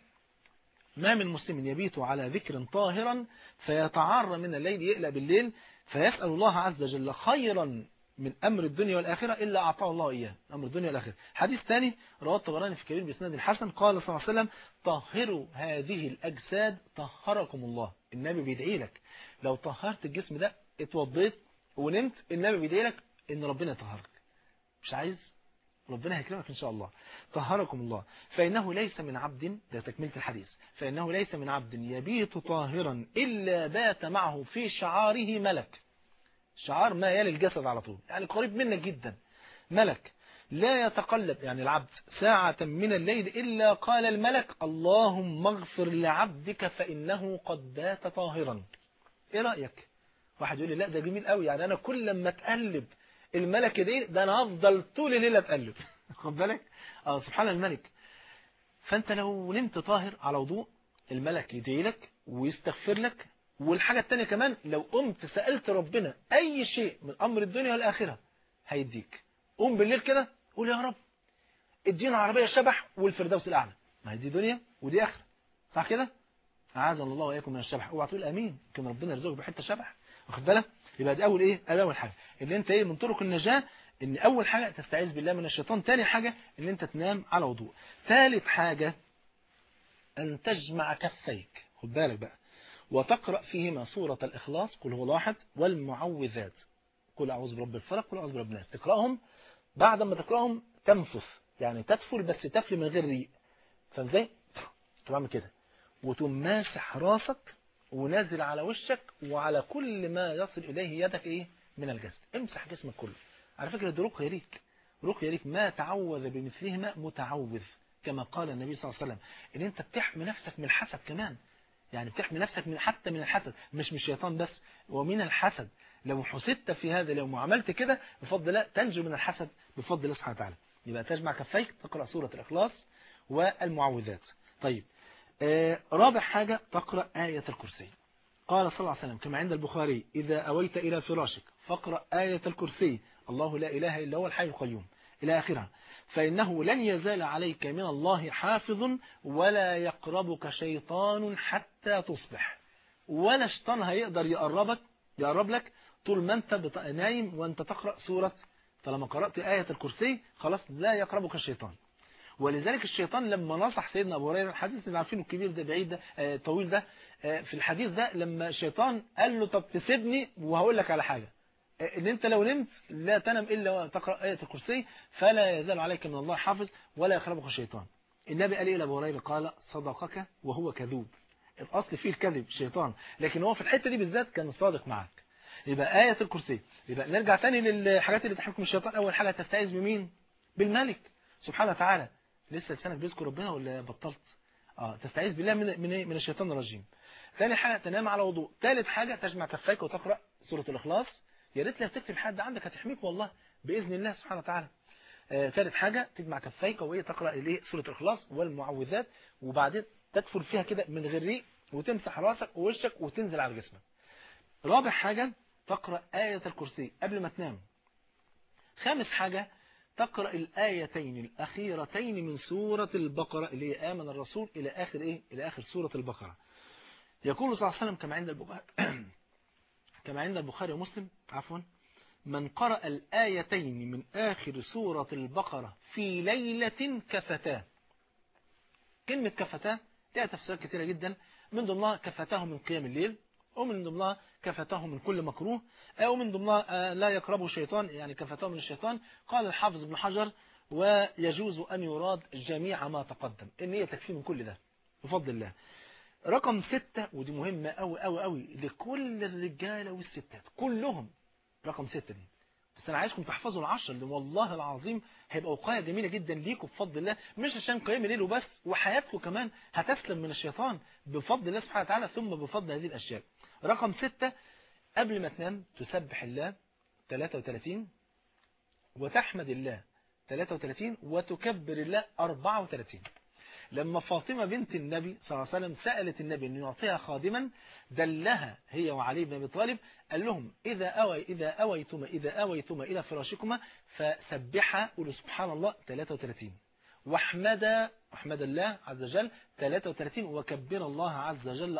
ما من مسلم يبيت على ذكر طاهرا فيتعار من الليل يقلق بالليل فيسأل الله عز وجل خيرا من أمر الدنيا والآخرة إلا أعطاه الله إياه أمر الدنيا والآخرة حديث ثاني رواه الطبراني في كبير بسند الحسن قال صلى الله عليه وسلم طهروا هذه الأجساد طهركم الله النبي بيدعي لك لو طهرت الجسم ده اتوضيت ونمت النبي بيدعي لك إن ربنا يطهرك مش عايز ربنا هيكرمك إن شاء الله طهركم الله فإنه ليس من عبد ده تكملة الحديث فإنه ليس من عبد يبيت طاهرا إلا بات معه في شعاره ملك شعار ما يلي الجسد على طول يعني قريب منك جدا ملك لا يتقلب يعني العبد ساعة من الليل إلا قال الملك اللهم اغفر لعبدك فإنه قد بات طاهرا إيه رأيك واحد يقول لي لا ده جميل قوي يعني أنا كل لما أتقلب الملك دي ده أنا هفضل طول الليل أتقلب خد بالك آه سبحان الملك فأنت لو نمت طاهر على وضوء الملك يدعي لك ويستغفر لك والحاجة التانية كمان لو قمت سألت ربنا أي شيء من أمر الدنيا والآخرة هيديك قوم بالليل كده قول يا رب ادينا عربية شبح والفردوس الأعلى ما هي دي دنيا ودي آخرة صح كده أعاذنا الله وإياكم من الشبح اوعى تقول أمين كان ربنا يرزقك بحتة شبح واخد بالك يبقى دي أول إيه أدي أول حاجة اللي أنت إيه من طرق النجاة إن أول حاجة تستعيذ بالله من الشيطان تاني حاجة إن أنت تنام على وضوء ثالث حاجة أن تجمع كفيك خد بالك بقى وتقرأ فيهما سورة الإخلاص قل هو واحد والمعوذات قل أعوذ برب الفلق قل أعوذ برب الناس تقرأهم بعد ما تقرأهم تنفث يعني تدفل بس تفل من غير ريق فاهم ازاي؟ تعمل كده وتقوم ماسح راسك ونازل على وشك وعلى كل ما يصل إليه يدك إيه من الجسد امسح جسمك كله على فكرة دي رقية ليك رقية ليك ما تعوذ بمثلهما متعوذ كما قال النبي صلى الله عليه وسلم ان انت بتحمي نفسك من الحسد كمان يعني بتحمي نفسك من حتى من الحسد مش من الشيطان بس ومن الحسد لو حسدت في هذا اليوم وعملت كده بفضل الله تنجو من الحسد بفضل الله سبحانه وتعالى يبقى تجمع كفيك تقرأ سورة الإخلاص والمعوذات طيب آه رابع حاجة تقرأ آية الكرسي قال صلى الله عليه وسلم كما عند البخاري إذا أويت إلى فراشك فاقرأ آية الكرسي الله لا إله إلا هو الحي القيوم إلى آخرها فإنه لن يزال عليك من الله حافظ ولا يقربك شيطان حتى تصبح ولا شيطان هيقدر يقربك يقرب لك طول ما انت بت- نايم وانت تقرأ سورة فلما قرأت آية الكرسي خلاص لا يقربك الشيطان ولذلك الشيطان لما نصح سيدنا أبو هريرة الحديث اللي عارفينه الكبير ده بعيد ده آه، الطويل ده آه، في الحديث ده لما الشيطان قال له طب تسيبني وهقول لك على حاجة آه، ان انت لو نمت لا تنم الا وتقرا ايه الكرسي فلا يزال عليك من الله حافظ ولا يخربك الشيطان النبي قال ايه لابو هريره قال صدقك وهو كذوب الاصل فيه الكذب الشيطان لكن هو في الحته دي بالذات كان صادق معاك يبقى آية الكرسي يبقى نرجع تاني للحاجات اللي تحكم الشيطان أول حاجة تستعيذ بمين بالملك سبحانه وتعالى لسه لسانك بيذكر ربنا ولا بطلت اه تستعيذ بالله من من إيه؟ من الشيطان الرجيم ثاني حاجة تنام على وضوء ثالث حاجة تجمع كفيك وتقرأ سورة الإخلاص يا ريت لو تكتب حد عندك هتحميك والله بإذن الله سبحانه وتعالى آه، ثالث حاجة تجمع كفيك وهي تقرأ إليه سورة الإخلاص والمعوذات وبعدين تكفل فيها كده من غير ريق وتمسح راسك ووشك وتنزل على جسمك رابع حاجة تقرأ آية الكرسي قبل ما تنام خامس حاجة تقرأ الآيتين الأخيرتين من سورة البقرة اللي هي آمن الرسول إلى آخر إيه؟ إلى آخر سورة البقرة يقول صلى الله عليه وسلم كما عند البخاري كما عند البخاري ومسلم عفوا من قرأ الآيتين من آخر سورة البقرة في ليلة كفتاه كلمة كفتاه لها تفسيرات كثيرة جدا من ضمنها كفتاه من قيام الليل ومن ضمنها كفتاه من كل مكروه أو من ضمنها آه، لا يقربه الشيطان يعني كفتاه من الشيطان قال الحافظ ابن حجر ويجوز أن يراد جميع ما تقدم إن هي تكفي من كل ده بفضل الله رقم ستة ودي مهمة أوي أوي أوي لكل الرجالة والستات كلهم رقم ستة دي بس أنا عايزكم تحفظوا العشر لأن والله العظيم هيبقى وقاية جميلة جدا ليكم بفضل الله مش عشان قيام الليل وبس وحياتكم كمان هتسلم من الشيطان بفضل الله سبحانه وتعالى ثم بفضل هذه الأشياء رقم ستة قبل ما تنام تسبح الله 33 وتحمد الله 33 وتكبر الله 34 لما فاطمة بنت النبي صلى الله عليه وسلم سألت النبي أن يعطيها خادما دلها هي وعلي بن أبي طالب قال لهم إذا أوي إذا أويتما إذا أويتما إلى فراشكما فسبحا قولوا سبحان الله 33 واحمد احمد الله عز وجل 33 وكبر الله عز وجل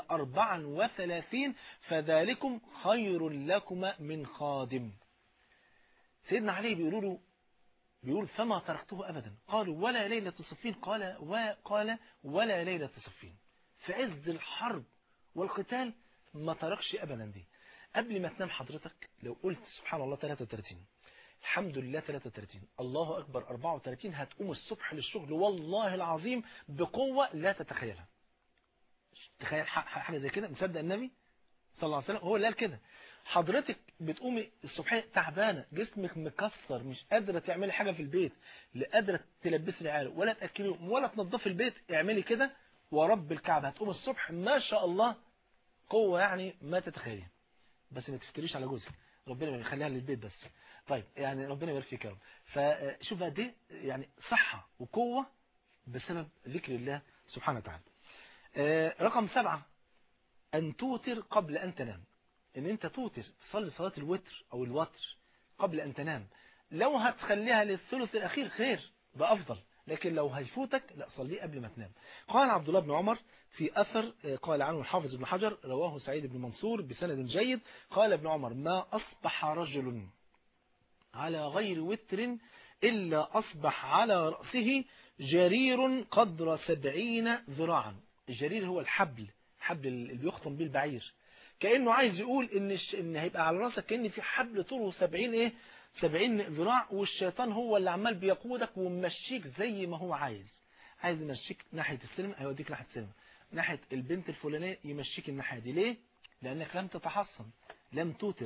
34 فذلكم خير لكما من خادم سيدنا علي بيقولوا له بيقول فما تركته أبدا قالوا ولا ليلة صفين قال وقال ولا ليلة صفين في عز الحرب والقتال ما تركش أبدا دي قبل ما تنام حضرتك لو قلت سبحان الله 33 الحمد لله 33 الله أكبر 34 هتقوم الصبح للشغل والله العظيم بقوة لا تتخيلها تخيل ح- ح- حاجة زي كده مصدق النبي صلى الله عليه وسلم هو اللي قال كده حضرتك بتقومي الصبحية تعبانة جسمك مكسر مش قادرة تعملي حاجة في البيت لا قادرة تلبسي العيال ولا تأكليهم ولا تنظفي البيت اعملي كده ورب الكعبة هتقوم الصبح ما شاء الله قوة يعني ما تتخيلين بس ما تفتريش على جوزك ربنا يخليها للبيت بس طيب يعني ربنا يبارك فيك يا رب فشوف قد ايه يعني صحة وقوة بسبب ذكر الله سبحانه وتعالى آه، رقم سبعة أن توتر قبل أن تنام ان انت توتر تصلي صلاة الوتر او الوتر قبل ان تنام لو هتخليها للثلث الاخير خير ده افضل لكن لو هيفوتك لا صليه قبل ما تنام قال عبد الله بن عمر في أثر آه، قال عنه الحافظ ابن حجر رواه سعيد بن منصور بسند جيد قال ابن عمر ما أصبح رجل على غير وتر إلا أصبح على رأسه جرير قدر سبعين ذراعا الجرير هو الحبل الحبل اللي بيخطم بيه البعير كأنه عايز يقول إن, الش... إن هيبقى على رأسك كأن في حبل طوله سبعين إيه سبعين ذراع والشيطان هو اللي عمال بيقودك وممشيك زي ما هو عايز عايز يمشيك ناحية السينما هيوديك ناحية السينما ناحية البنت الفلانية يمشيك الناحية دي ليه؟ لأنك لم تتحصن لم توتر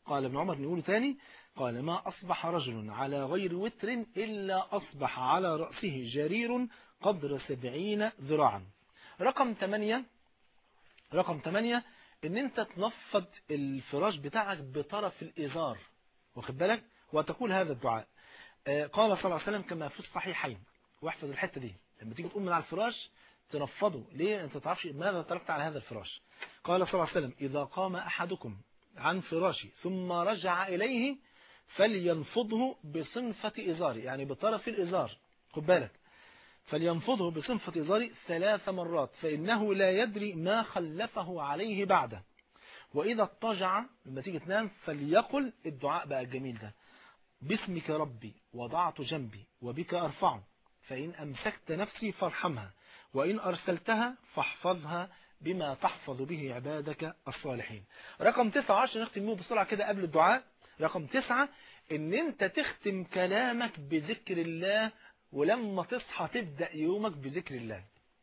قال ابن عمر نقوله تاني قال ما أصبح رجل على غير وتر إلا أصبح على رأسه جرير قدر سبعين ذراعا رقم ثمانية رقم ثمانية ان انت تنفض الفراش بتاعك بطرف الإزار واخد بالك وتقول هذا الدعاء آه، قال صلى الله عليه وسلم كما في الصحيحين واحفظ الحتة دي لما تيجي تقوم من على الفراش تنفضه ليه انت تعرفش ماذا تركت على هذا الفراش قال صلى الله عليه وسلم إذا قام أحدكم عن فراشه ثم رجع إليه فلينفضه بصنفة إزاري يعني بطرف الإزار خد بالك فلينفضه بصنفة إزاري ثلاث مرات فإنه لا يدري ما خلفه عليه بعده وإذا اضطجع لما تيجي تنام فليقل الدعاء بقى الجميل ده باسمك ربي وضعت جنبي وبك أرفعه فإن أمسكت نفسي فارحمها وإن أرسلتها فاحفظها بما تحفظ به عبادك الصالحين رقم تسعة عشر نختم بيه بسرعة كده قبل الدعاء رقم تسعة ان انت تختم كلامك بذكر الله ولما تصحى تبدأ يومك بذكر الله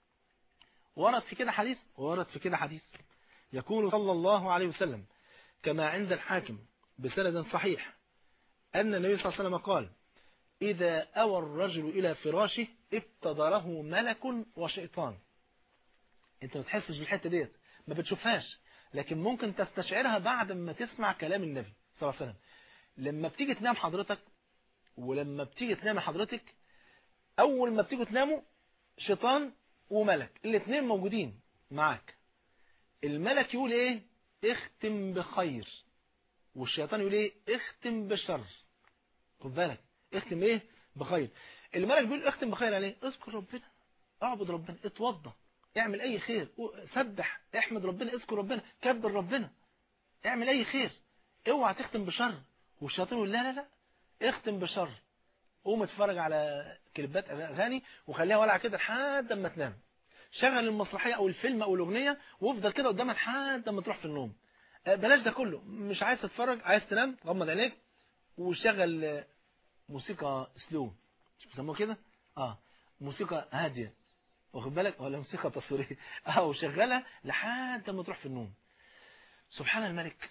ورد في كده حديث ورد في كده حديث يقول صلى الله عليه وسلم كما عند الحاكم بسند صحيح أن النبي صلى الله عليه وسلم قال إذا أوى الرجل إلى فراشه ابتدره ملك وشيطان انت ما تحسش بالحته ديت ما بتشوفهاش لكن ممكن تستشعرها بعد ما تسمع كلام النبي صلى الله عليه وسلم لما بتيجي تنام حضرتك ولما بتيجي تنام حضرتك اول ما بتيجوا تناموا شيطان وملك الاثنين موجودين معاك الملك يقول ايه اختم بخير والشيطان يقول ايه اختم بشر خد بالك اختم ايه بخير الملك بيقول اختم بخير عليه اذكر ربنا اعبد ربنا اتوضى اعمل اي خير سبح احمد ربنا اذكر ربنا كبر ربنا اعمل اي خير اوعى تختم بشر والشياطين يقول لا لا لا اختم بشر قوم اتفرج على كليبات اغاني وخليها ولع كده لحد ما تنام شغل المسرحيه او الفيلم او الاغنيه وافضل كده قدامها لحد ما تروح في النوم بلاش ده كله مش عايز تتفرج عايز تنام غمض عينيك وشغل موسيقى سلو مش بيسموها كده اه موسيقى هاديه واخد بالك ولا موسيقى تصويريه اه وشغلها لحد ما تروح في النوم سبحان الملك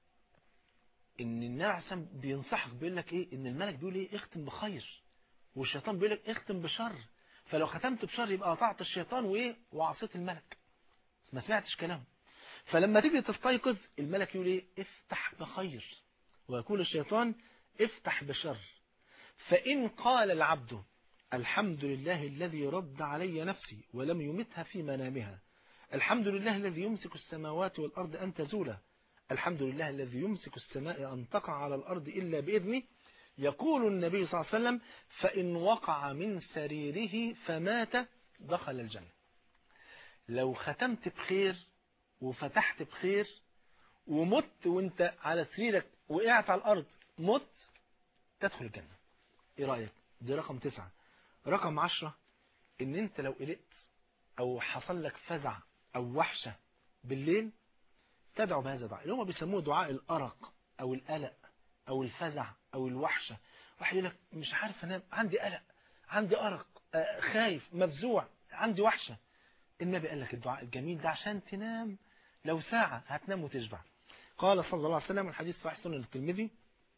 ان النعسم بينصحك بيقول لك ايه ان الملك بيقول ايه اختم بخير والشيطان بيقول لك اختم بشر فلو ختمت بشر يبقى قطعت الشيطان وايه وعصيت الملك ما سمعتش كلامه فلما تيجي تستيقظ الملك يقول ايه افتح بخير ويقول الشيطان افتح بشر فإن قال العبد الحمد لله الذي رد علي نفسي ولم يمتها في منامها الحمد لله الذي يمسك السماوات والأرض أن تزولا الحمد لله الذي يمسك السماء أن تقع على الأرض إلا بإذنه يقول النبي صلى الله عليه وسلم فإن وقع من سريره فمات دخل الجنة لو ختمت بخير وفتحت بخير ومت وانت على سريرك وقعت على الأرض مت تدخل الجنة ايه رأيك دي رقم تسعة رقم عشرة ان انت لو قلقت او حصل لك فزع او وحشة بالليل تدعو بهذا الدعاء اللي هم بيسموه دعاء الأرق او القلق او الفزع او الوحشة واحد يقول لك مش عارف انام عندي قلق عندي أرق خايف مفزوع عندي وحشة النبي قال لك الدعاء الجميل ده عشان تنام لو ساعة هتنام وتشبع قال صلى الله عليه وسلم الحديث صحيح سنن الترمذي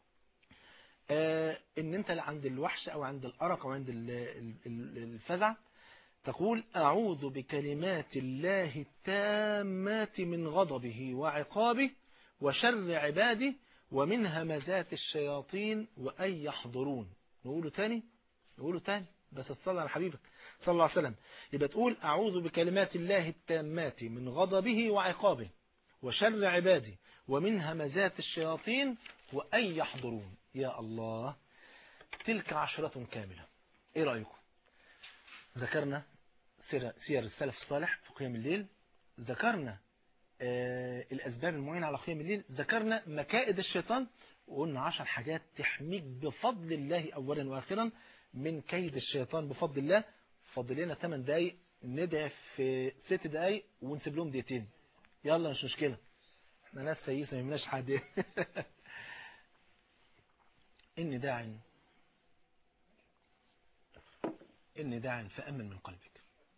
آه ان انت عند الوحشة او عند الارق او عند الفزع تقول اعوذ بكلمات الله التامات من غضبه وعقابه وشر عباده ومن همزات الشياطين وان يحضرون نقوله تاني نقوله تاني بس تصلى على حبيبك صلى الله عليه وسلم يبقى تقول اعوذ بكلمات الله التامات من غضبه وعقابه وشر عباده ومن همزات الشياطين وأن يحضرون يا الله تلك عشرة كاملة ايه رأيكم ذكرنا سير, سير السلف الصالح في قيام الليل ذكرنا آه الأسباب المعينة على قيام الليل ذكرنا مكائد الشيطان وقلنا عشر حاجات تحميك بفضل الله أولا وآخرا من كيد الشيطان بفضل الله فضل لنا 8 دقايق ندعي في 6 دقايق ونسيب لهم دقيقتين يلا مش مشكلة احنا ناس سيئة ما يهمناش حد إني داع إني داع فأمن من قلبك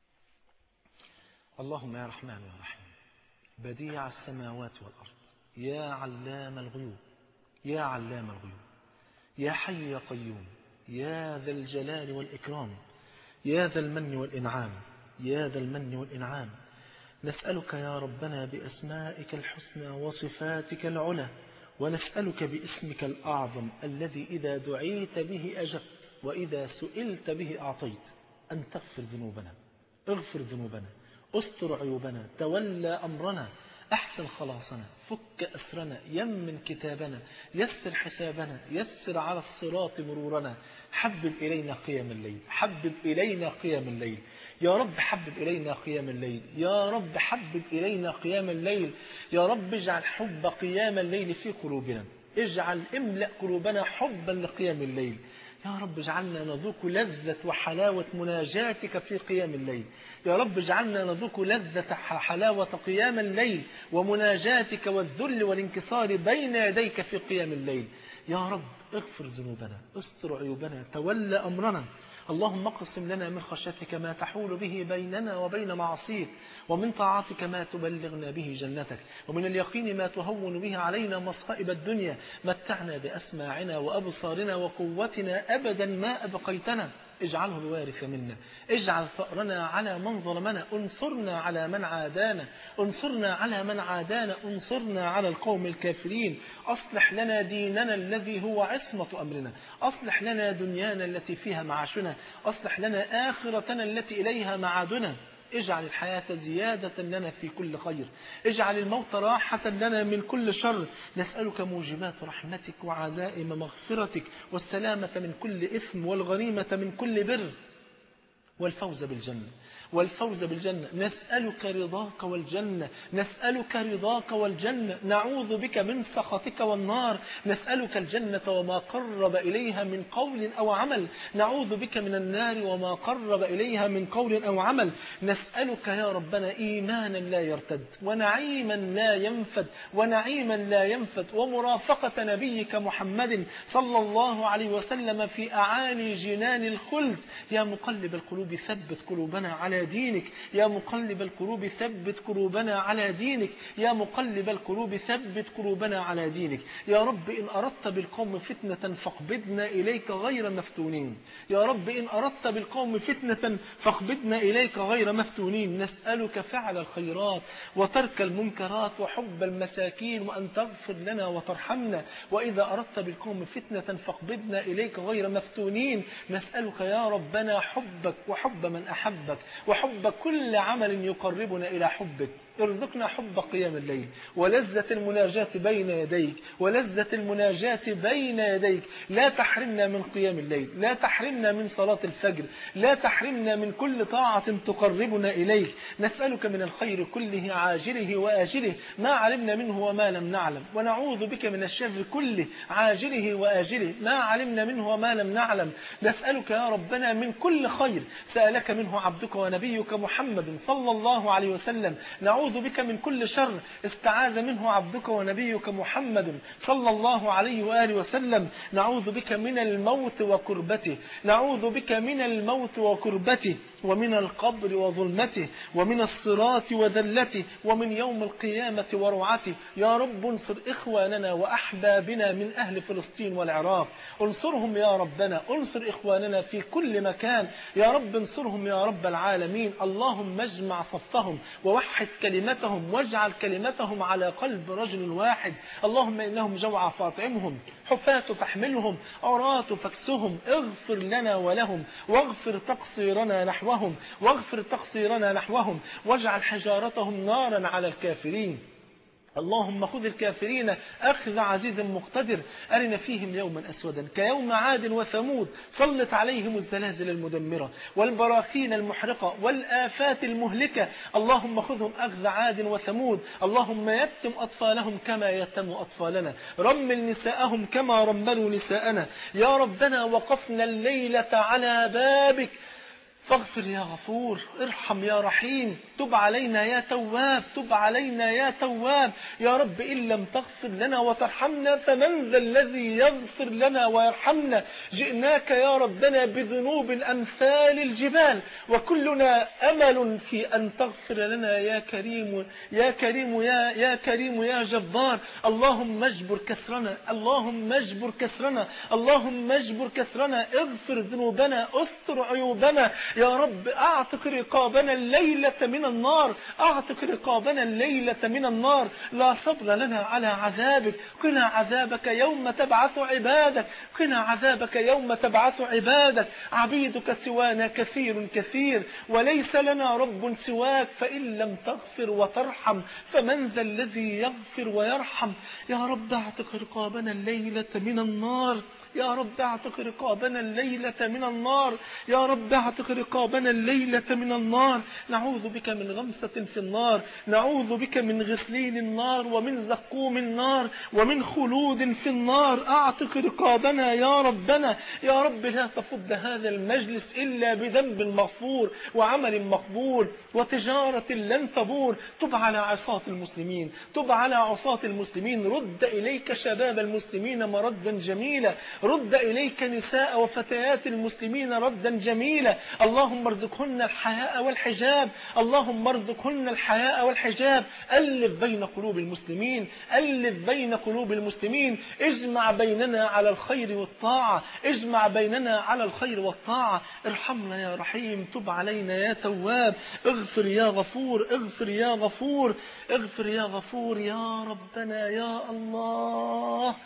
اللهم يا رحمن يا رحيم بديع السماوات والأرض يا علام الغيوب يا علام الغيوب يا حي يا قيوم يا ذا الجلال والإكرام يا ذا المن والإنعام يا ذا المن والإنعام نسألك يا ربنا بأسمائك الحسنى وصفاتك العلى ونسألك باسمك الأعظم الذي إذا دعيت به أجبت وإذا سئلت به أعطيت أن تغفر ذنوبنا اغفر ذنوبنا استر عيوبنا تولى أمرنا أحسن خلاصنا فك أسرنا يمن كتابنا يسر حسابنا يسر على الصراط مرورنا حبب إلينا قيام الليل حبب إلينا قيام الليل يا رب حبب إلينا قيام الليل يا رب حبب إلينا قيام الليل يا رب اجعل حب قيام الليل في قلوبنا اجعل املأ قلوبنا حبا لقيام الليل يا رب اجعلنا نذوق لذة وحلاوة مناجاتك في قيام الليل يا رب اجعلنا نذوق لذة حلاوة قيام الليل ومناجاتك والذل والانكسار بين يديك في قيام الليل يا رب اغفر ذنوبنا استر عيوبنا تولى أمرنا اللهم اقسم لنا من خشيتك ما تحول به بيننا وبين معصيك ومن طاعتك ما تبلغنا به جنتك ومن اليقين ما تهون به علينا مصائب الدنيا متعنا بأسماعنا وأبصارنا وقوتنا أبدا ما أبقيتنا اجعله الوارث منا اجعل ثأرنا على من ظلمنا انصرنا على من عادانا انصرنا على من عادانا انصرنا على القوم الكافرين أصلح لنا ديننا الذي هو عصمة أمرنا أصلح لنا دنيانا التي فيها معاشنا أصلح لنا آخرتنا التي إليها معادنا اجعل الحياة زيادة لنا في كل خير اجعل الموت راحة لنا من كل شر نسألك موجبات رحمتك وعزائم مغفرتك والسلامة من كل إثم والغنيمة من كل بر والفوز بالجنة والفوز بالجنة نسألك رضاك والجنة نسألك رضاك والجنة نعوذ بك من سخطك والنار نسألك الجنة وما قرب إليها من قول أو عمل نعوذ بك من النار وما قرب إليها من قول أو عمل نسألك يا ربنا إيمانا لا يرتد ونعيما لا ينفد ونعيما لا ينفد ومرافقة نبيك محمد صلى الله عليه وسلم في أعالي جنان الخلد يا مقلب القلوب ثبت قلوبنا على دينك يا مقلب القلوب ثبت قلوبنا على دينك يا مقلب القلوب ثبت قلوبنا على دينك يا رب إن أردت بالقوم فتنة فاقبضنا إليك غير مفتونين يا رب إن أردت بالقوم فتنة فاقبضنا إليك غير مفتونين نسألك فعل الخيرات وترك المنكرات وحب المساكين وأن تغفر لنا وترحمنا وإذا أردت بالقوم فتنة فاقبضنا إليك غير مفتونين نسألك يا ربنا حبك وحب من أحبك وحب كل عمل يقربنا إلى حبك ارزقنا حب قيام الليل ولذة المناجاة بين يديك ولذة المناجاة بين يديك لا تحرمنا من قيام الليل لا تحرمنا من صلاة الفجر لا تحرمنا من كل طاعة تقربنا إليك نسألك من الخير كله عاجله وآجله ما علمنا منه وما لم نعلم ونعوذ بك من الشر كله عاجله وآجله ما علمنا منه وما لم نعلم نسألك يا ربنا من كل خير سألك منه عبدك ونبيك محمد صلى الله عليه وسلم نعوذ بك من كل شر استعاذ منه عبدك ونبيك محمد صلى الله عليه وآله وسلم نعوذ بك من الموت وكربته نعوذ بك من الموت وكربته ومن القبر وظلمته ومن الصراط وذلته ومن يوم القيامة وروعته يا رب انصر إخواننا وأحبابنا من أهل فلسطين والعراق انصرهم يا ربنا انصر إخواننا في كل مكان يا رب انصرهم يا رب العالمين اللهم اجمع صفهم ووحد كلمتهم واجعل كلمتهم على قلب رجل واحد اللهم إنهم جوع فاطعمهم حفاة فاحملهم عراة فاكسهم اغفر لنا ولهم واغفر تقصيرنا نحوهم واغفر تقصيرنا نحوهم واجعل حجارتهم نارا على الكافرين اللهم خذ الكافرين أخذ عزيز مقتدر أرنا فيهم يوما أسودا كيوم عاد وثمود سلط عليهم الزلازل المدمرة والبراكين المحرقة والآفات المهلكة اللهم خذهم أخذ عاد وثمود اللهم يتم أطفالهم كما يتم أطفالنا رمل نساءهم كما رملوا نساءنا يا ربنا وقفنا الليلة على بابك فاغفر يا غفور ارحم يا رحيم تب علينا يا تواب تب علينا يا تواب يا رب إن لم تغفر لنا وترحمنا فمن ذا الذي يغفر لنا ويرحمنا جئناك يا ربنا بذنوب أمثال الجبال وكلنا أمل في أن تغفر لنا يا كريم يا كريم يا, يا كريم يا جبار اللهم اجبر كسرنا اللهم اجبر كسرنا اللهم اجبر كسرنا اغفر ذنوبنا استر عيوبنا يا رب اعتق رقابنا الليلة من النار اعتق رقابنا الليلة من النار لا صبر لنا على عذابك قنا عذابك يوم تبعث عبادك قنا عذابك يوم تبعث عبادك عبيدك سوانا كثير كثير وليس لنا رب سواك فإن لم تغفر وترحم فمن ذا الذي يغفر ويرحم يا رب اعتق رقابنا الليلة من النار يا رب اعتق رقابنا الليلة من النار يا رب اعتق رقابنا الليلة من النار نعوذ بك من غمسة في النار نعوذ بك من غسلين النار ومن زقوم النار ومن خلود في النار اعتق رقابنا يا ربنا يا رب لا تفض هذا المجلس إلا بذنب مغفور وعمل مقبول وتجارة لن تبور تب على عصاة المسلمين تب على عصاة المسلمين رد إليك شباب المسلمين مردا جميلا رد إليك نساء وفتيات المسلمين ردا جميلا اللهم ارزقهن الحياء والحجاب اللهم ارزقهن الحياء والحجاب ألف بين قلوب المسلمين ألف بين قلوب المسلمين اجمع بيننا على الخير والطاعة اجمع بيننا على الخير والطاعة ارحمنا يا رحيم تب علينا يا تواب اغفر يا غفور اغفر يا غفور اغفر يا غفور يا ربنا يا الله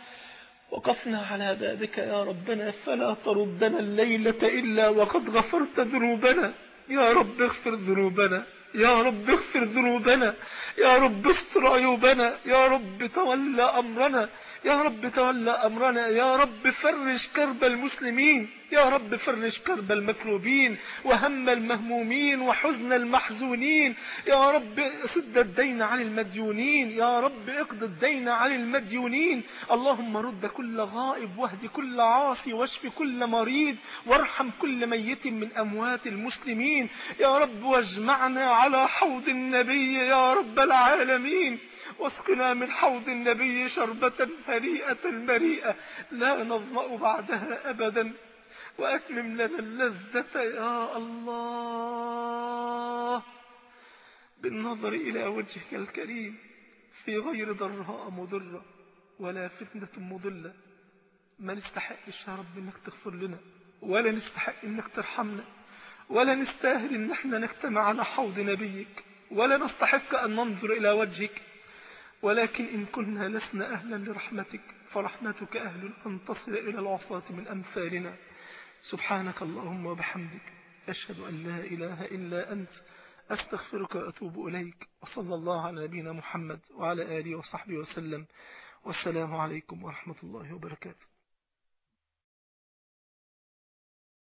وقفنا على بابك يا ربنا فلا تردنا الليلة إلا وقد غفرت ذنوبنا يا رب اغفر ذنوبنا يا رب اغفر ذنوبنا يا رب استر عيوبنا يا رب تولى أمرنا يا رب تولى أمرنا يا رب فرج كرب المسلمين يا رب فرج كرب المكروبين وهم المهمومين وحزن المحزونين يا رب سد الدين عن المديونين يا رب اقض الدين عن المديونين اللهم رد كل غائب واهد كل عاصي واشف كل مريض وارحم كل ميت من أموات المسلمين يا رب واجمعنا على حوض النبي يا رب العالمين واسقنا من حوض النبي شربة هنيئة مريئة لا نظمأ بعدها أبدا وأتمم لنا اللذة يا الله بالنظر إلى وجهك الكريم في غير ضراء مضرة ولا فتنة مضلة ما نستحقش يا رب انك تغفر لنا ولا نستحق انك ترحمنا ولا نستاهل ان احنا نجتمع على حوض نبيك ولا نستحق ان ننظر الى وجهك ولكن إن كنا لسنا أهلا لرحمتك فرحمتك أهل أن تصل إلى العصاة من أمثالنا سبحانك اللهم وبحمدك أشهد أن لا إله إلا أنت أستغفرك وأتوب إليك وصلى الله على نبينا محمد وعلى آله وصحبه وسلم والسلام عليكم ورحمة الله وبركاته